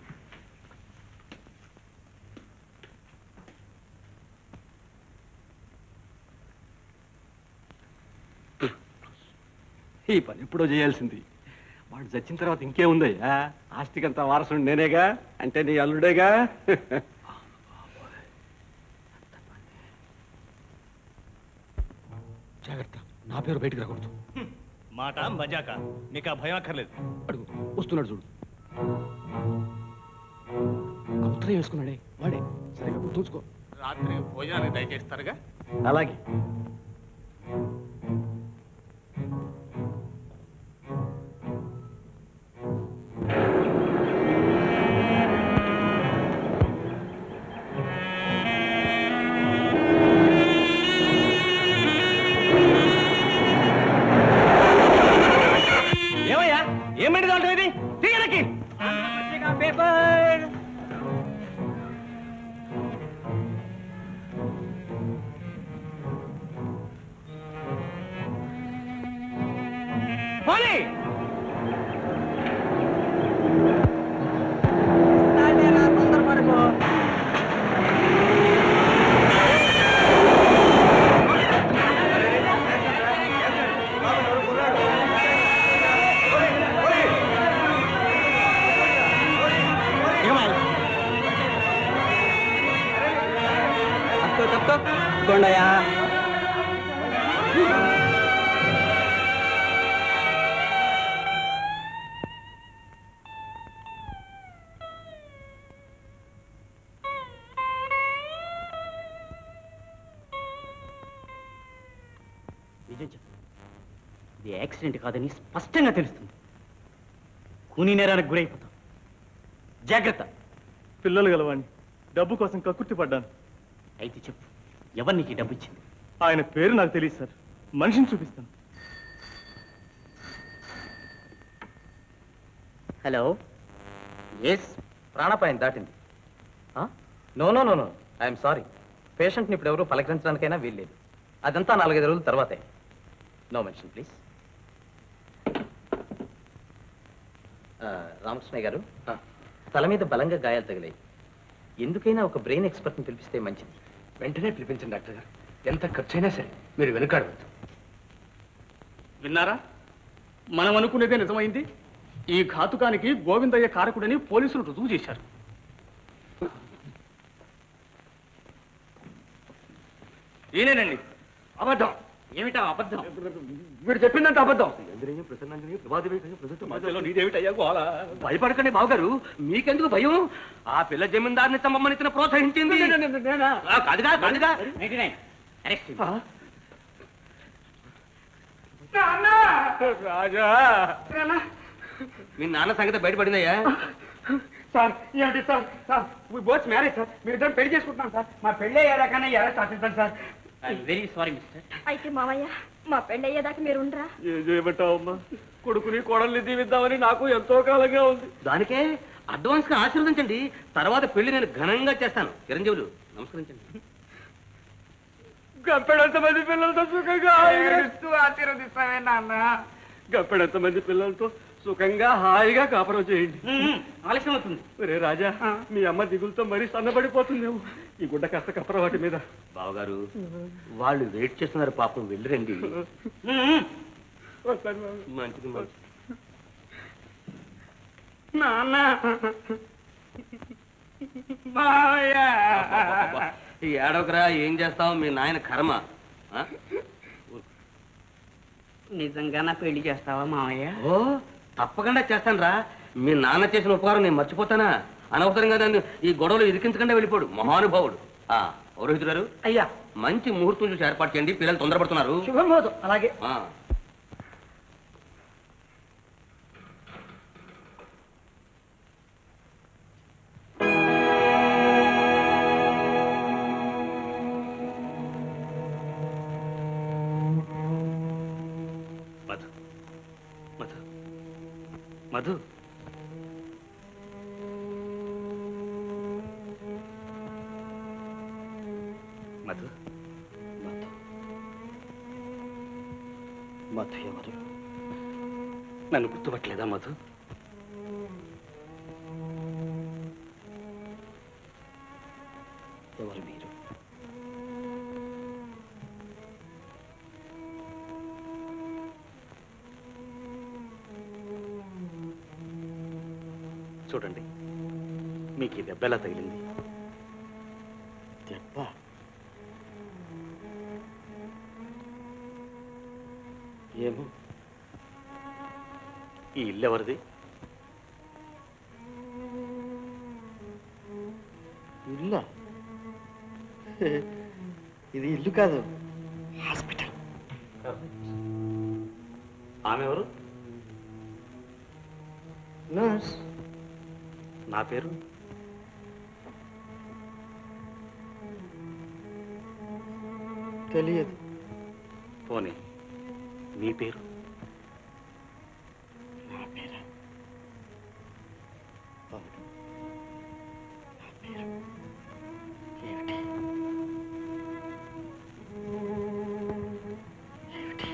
D: ఈ పని ఎప్పుడో చేయాల్సింది వాడు చచ్చిన తర్వాత ఇంకేముందయ్యా ఆస్తికంతా వారసుడు నేనేగా అంటే నీ అల్లుడేగా
C: జాగ్రత్త నా పేరు బయటకు రాకూడదు
F: మాట మజాక నీకు ఆ భయం అక్కర్లేదు
C: అడుగు వస్తున్నాడు చూడు ఆ ఉత్తరం వేసుకున్నాడే వాడే సరిగా గుర్తుంచుకో
F: రాత్రి భోజనానికి దయచేస్తారుగా
D: అలాగే
C: ఏమయ్యా ఏమండి దాంట్లో ఇది తీయనకి పేపర్ పోనీ
B: కొండయా
J: నిజం చెప్పు ఇది యాక్సిడెంట్ కాదని స్పష్టంగా తెలుస్తుంది
C: కూనీ నేరానికి గురైపోతాం జాగ్రత్త
N: పిల్లలు గలవాణ్ణి డబ్బు కోసం కక్కుర్తి పడ్డాను
C: అయితే చెప్పు ఎవరు నీకు ఈ డబ్బు ఇచ్చింది
N: ఆయన పేరు నాకు తెలియదు సార్ మనిషిని చూపిస్తాను
C: హలో ఎస్ ప్రాణాపాయం దాటింది no no no no I'm sorry పేషెంట్ని ఇప్పుడు ఎవరు పలకరించడానికైనా వీల్లేదు అదంతా నాలుగైదు రోజుల తర్వాతే నో మెన్షన్ ప్లీజ్ రామకృష్ణయ్య గారు తల మీద బలంగా గాయాలు తగిలాయి ఎందుకైనా ఒక బ్రెయిన్ ఎక్స్పర్ట్ని పిలిపిస్తే మంచిది
D: వెంటనే పిలిపించండి డాక్టర్ గారు ఎంత ఖర్చైనా సరే మీరు వెనుకాడవద్దు
M: విన్నారా మనం అనుకునేదే నిజమైంది ఈ ఘాతుకానికి గోవిందయ్య కారకుడని పోలీసులు రుజువు చేశారు
D: ఈయనేనండి అబద్ధం ఏమిటా అబద్ధం వీడు చెప్పిందంత అబద్ధం భయపడకండి బావగారు మీకెందుకు భయం ఆ పిల్ల జమీందారుని తమ్మని ఇతను ప్రోత్సహించింది ఆ, కాదుగా కాదుగా ఆ?
N: రాజా
H: మీ నాన్న సంగతి బయటపడిందయ్యా
B: సార్ ఏమిటి sir sir both marriage sir మీరు ఇద్దరు పెళ్లి చేసుకుంటున్నాం సార్ మా పెళ్లి అయ్యేదాకానే అరెస్ట్ ఆపిస్తాను సార్
C: వెరీ సారీ మిస్టర్
E: అయితే మావయ్య మా పెళ్ళయ్యేదాకా మీరు ఉండరా
N: ఏం చేయమంటావమ్మా కొడుకుని కోడల్ని దీవిద్దామని నాకు ఎంతో కాలంగా ఉంది
H: దానికే అడ్వాన్స్ గా ఆశీర్వదించండి తర్వాత పెళ్లి నేను ఘనంగా చేస్తాను చిరంజీవులు నమస్కరించండి
N: గప్పెడంత మంది పిల్లలతో సుఖంగా హాయిగా
B: ఆశీర్వదిస్తామే నాన్న
N: గప్పెడంత మంది పిల్లలతో సుఖంగా హాయిగా కాపురం చేయండి
C: ఆలస్యం అవుతుంది
N: రే రాజా మీ అమ్మ దిగులతో మరీ సన్నబడిపోతుందేమో ఈ గుడ్డ కాస్త కప్పర వాటి మీద
H: బావగారు వాళ్ళు వెయిట్ చేస్తున్నారు పాపం వెళ్ళిరండి మంచిది మంచిది
B: నాన్న మావయ్య
H: ఈ ఏడవకరా ఏం చేస్తావు మీ నాయన కర్మ ఆ?
B: నిజంగా నా పెళ్లి చేస్తావా మావయ్య
H: ఓ తప్పకుండా చేస్తాను రా మీ నాన్న చేసిన ఉపకారం నేను మర్చిపోతానా అనవసరంగా నన్ను ఈ గొడవలు ఇరికించకుండా వెళ్ళిపోడు మహానుభావుడు ఆ పౌరోహితుడు గారు
A: అయ్యా
H: మంచి ముహూర్తం చూసి ఏర్పాటు చేయండి పిల్లలు తొందరపడుతున్నారు
A: శుభమోదు అలాగే
H: ఆ.
F: మధు మధు మధు మధు
L: మధు ఎవరు
F: నన్ను గుర్తుపట్టలేదా మధు
L: ఎవరు మీరు
F: చూడండి మీకు ఈ దెబ్బ ఎలా తగిలింది
L: దెబ్బ ఏమో
F: ఈ ఇల్లు ఎవరిది
L: ఇల్లా ఇది ఇల్లు కాదు హాస్పిటల్
F: ఆమె ఎవరు
L: నర్స్
F: నా పేరు
L: తెలియదు
F: పోనీ మీ పేరు
L: నా పేరా అవును నా పేరు ఏమిటి ఏమిటి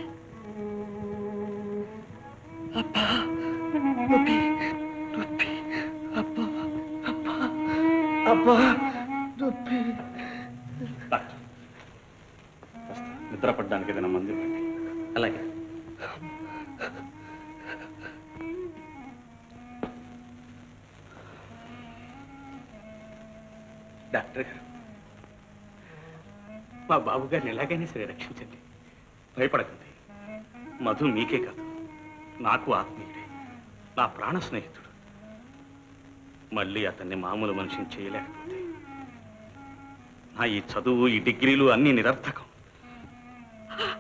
L: అబ్బా నొప్పి నొప్పి అబ్బా అబ్బా అబ్బా నొప్పి
F: నిద్ర పడ్డానికి ఏదైనా మంది ఇవ్వండి.
C: అలాగే
F: డాక్టర్ గారు మా బాబు గారిని ఎలాగైనా సరే రక్షించండి భయపడకండి మధు మీకే కాదు నాకు ఆత్మీయుడే నా ప్రాణ స్నేహితుడు మళ్ళీ అతన్ని మామూలు మనిషిని చేయలేకపోతే నా ఈ చదువు ఈ డిగ్రీలు అన్నీ నిరర్థకం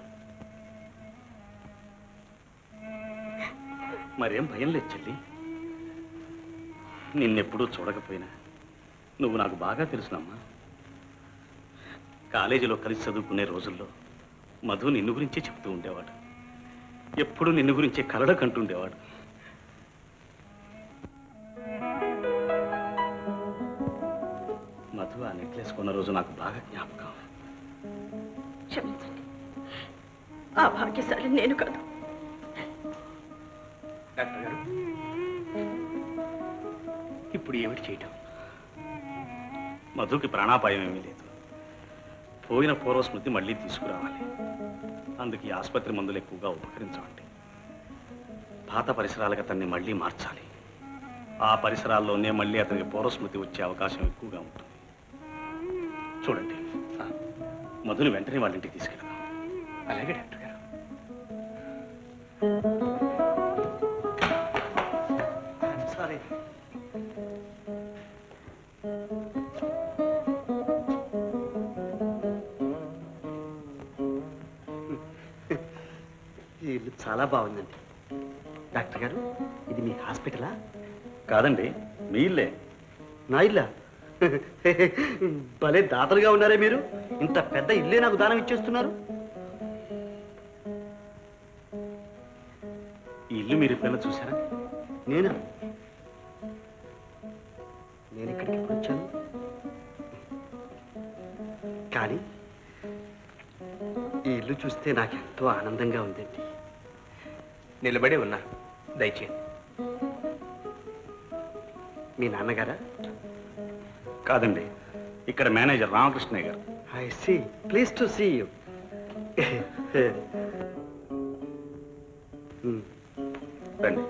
F: మరేం భయం లేదు చెల్లి నిన్నెప్పుడూ చూడకపోయినా నువ్వు నాకు బాగా తెలుసునమ్మా కాలేజీలో కలిసి చదువుకునే రోజుల్లో మధు నిన్ను గురించే చెప్తూ ఉండేవాడు ఎప్పుడు నిన్ను గురించే కలడ కంటుండేవాడు మధు ఆ నెక్లెస్ కొన్న రోజు నాకు బాగా జ్ఞాపకం
E: క్షమించండి ఆ భాగ్యశాలి నేను కాదు
F: డాక్టర్ గారు ఇప్పుడు ఏమిటి చేయటం మధుకి ప్రాణాపాయం ఏమీ లేదు పోయిన పూర్వ స్మృతి మళ్ళీ తీసుకురావాలి అందుకు ఈ ఆసుపత్రి మందులు ఎక్కువగా ఉపకరించవండి పాత పరిసరాలకు అతన్ని మళ్ళీ మార్చాలి ఆ పరిసరాల్లోనే మళ్ళీ అతనికి పూర్వస్మృతి వచ్చే అవకాశం ఎక్కువగా ఉంటుంది చూడండి ఆ, మధుని వెంటనే వాళ్ళ ఇంటికి తీసుకెళ్దాం అలాగే డాక్టర్ గారు
L: సారీ ఈ ఇల్లు చాలా బాగుందండి డాక్టర్ గారు ఇది మీ హాస్పిటలా
F: కాదండి మీ ఇల్లే
L: నా ఇల్లా భలే దాతలుగా ఉన్నారే మీరు ఇంత పెద్ద ఇల్లే నాకు దానం ఇచ్చేస్తున్నారు
F: ఈ ఇల్లు మీరు ఎప్పుడైనా చూసారా
L: నేనా నేను ఇక్కడికి ఎప్పుడు వచ్చాను కానీ ఈ ఇల్లు చూస్తే నాకు ఎంతో ఆనందంగా ఉందండి
C: నిలబడి ఉన్నారు దయచేయండి
L: మీ నాన్నగారా
F: కాదండి ఇక్కడ మేనేజర్ రామకృష్ణయ్య గారు
L: I see please to see you
F: రండి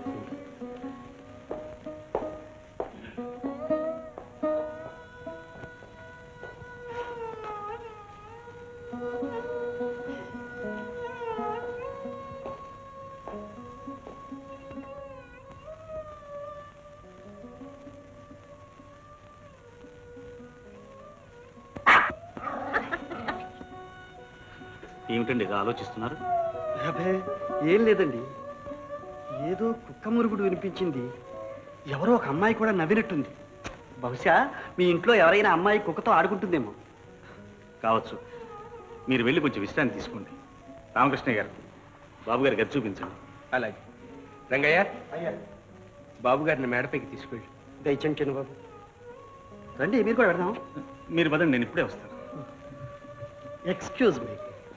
F: ఏమిటండి ఇది ఆలోచిస్తున్నారు
L: అబ్బే ఏం లేదండి ఏదో కుక్క మురుగుడు వినిపించింది ఎవరో ఒక అమ్మాయి కూడా నవ్వినట్టుంది బహుశా మీ ఇంట్లో ఎవరైనా అమ్మాయి కుక్కతో ఆడుకుంటుందేమో
F: కావచ్చు మీరు వెళ్ళి కొంచెం విశ్రాంతి తీసుకోండి రామకృష్ణయ్య గారు బాబు గారి గది చూపించండి
C: అలాగే రంగయ్య బాబు గారిని మేడపైకి తీసుకెళ్ళి
L: దయచండి చిన్న బాబు రండి మీరు కూడా పెడదాం
F: మీరు పదండి నేను ఇప్పుడే వస్తాను
L: ఎక్స్క్యూజ్ మీ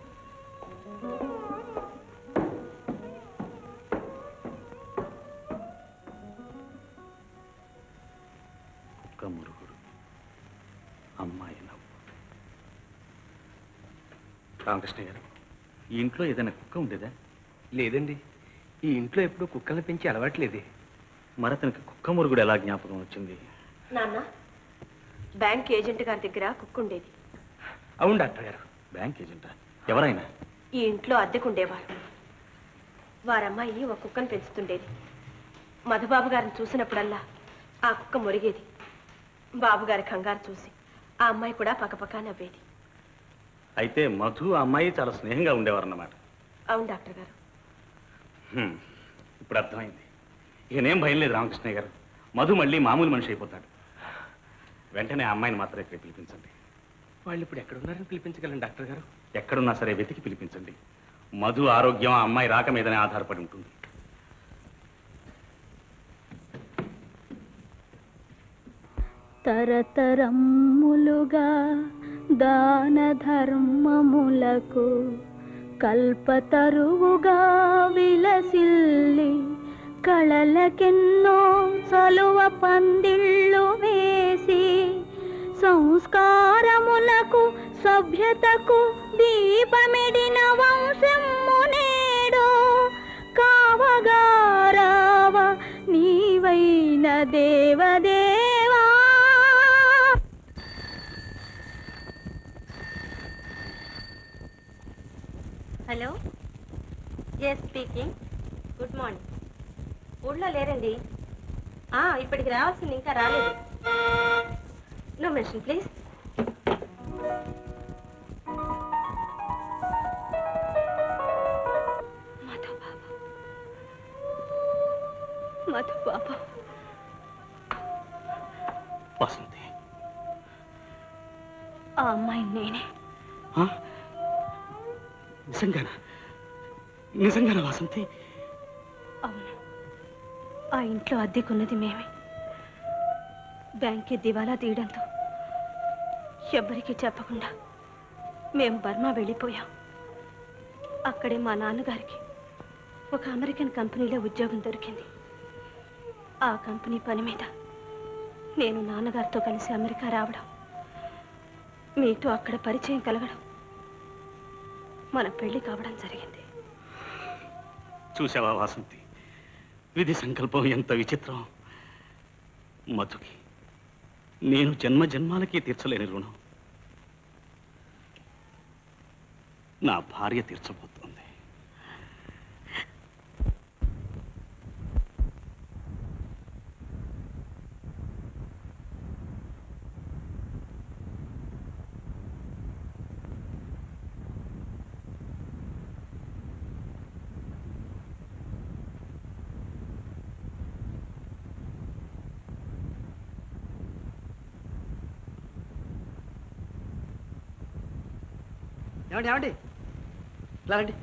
F: కుక్క మురుగుడు అమ్మాయి నవ్వు రామకృష్ణ గారు ఈ ఇంట్లో ఏదైనా కుక్క ఉండేదా
C: లేదండి ఈ ఇంట్లో ఎప్పుడూ కుక్కల్ని పెంచి అలవాట్లేదే
F: మరి అతనికి కుక్క మురుగుడు ఎలా జ్ఞాపకం వచ్చింది
E: నాన్న బ్యాంక్ ఏజెంట్ గారి దగ్గర కుక్క ఉండేది
C: అవును డాక్టర్ గారు
F: బ్యాంక్ ఏజెంటా ఎవరైనా
E: ఈ ఇంట్లో అద్దెకుండేవారు వారమ్మాయి ఒక కుక్కను పెంచుతుండేది మధుబాబు గారిని చూసినప్పుడల్లా ఆ కుక్క మురిగేది బాబు గారి కంగారు చూసి ఆ అమ్మాయి కూడా పక్కపక్క నవ్వేది
F: అయితే మధు ఆ అమ్మాయి చాలా స్నేహంగా ఉండేవారన్నమాట
E: అవును డాక్టర్ గారు
F: హ్మ్. ఇప్పుడు అర్థమైంది ఇకనేం భయం లేదు రామకృష్ణయ్య గారు మధు మళ్ళీ మామూలు మనిషి అయిపోతాడు వెంటనే ఆ అమ్మాయిని మాత్రం ఇక్కడ పిలిపించండి
C: వాళ్ళు ఇప్పుడు ఎక్కడున్నారని పిలిపించగలను డాక్టర్ గారు
F: ఎక్కడున్నా సరే వెతికి పిలిపించండి మధు ఆరోగ్యం ఆ అమ్మాయి రాక మీదనే ఆధారపడి ఉంటుంది
G: తరతరమ్ములుగా దాన ధర్మములకు కల్పతరువుగా విలసిల్లి కళలకెన్నో సలువ పందిళ్ళు వేసి సంస్కారములకు సభ్యతకు దీపమిడిన వంశము నేడు కావగారావ నీవైన దేవదేవా
E: hello yes speaking good morning ఊళ్ళో లేరండి ఆ, ఇప్పటికి రావాల్సింది ఇంకా రాలేదు no mention please Madhu babu Madhu babu
F: Vasanthi
E: ఆ అమ్మాయి నేనే
F: ఆ? నిజంగానా నిజంగానా వాసంతి
E: అవును ఆ ఇంట్లో అద్దెకున్నది మేమే బ్యాంక్కి దివాలా తీయడంతో ఎవ్వరికీ చెప్పకుండా మేము బర్మా వెళ్ళిపోయాం అక్కడే మా నాన్నగారికి ఒక అమెరికన్ కంపెనీలో ఉద్యోగం దొరికింది ఆ కంపెనీ పని మీద నేను నాన్నగారితో కలిసి అమెరికా రావడం మీతో అక్కడ పరిచయం కలగడం మన పెళ్లి కావడం జరిగింది
F: చూసావా వాసంతి విధి సంకల్పం ఎంత విచిత్రం మధుకి నేను జన్మ జన్మాలకి తీర్చలేని రుణం నా భార్య తీర్చబోతోంది
L: ఏమండి ఏమండి ఇలా రండి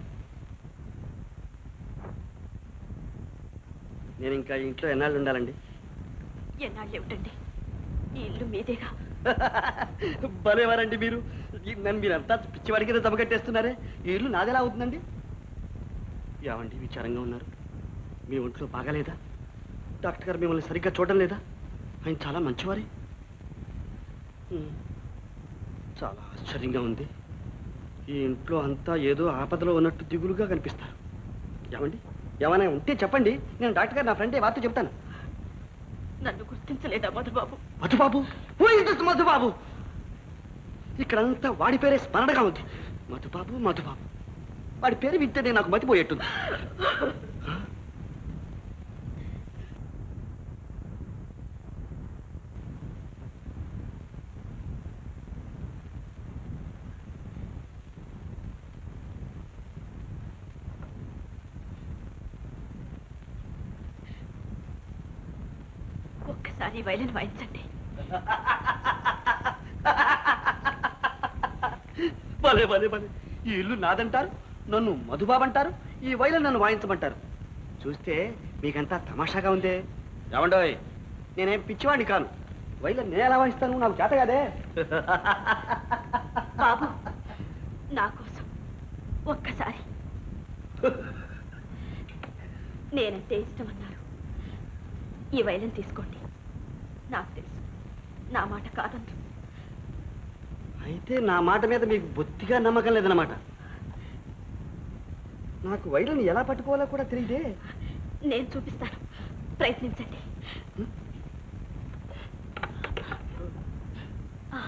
L: నేను ఇంకా ఈ ఇంట్లో ఎన్నాళ్ళు ఉండాలండి
E: ఎన్నాళ్ళు ఏమిటండి ఈ ఇల్లు మీదేగా
L: భలేవారండి మీరు ఈ- నన్ను మీరంతా పిచ్చివాడి కింద దెబ్బకట్టేస్తున్నారే ఈ ఇల్లు నాదెలా అవుతుందండి ఏమండి విచారంగా ఉన్నారు మీ ఒంట్లో బాగాలేదా డాక్టర్ గారు మిమ్మల్ని సరిగ్గా చూడడం లేదా ఆయన చాలా మంచివారే ఉమ్, చాలా ఆశ్చర్యంగా ఉంది ఈ ఇంట్లో అంతా ఏదో ఆపదలో ఉన్నట్టు దిగులుగా కనిపిస్తారు ఏమండి ఏమైనా ఉంటే చెప్పండి నేను డాక్టర్ గారు నా ఫ్రెండే వార్త చెప్తాను
E: నన్ను గుర్తించలేదా Madhubabu
L: Madhubabu Who is this Madhubabu ఇక్కడంతా వాడి పేరే స్మరణగా ఉంది మధుబాబు మధుబాబు వాడి పేరు వింటేనే నాకు మతిపోయేట్టుంది
E: ఒక్కసారి వైలిన్ వాయించండి
L: భలే భలే భలే ఈ ఇల్లు నాదంటారు నన్ను మధుబాబు అంటారు ఈ వైలం నన్ను వాయించమంటారు చూస్తే మీకంతా తమాషాగా ఉందే ఏమండోయ్ నేనేం పిచ్చివాడిని కాను వైలం నేను ఎలా వాయిస్తాను నాకు చేత కదే
E: బాబు నా కోసం ఒక్కసారి నేనంటే ఇష్టం అన్నారు ఈ వైలం తీసుకోండి నాకు తెలుసు నా మాట కాదంటు
L: అయితే నా మాట మీద మీకు బొత్తిగా నమ్మకం లేదన్నమాట నాకు వైలను ఎలా పట్టుకోవాలో కూడా తెలియదే
E: నేను చూపిస్తాను ప్రయత్నించండి ఆ.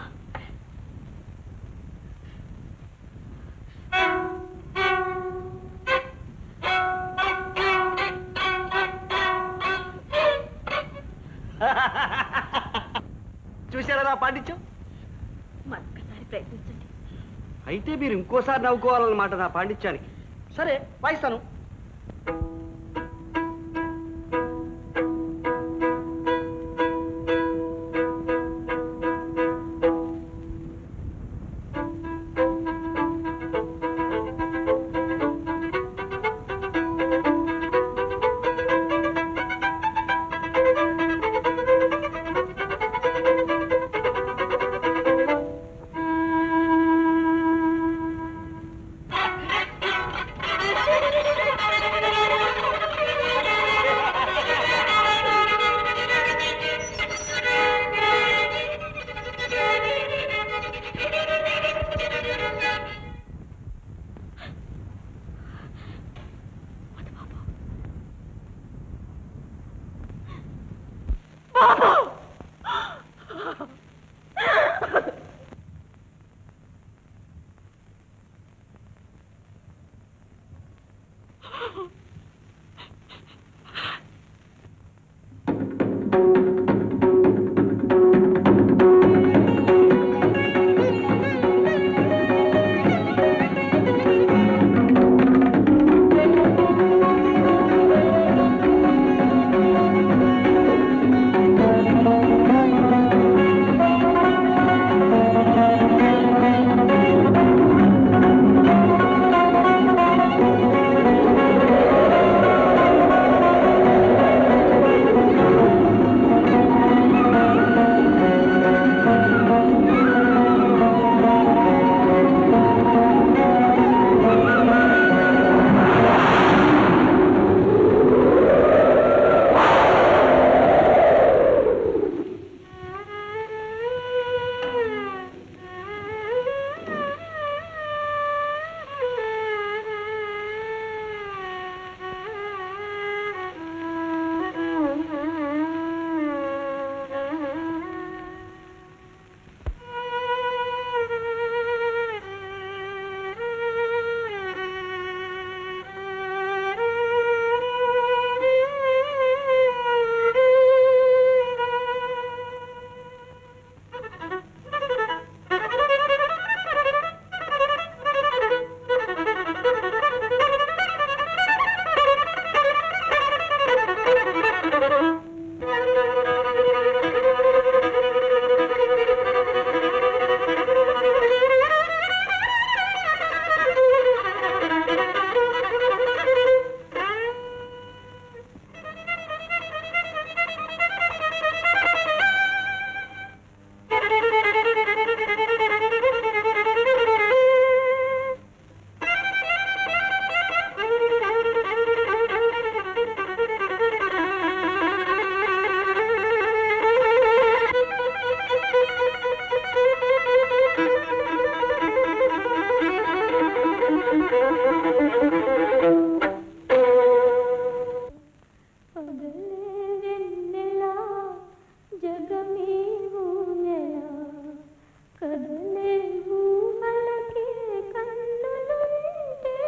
L: చూశారా నా పాండిత్యం
E: మరొకసారి ప్రయత్నించండి
L: అయితే మీరు ఇంకోసారి నవ్వుకోవాలన్నమాట నా పాండిత్యానికి సరే వాయిస్తాను
G: వెన్నెలా జగమే ఊయలా కదలే ఊహలకే కన్నులుంటే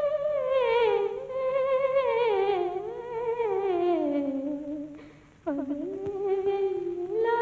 G: పగలే వెన్నెలా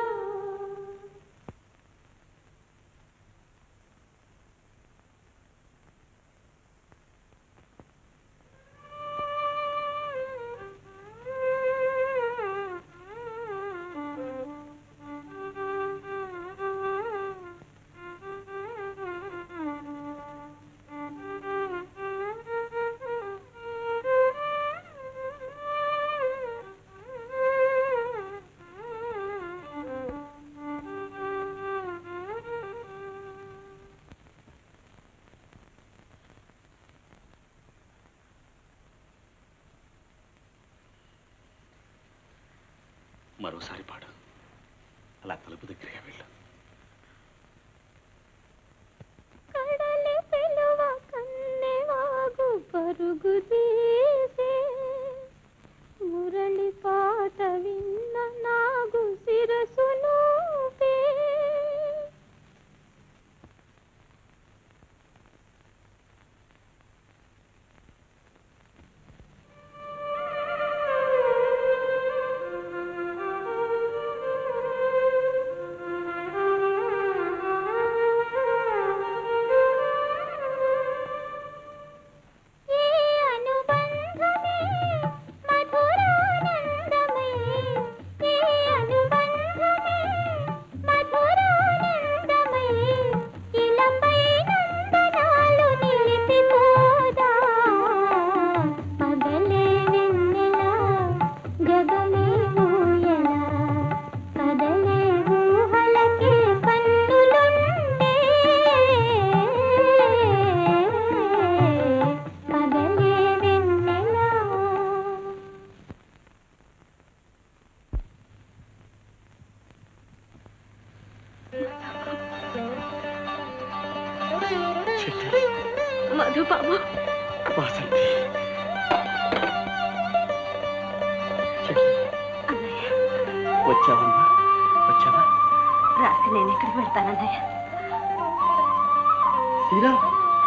F: మరోసారి పాడు అలా తలుపు దగ్గరగా వెళ్ళు
G: కడలి పిలువ కన్నెవాగు పరుగు తీసే మురళి పాట విన్న నాగు శిరసును ఈ అనుబంధమే మధురానందమే ఈ అనుబంధమే మధురానందమే ఇలపై నందనాలు నిలిపిపోదా పగలే వెన్నెలా జగమే ఊయలా కదలే ఊహలకే పన్నులుండే పగలే వెన్నెలా
E: మధు బాబు
L: వాసంతి వచ్చావమ్మా వచ్చావా
E: రాత్రి నేను ఎక్కడికి వెళ్తానన్నయ్య
L: శ్రీరామ్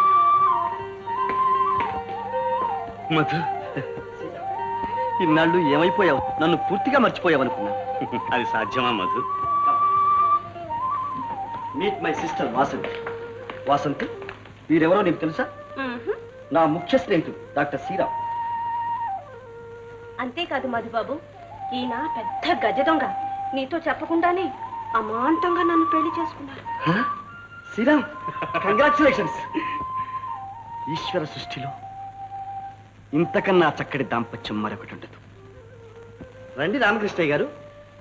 L: మధు ఇన్నాళ్ళు ఏమైపోయావు నన్ను పూర్తిగా మర్చిపోయావు అనుకున్నా
F: అది సాధ్యమా Madhu
L: meet my sister Vasanthi Vasanthi వీరెవరో నీకు తెలుసా నా ముఖ్య స్నేహితుడు డాక్టర్ శ్రీరామ్
E: అంతేకాదు మధుబాబు ఈయన పెద్ద గజ దొంగ నీతో చెప్పకుండానే అమాంతంగా నన్ను పెళ్లి చేసుకున్నారు
L: శ్రీరామ్ కంగ్రాచులేషన్స్ ఈశ్వర సృష్టిలో ఇంతకన్నా చక్కటి దాంపత్యం మరొకటి ఉండదు రండి రామకృష్ణయ్య గారు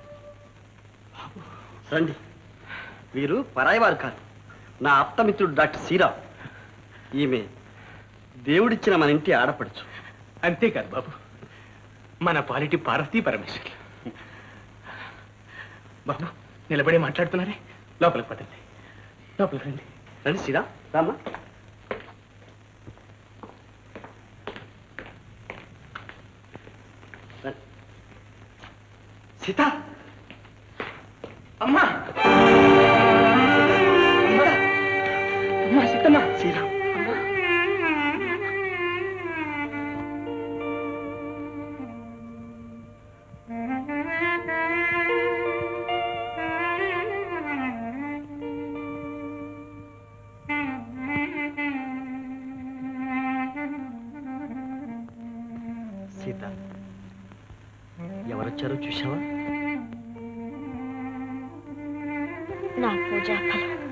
L: రండి వీరు పరాయివారు కాదు నా ఆప్తమిత్రుడు డాక్టర్ శ్రీరామ్ ఈమె దేవుడిచ్చిన మన ఇంటి ఆడపడుచు
C: అంతేకాదు బాబు మన పాలిటి పార్వతీ పరమేశ్వర్లు బాబు నిలబడి మాట్లాడుతున్నారే లోపలికి పదండి లోపలికి రండి
L: రండి శ్రీరామ్ రామ్మా రండి. సీత
C: అమ్మా అమ్మా అమ్మా సీతమ్మ
L: శ్రీరామ్ సీత ఎవరొచ్చారో చూసావా
E: నా పూజా ఫలం